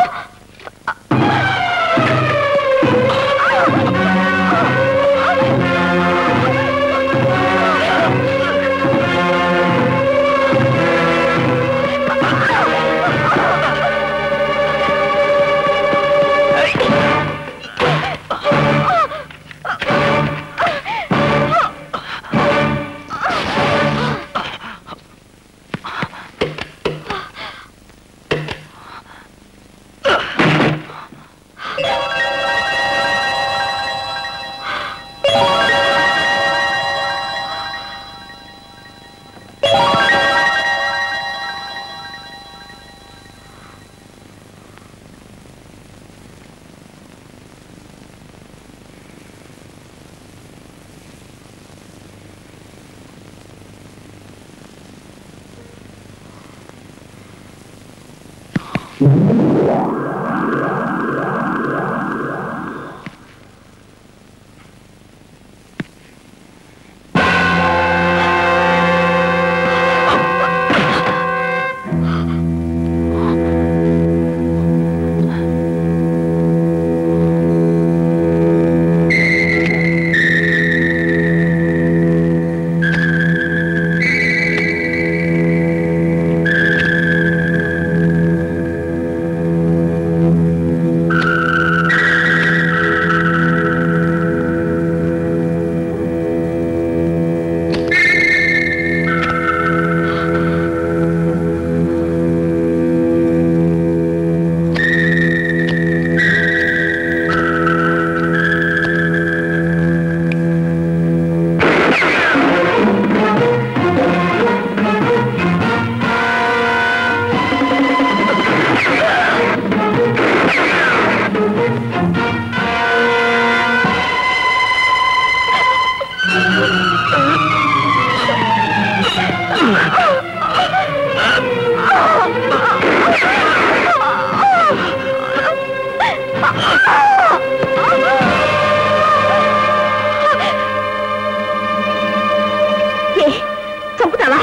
ఏ చంపుతావా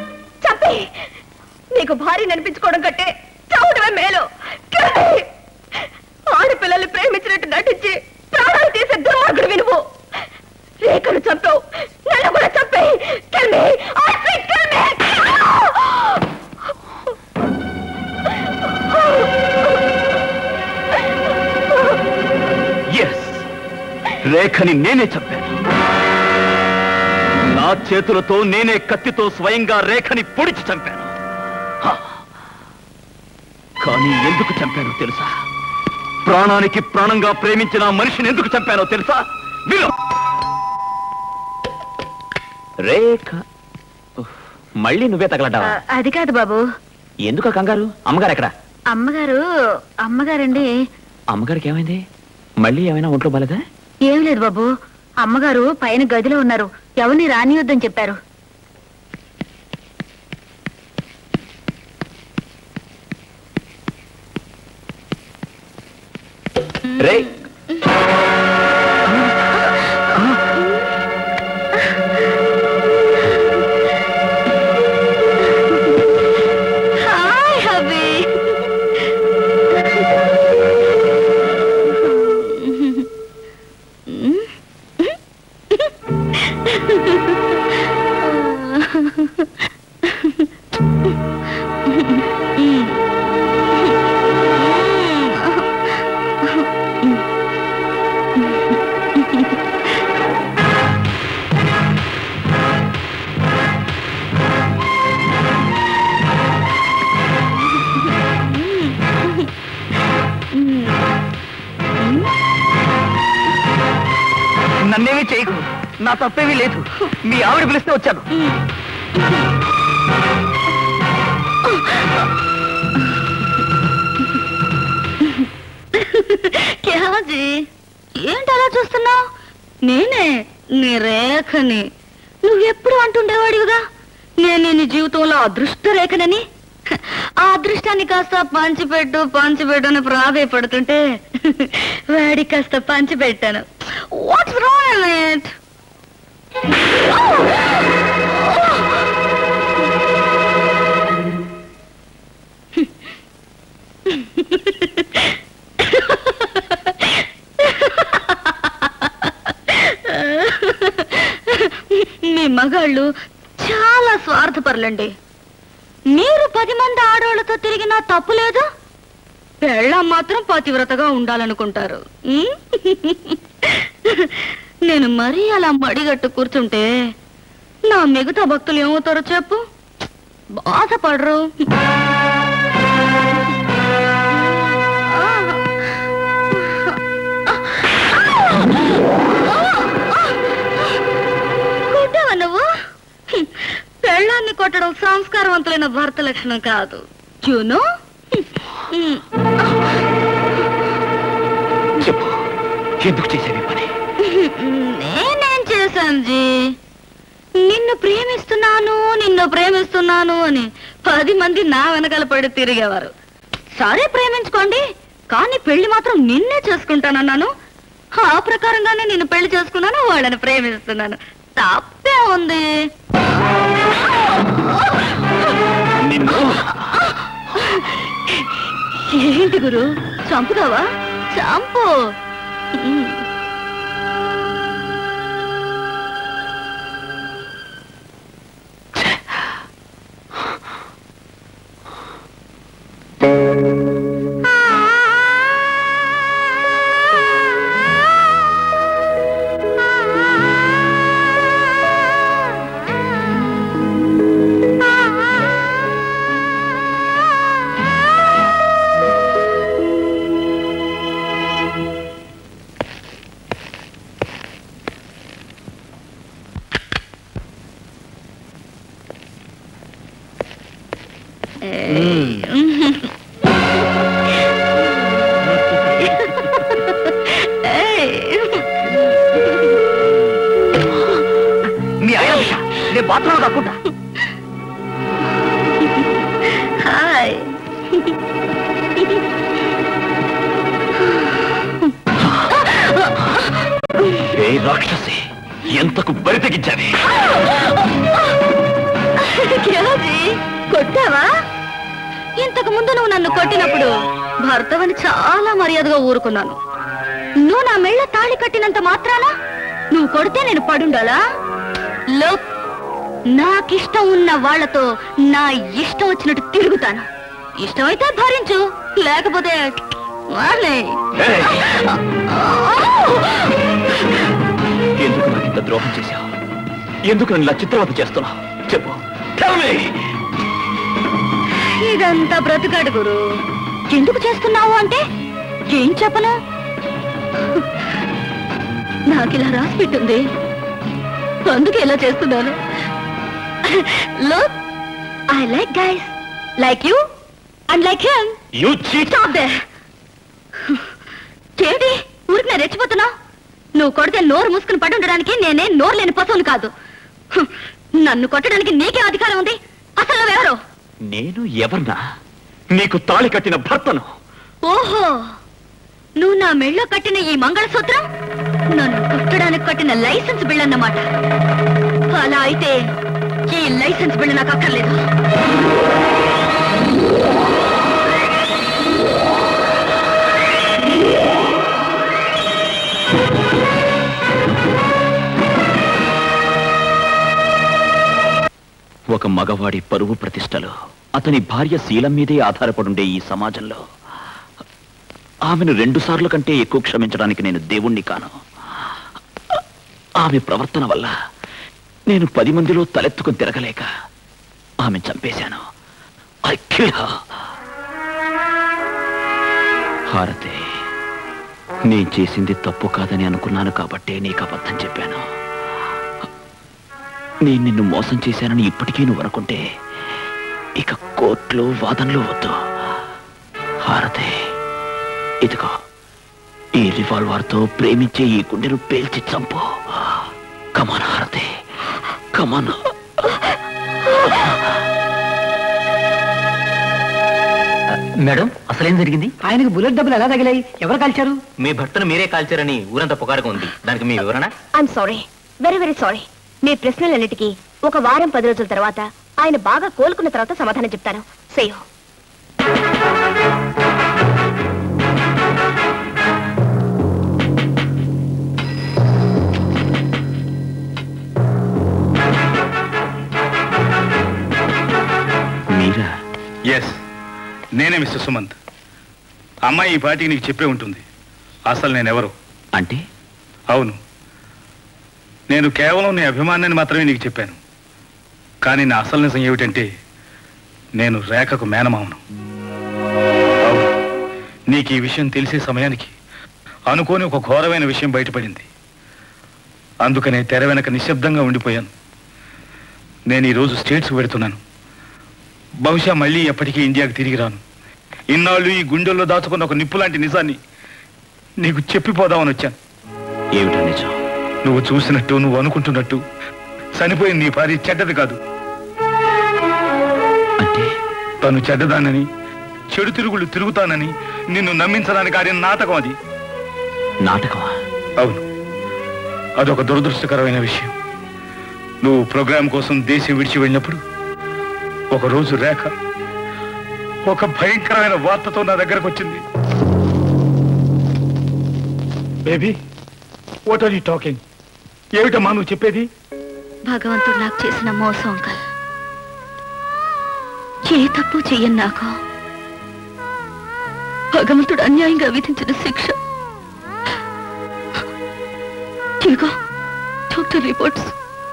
చంపి నీకు భార్య అనిపించుకోవడం కంటే చావడమే మేలు కానీ ఆడపిల్లల్ని ప్రేమించినట్టు నటించి ప్రాణాలు తీసే దుర్మార్గుడు వినువు రేఖను చంపావు నన్ను కూడా చంపే Kill me! I said kill me! Yes రేఖని నేనే చంపాను నా చేతులతో నేనే కత్తితో స్వయంగా రేఖని పొడిచి చంపాను హా. కానీ ఎందుకు చంపానో తెలుసా ప్రాణానికి ప్రాణంగా ప్రేమించిన ఆ మనిషిని ఎందుకు చంపానో తెలుసా విను రేఖ ఉఫ్, మళ్ళీ నువ్వే తగలడ్డావా అది కాదు బాబు ఎందుకు ఆ కంగారు అమ్మగారు ఎక్కడ అమ్మగారు అమ్మగారండి అమ్మగారికి ఏమైంది మళ్ళీ ఏమైనా ఒంట్లో బాలేదా ఏం లేదు బాబు అమ్మగారు పైన గదిలో ఉన్నారు ఎవరిని రానియొద్దని చెప్పారు రే హాయ్ హబీ నా తప్పేమీ లేదు మీ ఆవిడ పిలిస్తే వచ్చాను క్యాజీ ఏంటి అలా చూస్తున్నావు నేనే నీ రేఖని నువ్వెప్పుడు అంటుండేవాడివిగా నేను నీ జీవితంలో అదృష్ట రేఖనని ఆ అదృష్టాన్ని కాస్త పంచిపెట్టు పంచిపెట్టు అని ప్రాధాయపడుతుంటే వాడి కాస్త పంచిపెట్టాను వాట్స్ రాంగ్ ఇట్ మీ మగాళ్ళు చాలా స్వార్థపరులండి మీరు పది మంది ఆడవాళ్ళతో తిరిగినా తప్పు లేదు పెళ్ళం మాత్రం పతివ్రతగా ఉండాలనుకుంటారు ఉమ్? నేను మరీ అలా మడిగట్టు కూర్చుంటే నా మిగతా భక్తులు ఏమవుతారో చెప్పు బాధపడరు కొట్టావా నువ్వు హ్మ్. పెళ్ళాన్ని కొట్టడం సంస్కారవంతులైన భర్త లక్షణం కాదు యూనో చెప్పు ఎందుకు చేసేవి పని నేనేం చేశాను జీ నిన్ను ప్రేమిస్తున్నాను నిన్ను ప్రేమిస్తున్నాను అని పది మంది నా వెనకాల పడి తిరిగేవారు సరే ప్రేమించుకోండి కానీ పెళ్లి మాత్రం నిన్నే చేసుకుంటానన్నాను ఆ ప్రకారంగానే నిన్ను పెళ్లి చేసుకున్నాను వాళ్ళని ప్రేమిస్తున్నాను తప్పే ఉంది నిన్ను ఏంటి గురు చంపుతావా చంపు ఉమ్. మీ ఆయన భిష నేను బాత్రూంలో దక్కుంటా హాయ్ ఏ రాక్షసి ఎంతకు బరి తెగించావి క్యాజీ కొట్టావా ఇంతకు ముందు నువ్వు నన్ను కొట్టినప్పుడు భర్తవని చాలా మర్యాదగా ఊరుకున్నాను నువ్వు నా మెళ్ళ తాళి కట్టినంత మాత్రాన నువ్వు కొడితే నేను పడుండాలా లో నాకిష్టం ఉన్న వాళ్ళతో నా ఇష్టం వచ్చినట్టు తిరుగుతాను ఇష్టమైతే భరించు లేకపోతే వాళ్ళే ఎందుకు నాకు ఇంత ద్రోహం చేశావు ఎందుకు నన్ను ఇలా చిత్రవత చేస్తున్నావు చెప్పు Tell me! ఇదంతా బ్రతికాడు గురు ఎందుకు చేస్తున్నావు అంటే ఏం చెప్పను నాకు ఇలా రాసి పెట్టింది అందుకే ఇలా చేస్తున్నాను look I like guys like you and like him You cheat! Stop దే ఏంటి ఊరికి నేను రెచ్చిపోతున్నా నువ్వు కొడితే నోరు మూసుకుని పడి ఉండడానికి నేనే నోరు లేని పశువుని కాదు హ్మ్. నన్ను కొట్టడానికి నీకే అధికారం ఉంది అసలు నువ్వెవరు నేను ఎవర్నా నీకు తాళి కట్టిన భర్తను ఓహో నువ్వు నా మెళ్ళో కట్టిన ఈ మంగళసూత్రం నన్ను కుట్టడానికి కట్టిన లైసెన్స్ బిల్ అన్నమాట అలా అయితే ఈ లైసెన్స్ బిల్ నాకు అక్కర్లేదు ఒక మగవాడి పరువు ప్రతిష్టలు అతని భార్య శీలం మీదే ఆధారపడుండే ఈ సమాజంలో ఆమెను రెండు సార్లు కంటే ఎక్కువ క్షమించడానికి నేను దేవుణ్ణి కాను ఆమె ప్రవర్తన వల్ల నేను పది మందిలో తలెత్తుకుని తిరగలేక ఆమె చంపేశాను ఐ కిల్ హారతి నీ చేసింది తప్పు కాదని అనుకున్నాను కాబట్టే నీకు అబద్ధం చెప్పాను నేను నిన్ను మోసం చేశానని ఇప్పటికీ నువ్వు అనుకుంటే ఇక కోర్టులు వాదనలు వద్దు హారతే ఇదిగో ఈ రివాల్వర్తో ప్రేమించే ఈ గుండెను పేల్చి చంపు కమాన్ హారతే కమాన్ మేడం అసలేం జరిగింది ఆయనకు బుల్లెట్ డబ్బులు ఎలా తగిలాయి ఎవరు కాల్చారు మీ భర్తను మీరే కాల్చారని ఊరంతా పుకారుగా ఉంది దానికి మీ వివరణ I'm sorry very very sorry మీ ప్రశ్నలన్నిటికీ ఒక వారం పది రోజుల తర్వాత ఆయన బాగా కోలుకున్న తర్వాత సమాధానం చెప్తాను సేయో మీరా ఎస్ నేనే మిస్టర్ సుమంత్ అమ్మాయి ఈ పార్టీకి నీకు చెప్పే ఉంటుంది అసలు నేనెవరు అంటే అవును నేను కేవలం నీ అభిమానాన్ని మాత్రమే నీకు చెప్పాను కానీ నా అసలు నిజం ఏమిటంటే నేను రేఖకు మేనమావను అవును నీకు ఈ విషయం తెలిసే సమయానికి అనుకోని ఒక ఘోరమైన విషయం బయటపడింది అందుకనే తెర వెనక నిశ్శబ్దంగా ఉండిపోయాను నేను ఈరోజు స్టేట్స్ పెడుతున్నాను బహుశా మళ్ళీ ఎప్పటికీ ఇండియాకి తిరిగి రాను ఇన్నాళ్ళు ఈ గుండెల్లో దాచుకున్న ఒక నిప్పు లాంటి నిజాన్ని నీకు చెప్పిపోదామని వచ్చాను ఏమిటో నిజం నువ్వు చూసినట్టు నువ్వు అనుకుంటున్నట్టు చనిపోయింది నీ భార్య చెడ్డది కాదు తను చెడ్డదానని చెడు తిరుగులు తిరుగుతానని నిన్ను నమ్మించడానికి ఆడిన నాటకం అది నాటకమా అవును అదొక దురదృష్టకరమైన విషయం నువ్వు ప్రోగ్రాం కోసం దేశం విడిచి వెళ్ళినప్పుడు ఒకరోజు రేఖ ఒక భయంకరమైన వార్తతో నా దగ్గరకు వచ్చింది baby what are you talking ఏమిటమ్మా నువ్వు చెప్పేది భగవంతుడు నాకు చేసిన మోసం అంకల్ ఏ తప్పు చెయ్యను నాకు భగవంతుడు అన్యాయంగా విధించిన శిక్ష ఇదిగో doctor reports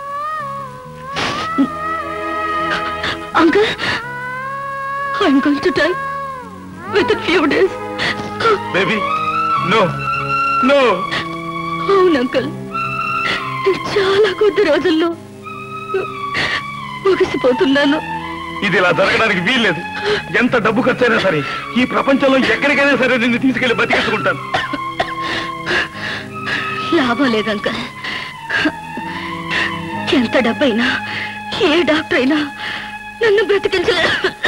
uncle I'm going to die within few days baby no no అవును అంకల్ చాలా కొద్ది రోజుల్లో ముగిసిపోతున్నాను ఇది ఇలా జరగడానికి వీల్లేదు ఎంత డబ్బు ఖర్చైనా సరే ఈ ప్రపంచంలో ఎక్కడికైనా సరే నిన్ను తీసుకెళ్లి బతికేసుకుంటాను లాభం లేదు అంకల్ ఎంత డబ్బైనా ఏ డాక్టర్ అయినా నన్ను బ్రతికించలే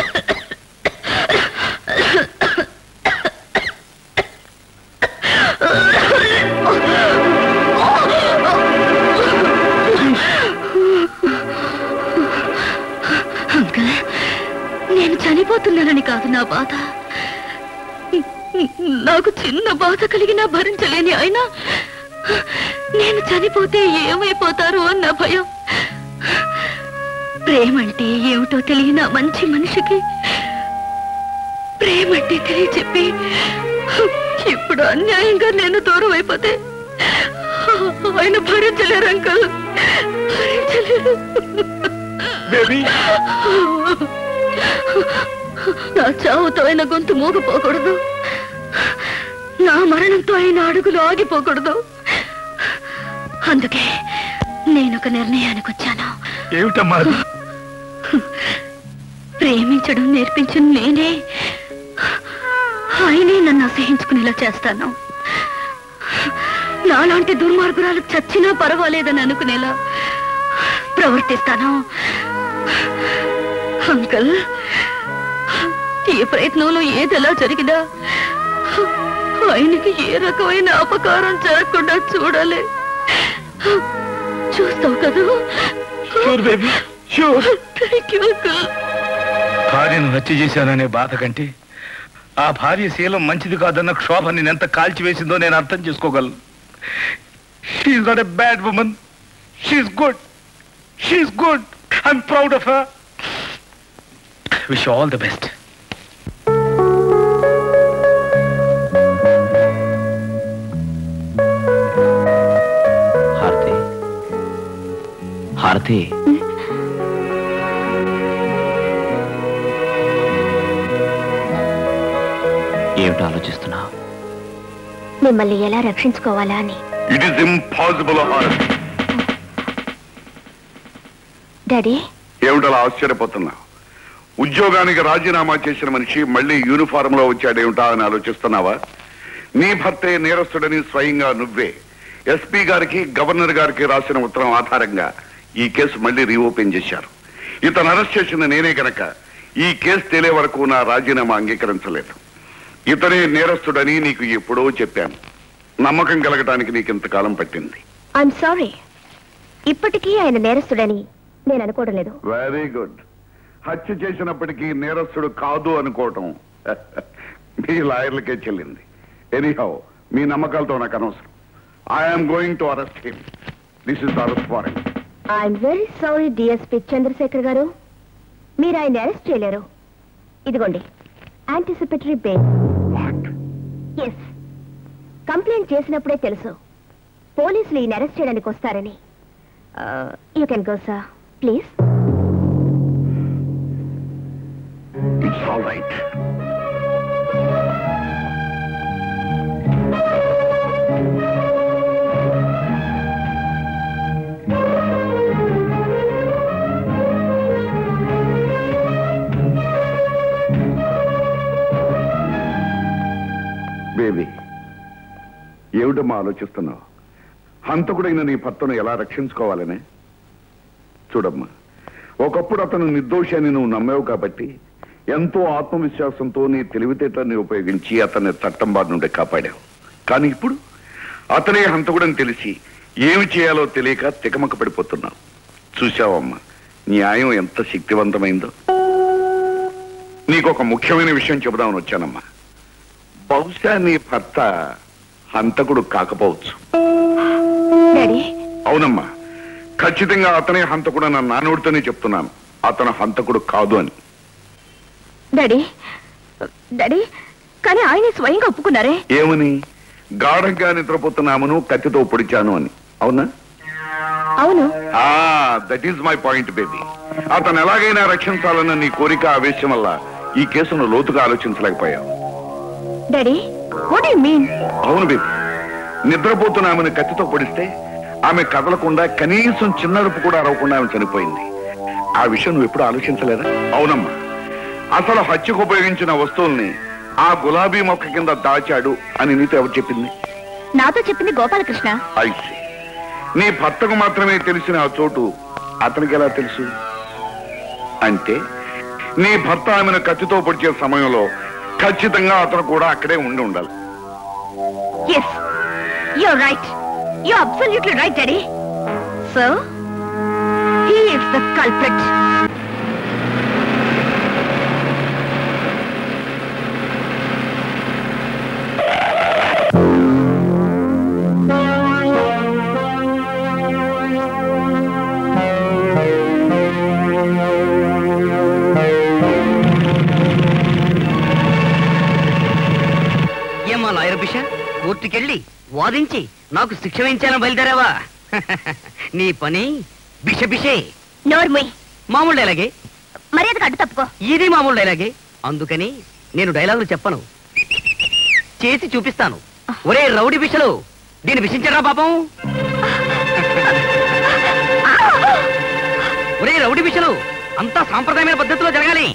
అంకల్ నేను చనిపోతున్నానని కాదు నా బాధ నాకు చిన్న బాధ కలిగినా భరించలేని ఆయన నేను చనిపోతే ఏమైపోతారు అన్న భయం ప్రేమంటే ఏమిటో తెలియని ఆ మంచి మనిషికి ప్రేమంటే తెలియచెప్పి ఇప్పుడు అన్యాయంగా నేను దూరం అయిపోతే ఆయన భరించలేరు అంకల్ భరించలేరు బేబీ నా చావుతో ఆయన గొంతు మూగపోకూడదు నా మరణంతో ఆయన అడుగులు ఆగిపోకూడదు అందుకే నేను ఒక నిర్ణయానికి వచ్చాను ఏమిటమ్మా అది? ప్రేమించడం నేర్పించిన నేనే ఆయనే నన్ను అసహించుకునేలా చేస్తాను నాలాంటి దుర్మార్గురాలు చచ్చినా పర్వాలేదని అనుకునేలా ప్రవర్తిస్తాను అంకల్ ఈ ప్రయత్నంలో ఏది ఎలా జరిగినా ఆయనకి ఏ రకమైన అపకారం జరగకుండా చూడాలి చూస్తావు కదా sure baby sure thank you uncle భార్యను హత్య చేశాననే బాధ కంటే ఆ భార్య శీలం మంచిది కాదన్న క్షోభ నేను ఎంత కాల్చివేసిందో నేను అర్థం చేసుకోగలను she's not a bad woman she's good she's good I'm proud of her wish all the best Harathi Harathi ఏమిటో ఆలోచిస్తున్నావు మిమ్మల్ని ఎలా రక్షించుకోవాలా అని ఇట్ ఈస్ ఇంపాసిబుల్ డాడీ ఏమిటలా ఆశ్చర్యపోతున్నావు ఉద్యోగానికి రాజీనామా చేసిన మనిషి మళ్ళీ యూనిఫారం లో వచ్చాడేమిటా అని ఆలోచిస్తున్నావా నీ భర్తే నేరస్తుడని స్వయంగా నువ్వే ఎస్పీ గారికి గవర్నర్ గారికి రాసిన ఉత్తరం ఆధారంగా ఈ కేసు మళ్ళీ రీఓపెన్ చేశారు ఇతను అరెస్ట్ చేసిన నేనే గనక ఈ కేసు తేలే వరకు నా రాజీనామా అంగీకరించలేదు ఇతనే నేరస్తుడని నీకు ఎప్పుడో చెప్పాను నమ్మకం కలగటానికి నీకు ఇంతకాలం పట్టింది ఐఎమ్ సారీ ఇప్పటికీ ఆయన నేరస్తుడని నేను అనుకోవడం లేదు వెరీ గుడ్ హత్య చేసినప్పటికీ నేరస్తుడు కాదు అనుకోవటం మీ లాయర్లకే చెల్లింది ఎనీహౌ మీ నమ్మకాలతో నాకు అనవసరం I'm going to arrest him this is arrest warrant I'm very sorry DSP Chandrasekhar garu మీరు ఆయన అరెస్ట్ చేయలేరు ఇదిగోండి యాంటిసిపేటరీ బెయిల్ ఎస్ కంప్లైంట్ చేసినప్పుడే తెలుసు పోలీసులు ఈయన అరెస్ట్ చేయడానికి వస్తారని you can go sir please it's all right baby ఏమిటమ్మా ఆలోచిస్తున్నావు హంతకుడైన నీ భర్తను ఎలా రక్షించుకోవాలనే చూడమ్మా ఒకప్పుడు అతను నిర్దోషి అని నువ్వు నమ్మావు కాబట్టి ఎంతో ఆత్మవిశ్వాసంతో నీ తెలివితేటల్ని ఉపయోగించి అతన్ని చట్టం బారి నుండి కాపాడావు కానీ ఇప్పుడు అతనే హంతకుడని తెలిసి ఏమి చేయాలో తెలియక తికమక పడిపోతున్నావు చూశావమ్మా న్యాయం ఎంత శక్తివంతమైందో నీకు ఒక ముఖ్యమైన విషయం చెబుదామని వచ్చానమ్మా బహుశా నీ భర్త హంతకుడు కాకపోవచ్చు డాడీ అవునమ్మా ఖచ్చితంగా అతనే హంతకుడు నా నాన్నోడితోనే చెప్తున్నాను అతను హంతకుడు కాదు అని డాడీ డాడీ కానీ ఆయనే స్వయంగా ఒప్పుకున్నారే ఏమని గాఢంగా నిద్రపోతున్నామను కత్తితో పొడిచాను అని అవునా అవును ఆ that is my point baby అతను ఎలాగైనా రక్షించాలన్న నీ కోరిక ఆవేశం వల్ల ఈ కేసును లోతుగా ఆలోచించలేకపోయావు డాడీ వాట్ యు మీన్ అవును బేబీ నిద్రపోతున్న ఆమెను కత్తితో పొడిస్తే ఆమె కదలకుండా కనీసం చిన్నడుపు కూడా అరవకుండా ఆమె చనిపోయింది ఆ విషయం నువ్వు ఎప్పుడు ఆలోచించలేదా అవునమ్మా అసలు హత్యకు ఉపయోగించిన వస్తువుల్ని ఆ గులాబీ మొక్క కింద దాచాడు అని నీతో ఎవరు చెప్పింది నాతో చెప్పింది గోపాలకృష్ణ ఐసి నీ భర్తకు మాత్రమే తెలిసిన ఆ చోటు అతనికి ఎలా తెలుసు అంటే నీ భర్త ఆమెను కత్తితో పొడిచే సమయంలో ఖచ్చితంగా అతను కూడా అక్కడే ఉండి ఉండాలి yes you right you absolutely right daddy so he is the culprit ఏమా లాయర్ బిష కోర్టుకెళ్ళి వాదించి నాకు శిక్ష వేయించాలని బయలుదేరావా నీ పని బిష బిషే నోర్ముయ్ మామూలు డైలాగే మర్యాదకు అడ్డు తప్పుకో ఇది మామూలు డైలాగే అందుకని నేను డైలాగులు చెప్పను చేసి చూపిస్తాను ఒరే రౌడీ బిషలు దీన్ని విషించరా పాపం ఒరే రౌడీ బిషలు అంతా సాంప్రదాయమైన పద్ధతిలో జరగాలి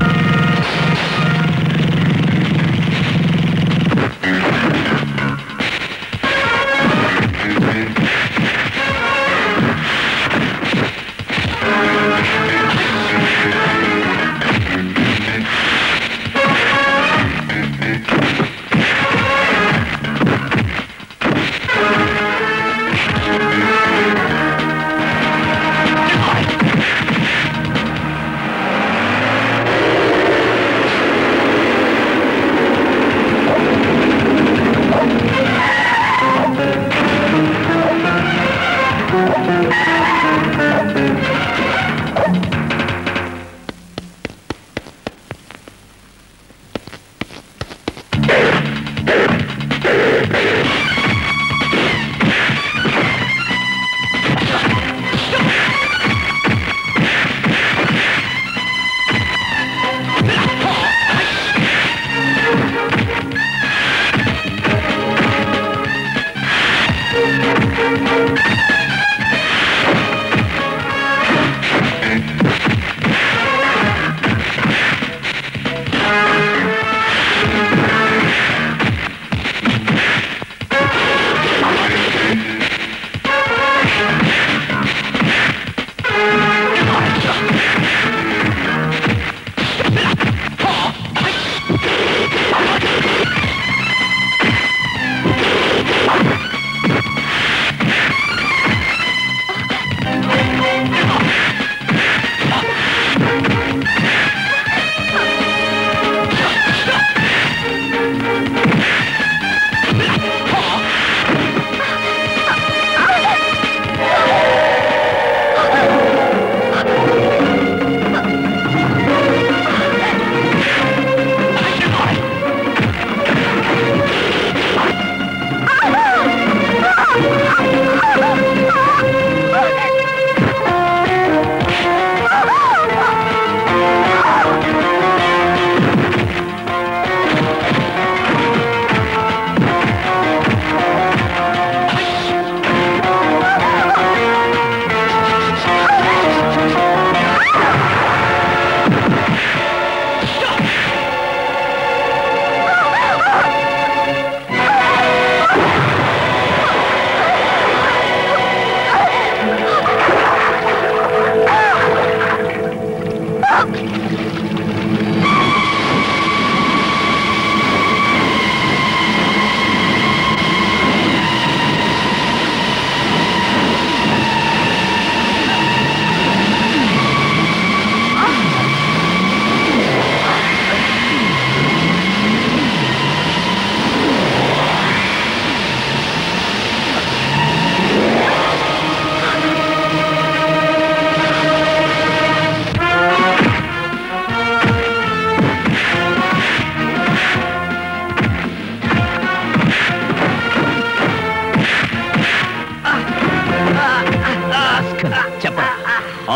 ఆ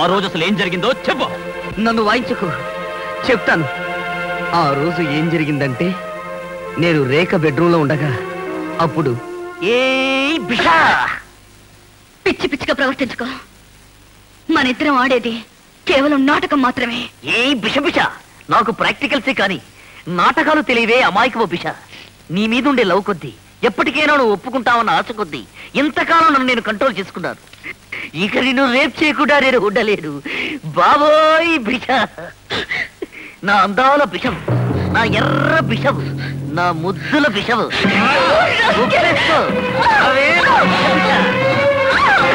రోజు అసలు ఏం జరిగిందో చెప్పు నన్ను వాయించకు చెప్తాను ఆ రోజు ఏం జరిగిందంటే నేను రేఖ బెడ్రూమ్లో ఉండగా అప్పుడు ఏ బిషా పిచ్చి పిచ్చిగా ప్రవర్తించుకో మన ఇద్దరం ఆడేది కేవలం నాటకం మాత్రమే ఏ బిష బిష నాకు ప్రాక్టికల్సే కానీ నాటకాలు తెలియవే అమాయకపు బిష నీ మీద ఉండే లవ్ కొద్దీ ఎప్పటికైనా నువ్వు ఒప్పుకుంటావన్న ఆశ కొద్దీ ఇంతకాలం నన్ను నేను కంట్రోల్ చేసుకున్నాను ఇక నిన్ను రేప్ చేయకుండా నేను ఉండలేను బాబోయ్ బిష నా అందాల బిషం నా ఎర్ర బిషం నా ముద్దుల బిషం ఒప్పేసుకో. అవే నా బిష బిష.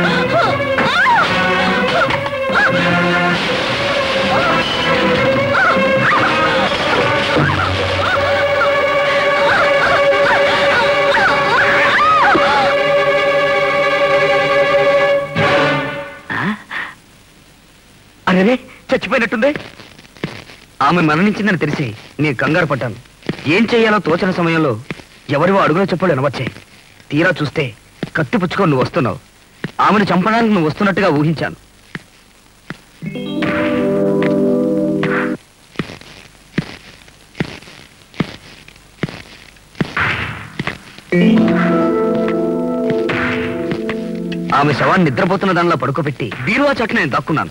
అరే చచ్చిపోయినట్టుంది ఆమె మరణించిందని తెలిసి నేను కంగారు పడ్డాను ఏం చెయ్యాలో తోచని సమయంలో ఎవరివో అడుగులో చెప్పులు వినవచ్చాయి తీరా చూస్తే కత్తి పుచ్చుకొని నువ్వు వస్తున్నావు ఆమెను చంపడానికి నువ్వు వస్తున్నట్టుగా ఊహించాను ఆమె శవాన్ని నిద్రపోతున్న దానిలో పడుకోబెట్టి బీరువా చాటు నేను దక్కున్నాను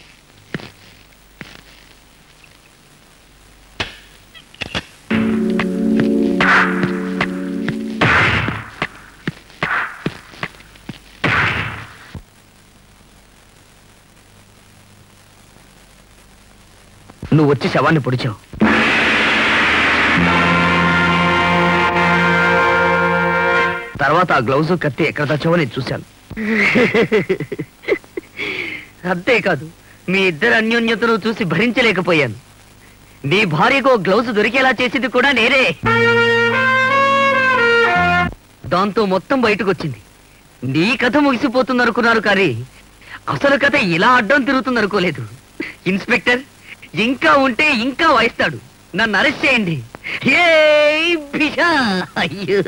నువ్వు వచ్చి శవాన్ని పొడిచావు తర్వాత ఆ గ్లౌజు కత్తి ఎక్కడ తెచ్చావో నేను చూశాను అంతేకాదు మీ ఇద్దరు అన్యోన్యతను చూసి భరించలేకపోయాను నీ భార్యకు ఓ గ్లౌజ్ దొరికేలా చేసింది కూడా నేనే దాంతో మొత్తం బయటకు వచ్చింది నీ కథ ముగిసిపోతుంది అనుకున్నారు కానీ అసలు కథ ఇలా అడ్డం తిరుగుతుంది అనుకోలేదు ఇన్స్పెక్టర్ ఇంకా ఉంటే ఇంకా వాయిస్తాడు నన్ను అరెస్ట్ చేయండి ఏయ్ బిషా! అయ్యో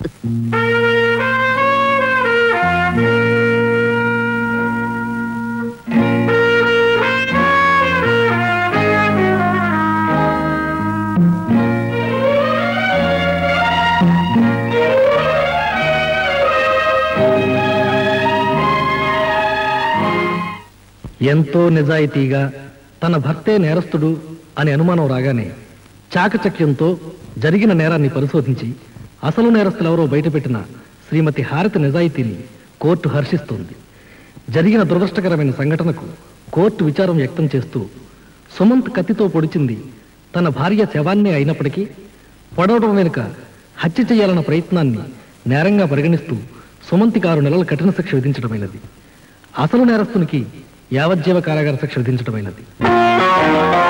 ఎంతో నిజాయితీగా తన భర్తే నేరస్తుడు అని అనుమానం రాగానే చాకచక్యంతో జరిగిన నేరాన్ని పరిశోధించి అసలు నేరస్తులెవరో బయటపెట్టిన శ్రీమతి హారతి నిజాయితీని కోర్టు హర్షిస్తోంది జరిగిన దురదృష్టకరమైన సంఘటనకు కోర్టు విచారం వ్యక్తం చేస్తూ సుమంత్ కత్తితో పొడిచింది తన భార్య శవాన్నే అయినప్పటికీ పొడవడం వెనుక హత్య చేయాలన్న ప్రయత్నాన్ని నేరంగా పరిగణిస్తూ సుమంతికి ఆరు నెలల కఠిన శిక్ష విధించడమైనది అసలు నేరస్తునికి యావజ్జీవ కారాగార శిక్ష విధించడమైనది